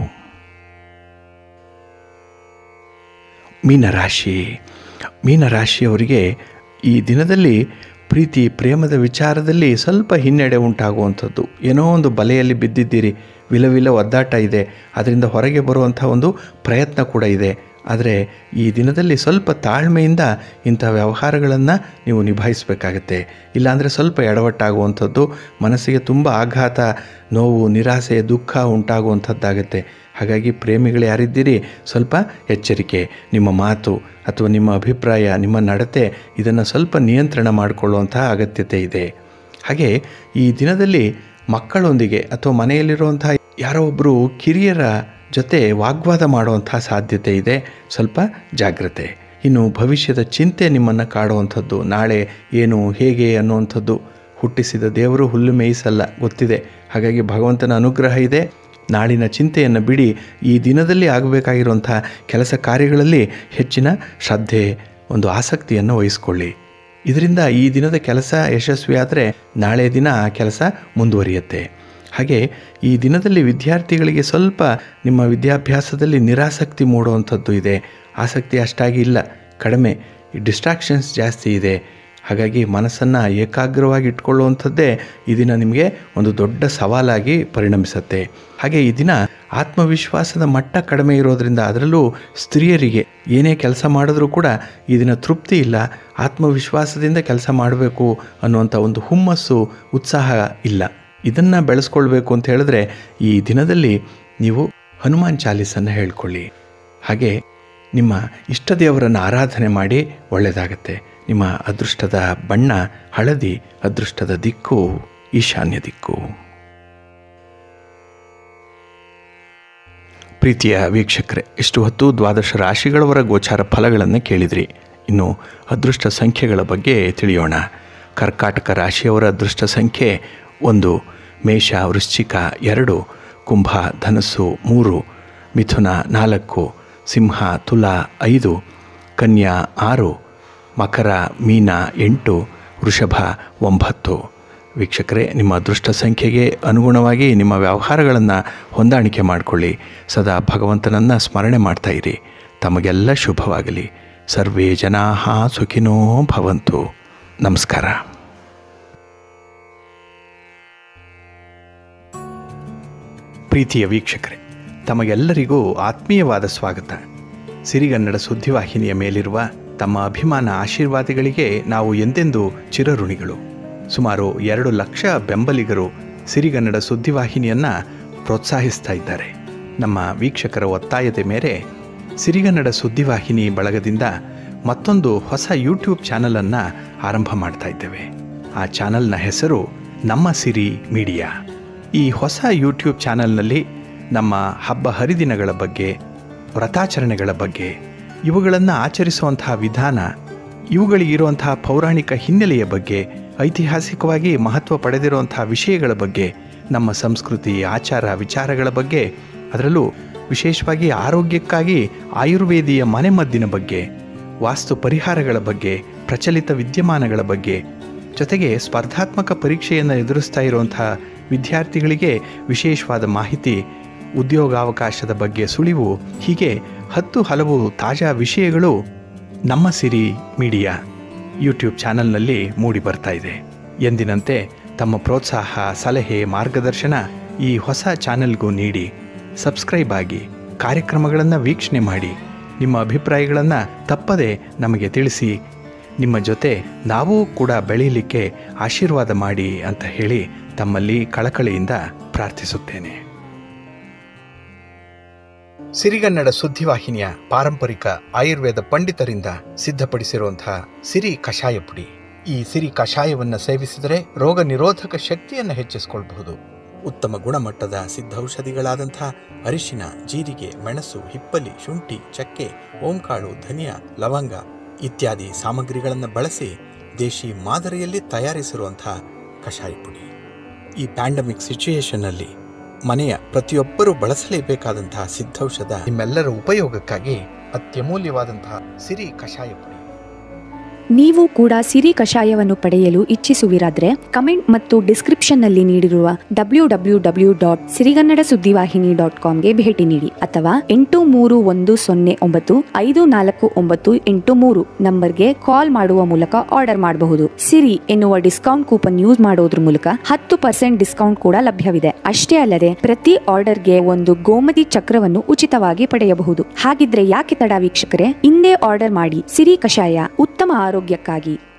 ಮೀನರಾಶಿ ಮೀನರಾಶಿಯವರಿಗೆ ಈ ದಿನದಲ್ಲಿ ಪ್ರೀತಿ ಪ್ರೇಮದ ವಿಚಾರದಲ್ಲಿ ಸ್ವಲ್ಪ ಹಿನ್ನಡೆ ಉಂಟಾಗುವಂಥದ್ದು ಏನೋ ಒಂದು ಬಲೆಯಲ್ಲಿ ಬಿದ್ದಿದ್ದೀರಿ ವಿಲವಿಲ ಒದ್ದಾಟ ಇದೆ ಅದರಿಂದ ಹೊರಗೆ ಬರುವಂಥ ಒಂದು ಪ್ರಯತ್ನ ಕೂಡ ಇದೆ ಆದರೆ ಈ ದಿನದಲ್ಲಿ ಸ್ವಲ್ಪ ತಾಳ್ಮೆಯಿಂದ ಇಂಥ ವ್ಯವಹಾರಗಳನ್ನು ನೀವು ನಿಭಾಯಿಸಬೇಕಾಗತ್ತೆ ಇಲ್ಲಾಂದರೆ ಸ್ವಲ್ಪ ಎಡವಟ್ಟಾಗುವಂಥದ್ದು ಮನಸ್ಸಿಗೆ ತುಂಬ ಆಘಾತ ನೋವು ನಿರಾಸೆ ದುಃಖ ಉಂಟಾಗುವಂಥದ್ದಾಗತ್ತೆ ಹಾಗಾಗಿ ಪ್ರೇಮಿಗಳು ಯಾರಿದ್ದೀರಿ ಸ್ವಲ್ಪ ಎಚ್ಚರಿಕೆ ನಿಮ್ಮ ಮಾತು ಅಥವಾ ನಿಮ್ಮ ಅಭಿಪ್ರಾಯ ನಿಮ್ಮ ನಡತೆ ಇದನ್ನು ಸ್ವಲ್ಪ ನಿಯಂತ್ರಣ ಮಾಡಿಕೊಳ್ಳುವಂತಹ ಅಗತ್ಯತೆ ಇದೆ ಹಾಗೆ ಈ ದಿನದಲ್ಲಿ ಮಕ್ಕಳೊಂದಿಗೆ ಅಥವಾ ಮನೆಯಲ್ಲಿರುವಂತಹ ಯಾರೋ ಒಬ್ಬರು ಕಿರಿಯರ ಜೊತೆ ವಾಗ್ವಾದ ಮಾಡುವಂತಹ ಸಾಧ್ಯತೆ ಇದೆ ಸ್ವಲ್ಪ ಜಾಗ್ರತೆ ಇನ್ನು ಭವಿಷ್ಯದ ಚಿಂತೆ ನಿಮ್ಮನ್ನು ಕಾಡುವಂಥದ್ದು ನಾಳೆ ಏನು ಹೇಗೆ ಅನ್ನುವಂಥದ್ದು ಹುಟ್ಟಿಸಿದ ದೇವರು ಹುಲ್ಲು ಮೇಯಿಸಲ್ಲ ಗೊತ್ತಿದೆ ಹಾಗಾಗಿ ಭಗವಂತನ ಅನುಗ್ರಹ ಇದೆ ನಾಳಿನ ಚಿಂತೆಯನ್ನು ಬಿಡಿ ಈ ದಿನದಲ್ಲಿ ಆಗಬೇಕಾಗಿರುವಂಥ ಕೆಲಸ ಕಾರ್ಯಗಳಲ್ಲಿ ಹೆಚ್ಚಿನ ಶ್ರದ್ಧೆ ಒಂದು ಆಸಕ್ತಿಯನ್ನು ವಹಿಸ್ಕೊಳ್ಳಿ ಇದರಿಂದ ಈ ದಿನದ ಕೆಲಸ ಯಶಸ್ವಿಯಾದರೆ ನಾಳೆ ದಿನ ಆ ಕೆಲಸ ಮುಂದುವರಿಯುತ್ತೆ ಹಾಗೆ ಈ ದಿನದಲ್ಲಿ ವಿದ್ಯಾರ್ಥಿಗಳಿಗೆ ಸ್ವಲ್ಪ ನಿಮ್ಮ ವಿದ್ಯಾಭ್ಯಾಸದಲ್ಲಿ ನಿರಾಸಕ್ತಿ ಮೂಡುವಂಥದ್ದು ಇದೆ ಆಸಕ್ತಿ ಅಷ್ಟಾಗಿ ಇಲ್ಲ ಕಡಿಮೆ ಡಿಸ್ಟ್ರಾಕ್ಷನ್ಸ್ ಜಾಸ್ತಿ ಇದೆ ಹಾಗಾಗಿ ಮನಸ್ಸನ್ನು ಏಕಾಗ್ರವಾಗಿ ಇಟ್ಕೊಳ್ಳುವಂಥದ್ದೇ ಈ ದಿನ ನಿಮಗೆ ಒಂದು ದೊಡ್ಡ ಸವಾಲಾಗಿ ಪರಿಣಮಿಸುತ್ತೆ ಹಾಗೆ ಈ ದಿನ ಆತ್ಮವಿಶ್ವಾಸದ ಮಟ್ಟ ಕಡಿಮೆ ಇರೋದರಿಂದ ಅದರಲ್ಲೂ ಸ್ತ್ರೀಯರಿಗೆ ಏನೇ ಕೆಲಸ ಮಾಡಿದ್ರೂ ಕೂಡ ಈ ದಿನ ತೃಪ್ತಿ ಇಲ್ಲ ಆತ್ಮವಿಶ್ವಾಸದಿಂದ ಕೆಲಸ ಮಾಡಬೇಕು ಅನ್ನುವಂಥ ಒಂದು ಹುಮ್ಮಸ್ಸು ಉತ್ಸಾಹ ಇಲ್ಲ ಇದನ್ನು ಬೆಳೆಸ್ಕೊಳ್ಬೇಕು ಅಂತ ಹೇಳಿದ್ರೆ ಈ ದಿನದಲ್ಲಿ ನೀವು ಹನುಮಾನ್ ಚಾಲೀಸನ್ನು ಹೇಳ್ಕೊಳ್ಳಿ ಹಾಗೆ ನಿಮ್ಮ ಇಷ್ಟ ದೇವರನ್ನು ಆರಾಧನೆ ಮಾಡಿ ಒಳ್ಳೆಯದಾಗತ್ತೆ ನಿಮ್ಮ ಅದೃಷ್ಟದ ಬಣ್ಣ ಹಳದಿ ಅದೃಷ್ಟದ ದಿಕ್ಕು ಈಶಾನ್ಯ ದಿಕ್ಕು ಪ್ರೀತಿಯ ವೀಕ್ಷಕರೇ ಇಷ್ಟು ಹೊತ್ತು ದ್ವಾದಶ ರಾಶಿಗಳವರ ಗೋಚಾರ ಫಲಗಳನ್ನು ಕೇಳಿದ್ರಿ ಇನ್ನು ಅದೃಷ್ಟ ಸಂಖ್ಯೆಗಳ ಬಗ್ಗೆ ತಿಳಿಯೋಣ ಕರ್ಕಾಟಕ ರಾಶಿಯವರ ಅದೃಷ್ಟ ಸಂಖ್ಯೆ ಒಂದು ಮೇಷ ವೃಶ್ಚಿಕ ಎರಡು ಕುಂಭ ಧನಸ್ಸು ಮೂರು ಮಿಥುನ ನಾಲ್ಕು ಸಿಂಹ ತುಲ ಐದು ಕನ್ಯಾ ಆರು ಮಕರ ಮೀನ ಎಂಟು ವೃಷಭ ಒಂಬತ್ತು ವೀಕ್ಷಕರೇ ನಿಮ್ಮ ಅದೃಷ್ಟ ಸಂಖ್ಯೆಗೆ ಅನುಗುಣವಾಗಿ ನಿಮ್ಮ ವ್ಯವಹಾರಗಳನ್ನು ಹೊಂದಾಣಿಕೆ ಮಾಡಿಕೊಳ್ಳಿ ಸದಾ ಭಗವಂತನನ್ನು ಸ್ಮರಣೆ ಮಾಡ್ತಾ ಇರಿ ತಮಗೆಲ್ಲ ಶುಭವಾಗಲಿ ಸರ್ವೇ ಜನಾ ಸುಖಿನೋ ಭವಂತು ನಮಸ್ಕಾರ ಪ್ರೀತಿಯ ವೀಕ್ಷಕರೇ ತಮಗೆಲ್ಲರಿಗೂ ಆತ್ಮೀಯವಾದ ಸ್ವಾಗತ ಸಿರಿಗನ್ನಡ ಸುದ್ದಿವಾಹಿನಿಯ ಮೇಲಿರುವ ತಮ್ಮ ಅಭಿಮಾನ ಆಶೀರ್ವಾದಗಳಿಗೆ ನಾವು ಎಂದೆಂದೂ ಚಿರಋಣಿಗಳು ಸುಮಾರು ಎರಡು ಲಕ್ಷ ಬೆಂಬಲಿಗರು ಸಿರಿಗನ್ನಡ ಸುದ್ದಿವಾಹಿನಿಯನ್ನು ಪ್ರೋತ್ಸಾಹಿಸ್ತಾ ಇದ್ದಾರೆ ನಮ್ಮ ವೀಕ್ಷಕರ ಒತ್ತಾಯದ ಮೇರೆ ಸಿರಿಗನ್ನಡ ಸುದ್ದಿವಾಹಿನಿ ಬಳಗದಿಂದ ಮತ್ತೊಂದು ಹೊಸ ಯೂಟ್ಯೂಬ್ ಚಾನಲನ್ನು ಆರಂಭ ಮಾಡ್ತಾ ಇದ್ದೇವೆ ಆ ಚಾನಲ್ನ ಹೆಸರು ನಮ್ಮ ಸಿರಿ ಮೀಡಿಯಾ ಈ ಹೊಸ ಯೂಟ್ಯೂಬ್ ಚಾನಲ್ನಲ್ಲಿ ನಮ್ಮ ಹಬ್ಬ ಹರಿದಿನಗಳ ಬಗ್ಗೆ ವ್ರತಾಚರಣೆಗಳ ಬಗ್ಗೆ ಇವುಗಳನ್ನು ಆಚರಿಸುವಂತಹ ವಿಧಾನ ಇವುಗಳಿಗಿರುವಂತಹ ಪೌರಾಣಿಕ ಹಿನ್ನೆಲೆಯ ಬಗ್ಗೆ ಐತಿಹಾಸಿಕವಾಗಿ ಮಹತ್ವ ಪಡೆದಿರುವಂತಹ ವಿಷಯಗಳ ಬಗ್ಗೆ ನಮ್ಮ ಸಂಸ್ಕೃತಿ ಆಚಾರ ವಿಚಾರಗಳ ಬಗ್ಗೆ ಅದರಲ್ಲೂ ವಿಶೇಷವಾಗಿ ಆರೋಗ್ಯಕ್ಕಾಗಿ ಆಯುರ್ವೇದಿಯ ಮನೆಮದ್ದಿನ ಬಗ್ಗೆ ವಾಸ್ತು ಪರಿಹಾರಗಳ ಬಗ್ಗೆ ಪ್ರಚಲಿತ ವಿದ್ಯಮಾನಗಳ ಬಗ್ಗೆ ಜೊತೆಗೆ ಸ್ಪರ್ಧಾತ್ಮಕ ಪರೀಕ್ಷೆಯನ್ನು ಎದುರಿಸ್ತಾ ಇರುವಂತಹ ವಿದ್ಯಾರ್ಥಿಗಳಿಗೆ ವಿಶೇಷವಾದ ಮಾಹಿತಿ ಉದ್ಯೋಗಾವಕಾಶದ ಬಗ್ಗೆ ಸುಳಿವು ಹೀಗೆ ಹತ್ತು ಹಲವು ತಾಜಾ ವಿಷಯಗಳು ನಮ್ಮ ಸಿರಿ ಮೀಡಿಯಾ ಯೂಟ್ಯೂಬ್ ಚಾನಲ್ನಲ್ಲಿ ಮೂಡಿ ಬರ್ತಾ ಇದೆ ಎಂದಿನಂತೆ ತಮ್ಮ ಪ್ರೋತ್ಸಾಹ ಸಲಹೆ ಮಾರ್ಗದರ್ಶನ ಈ ಹೊಸ ಚಾನೆಲ್ಗೂ ನೀಡಿ ಸಬ್ಸ್ಕ್ರೈಬ್ ಆಗಿ ಕಾರ್ಯಕ್ರಮಗಳನ್ನು ವೀಕ್ಷಣೆ ಮಾಡಿ ನಿಮ್ಮ ಅಭಿಪ್ರಾಯಗಳನ್ನು ತಪ್ಪದೆ ನಮಗೆ ತಿಳಿಸಿ ನಿಮ್ಮ ಜೊತೆ ನಾವೂ ಕೂಡ ಬೆಳೀಲಿಕ್ಕೆ ಆಶೀರ್ವಾದ ಮಾಡಿ ಅಂತ ಹೇಳಿ ತಮ್ಮಲ್ಲಿ ಕಳಕಳಿಯಿಂದ ಪ್ರಾರ್ಥಿಸುತ್ತೇನೆ ಸಿರಿಗನ್ನಡ ಸುದ್ದಿವಾಹಿನಿಯ ಪಾರಂಪರಿಕ ಆಯುರ್ವೇದ ಪಂಡಿತರಿಂದ ಸಿದ್ಧಪಡಿಸಿರುವಂತಹ ಸಿರಿ ಕಷಾಯ ಪುಡಿ ಈ ಸಿರಿ ಕಷಾಯವನ್ನು ಸೇವಿಸಿದರೆ ರೋಗ ನಿರೋಧಕ ಶಕ್ತಿಯನ್ನು ಹೆಚ್ಚಿಸಿಕೊಳ್ಳಬಹುದು ಉತ್ತಮ ಗುಣಮಟ್ಟದ ಸಿದ್ಧೌಷಧಿಗಳಾದಂಥ ಅರಿಶಿನ ಜೀರಿಗೆ ಮೆಣಸು ಹಿಪ್ಪಲಿ ಶುಂಠಿ ಚಕ್ಕೆ ಓಂಕಾಳು ಧನಿಯಾ ಲವಂಗ ಇತ್ಯಾದಿ ಸಾಮಗ್ರಿಗಳನ್ನು ಬಳಸಿ ದೇಶಿ ಮಾದರಿಯಲ್ಲಿ ತಯಾರಿಸಿರುವಂಥ ಕಷಾಯ ಪುಡಿ ಈ ಪ್ಯಾಂಡಮಿಕ್ ಸಿಚುಯೇಷನ್ನಲ್ಲಿ ಮನೆಯ ಪ್ರತಿಯೊಬ್ಬರೂ ಬಳಸಲೇಬೇಕಾದಂತಹ ಸಿದ್ಧೌಷಧ ನಿಮ್ಮೆಲ್ಲರ ಉಪಯೋಗಕ್ಕಾಗಿ ಅತ್ಯಮೂಲ್ಯವಾದಂತಹ ಸಿರಿ ಕಷಾಯ ಪುಡಿ ನೀವು ಕೂಡ ಸಿರಿ ಕಷಾಯವನ್ನು ಪಡೆಯಲು ಇಚ್ಛಿಸುವಿರಾದ್ರೆ ಕಮೆಂಟ್ ಮತ್ತು ಡಿಸ್ಕ್ರಿಪ್ಷನ್ನಲ್ಲಿ ನೀಡಿರುವ W W W dot Sirigannada ಸುದ್ದಿವಾಹಿನಿ ಡಾಟ್ ಕಾಮ್ಗೆ ಭೇಟಿ ನೀಡಿ ಅಥವಾ ಎಂಟು ಮೂರು ಒಂದು ಸೊನ್ನೆ ಒಂಬತ್ತು ಐದು ನಾಲ್ಕು ಒಂಬತ್ತು ಎಂಟು ಮೂರು ನಂಬರ್ಗೆ ಕಾಲ್ ಮಾಡುವ ಮೂಲಕ ಆರ್ಡರ್ ಮಾಡಬಹುದು ಸಿರಿ ಎನ್ನುವ ಡಿಸ್ಕೌಂಟ್ ಕೂಪನ್ ಯೂಸ್ ಮಾಡೋದ್ರ ಮೂಲಕ ಹತ್ತು ಪರ್ಸೆಂಟ್ ಡಿಸ್ಕೌಂಟ್ ಕೂಡ ಲಭ್ಯವಿದೆ ಅಷ್ಟೇ ಅಲ್ಲದೆ ಪ್ರತಿ ಆರ್ಡರ್ಗೆ ಒಂದು ಗೋಮತಿ ಚಕ್ರವನ್ನು ಉಚಿತವಾಗಿ ಪಡೆಯಬಹುದು ಹಾಗಿದ್ರೆ ಯಾಕೆ ತಡ ವೀಕ್ಷಕರೇ ಇಂದೇ ಆರ್ಡರ್ ಮಾಡಿ ಸಿರಿ ಕಷಾಯ ಉತ್ತಮ ಆರೋಗ್ಯಕ್ಕಾಗಿ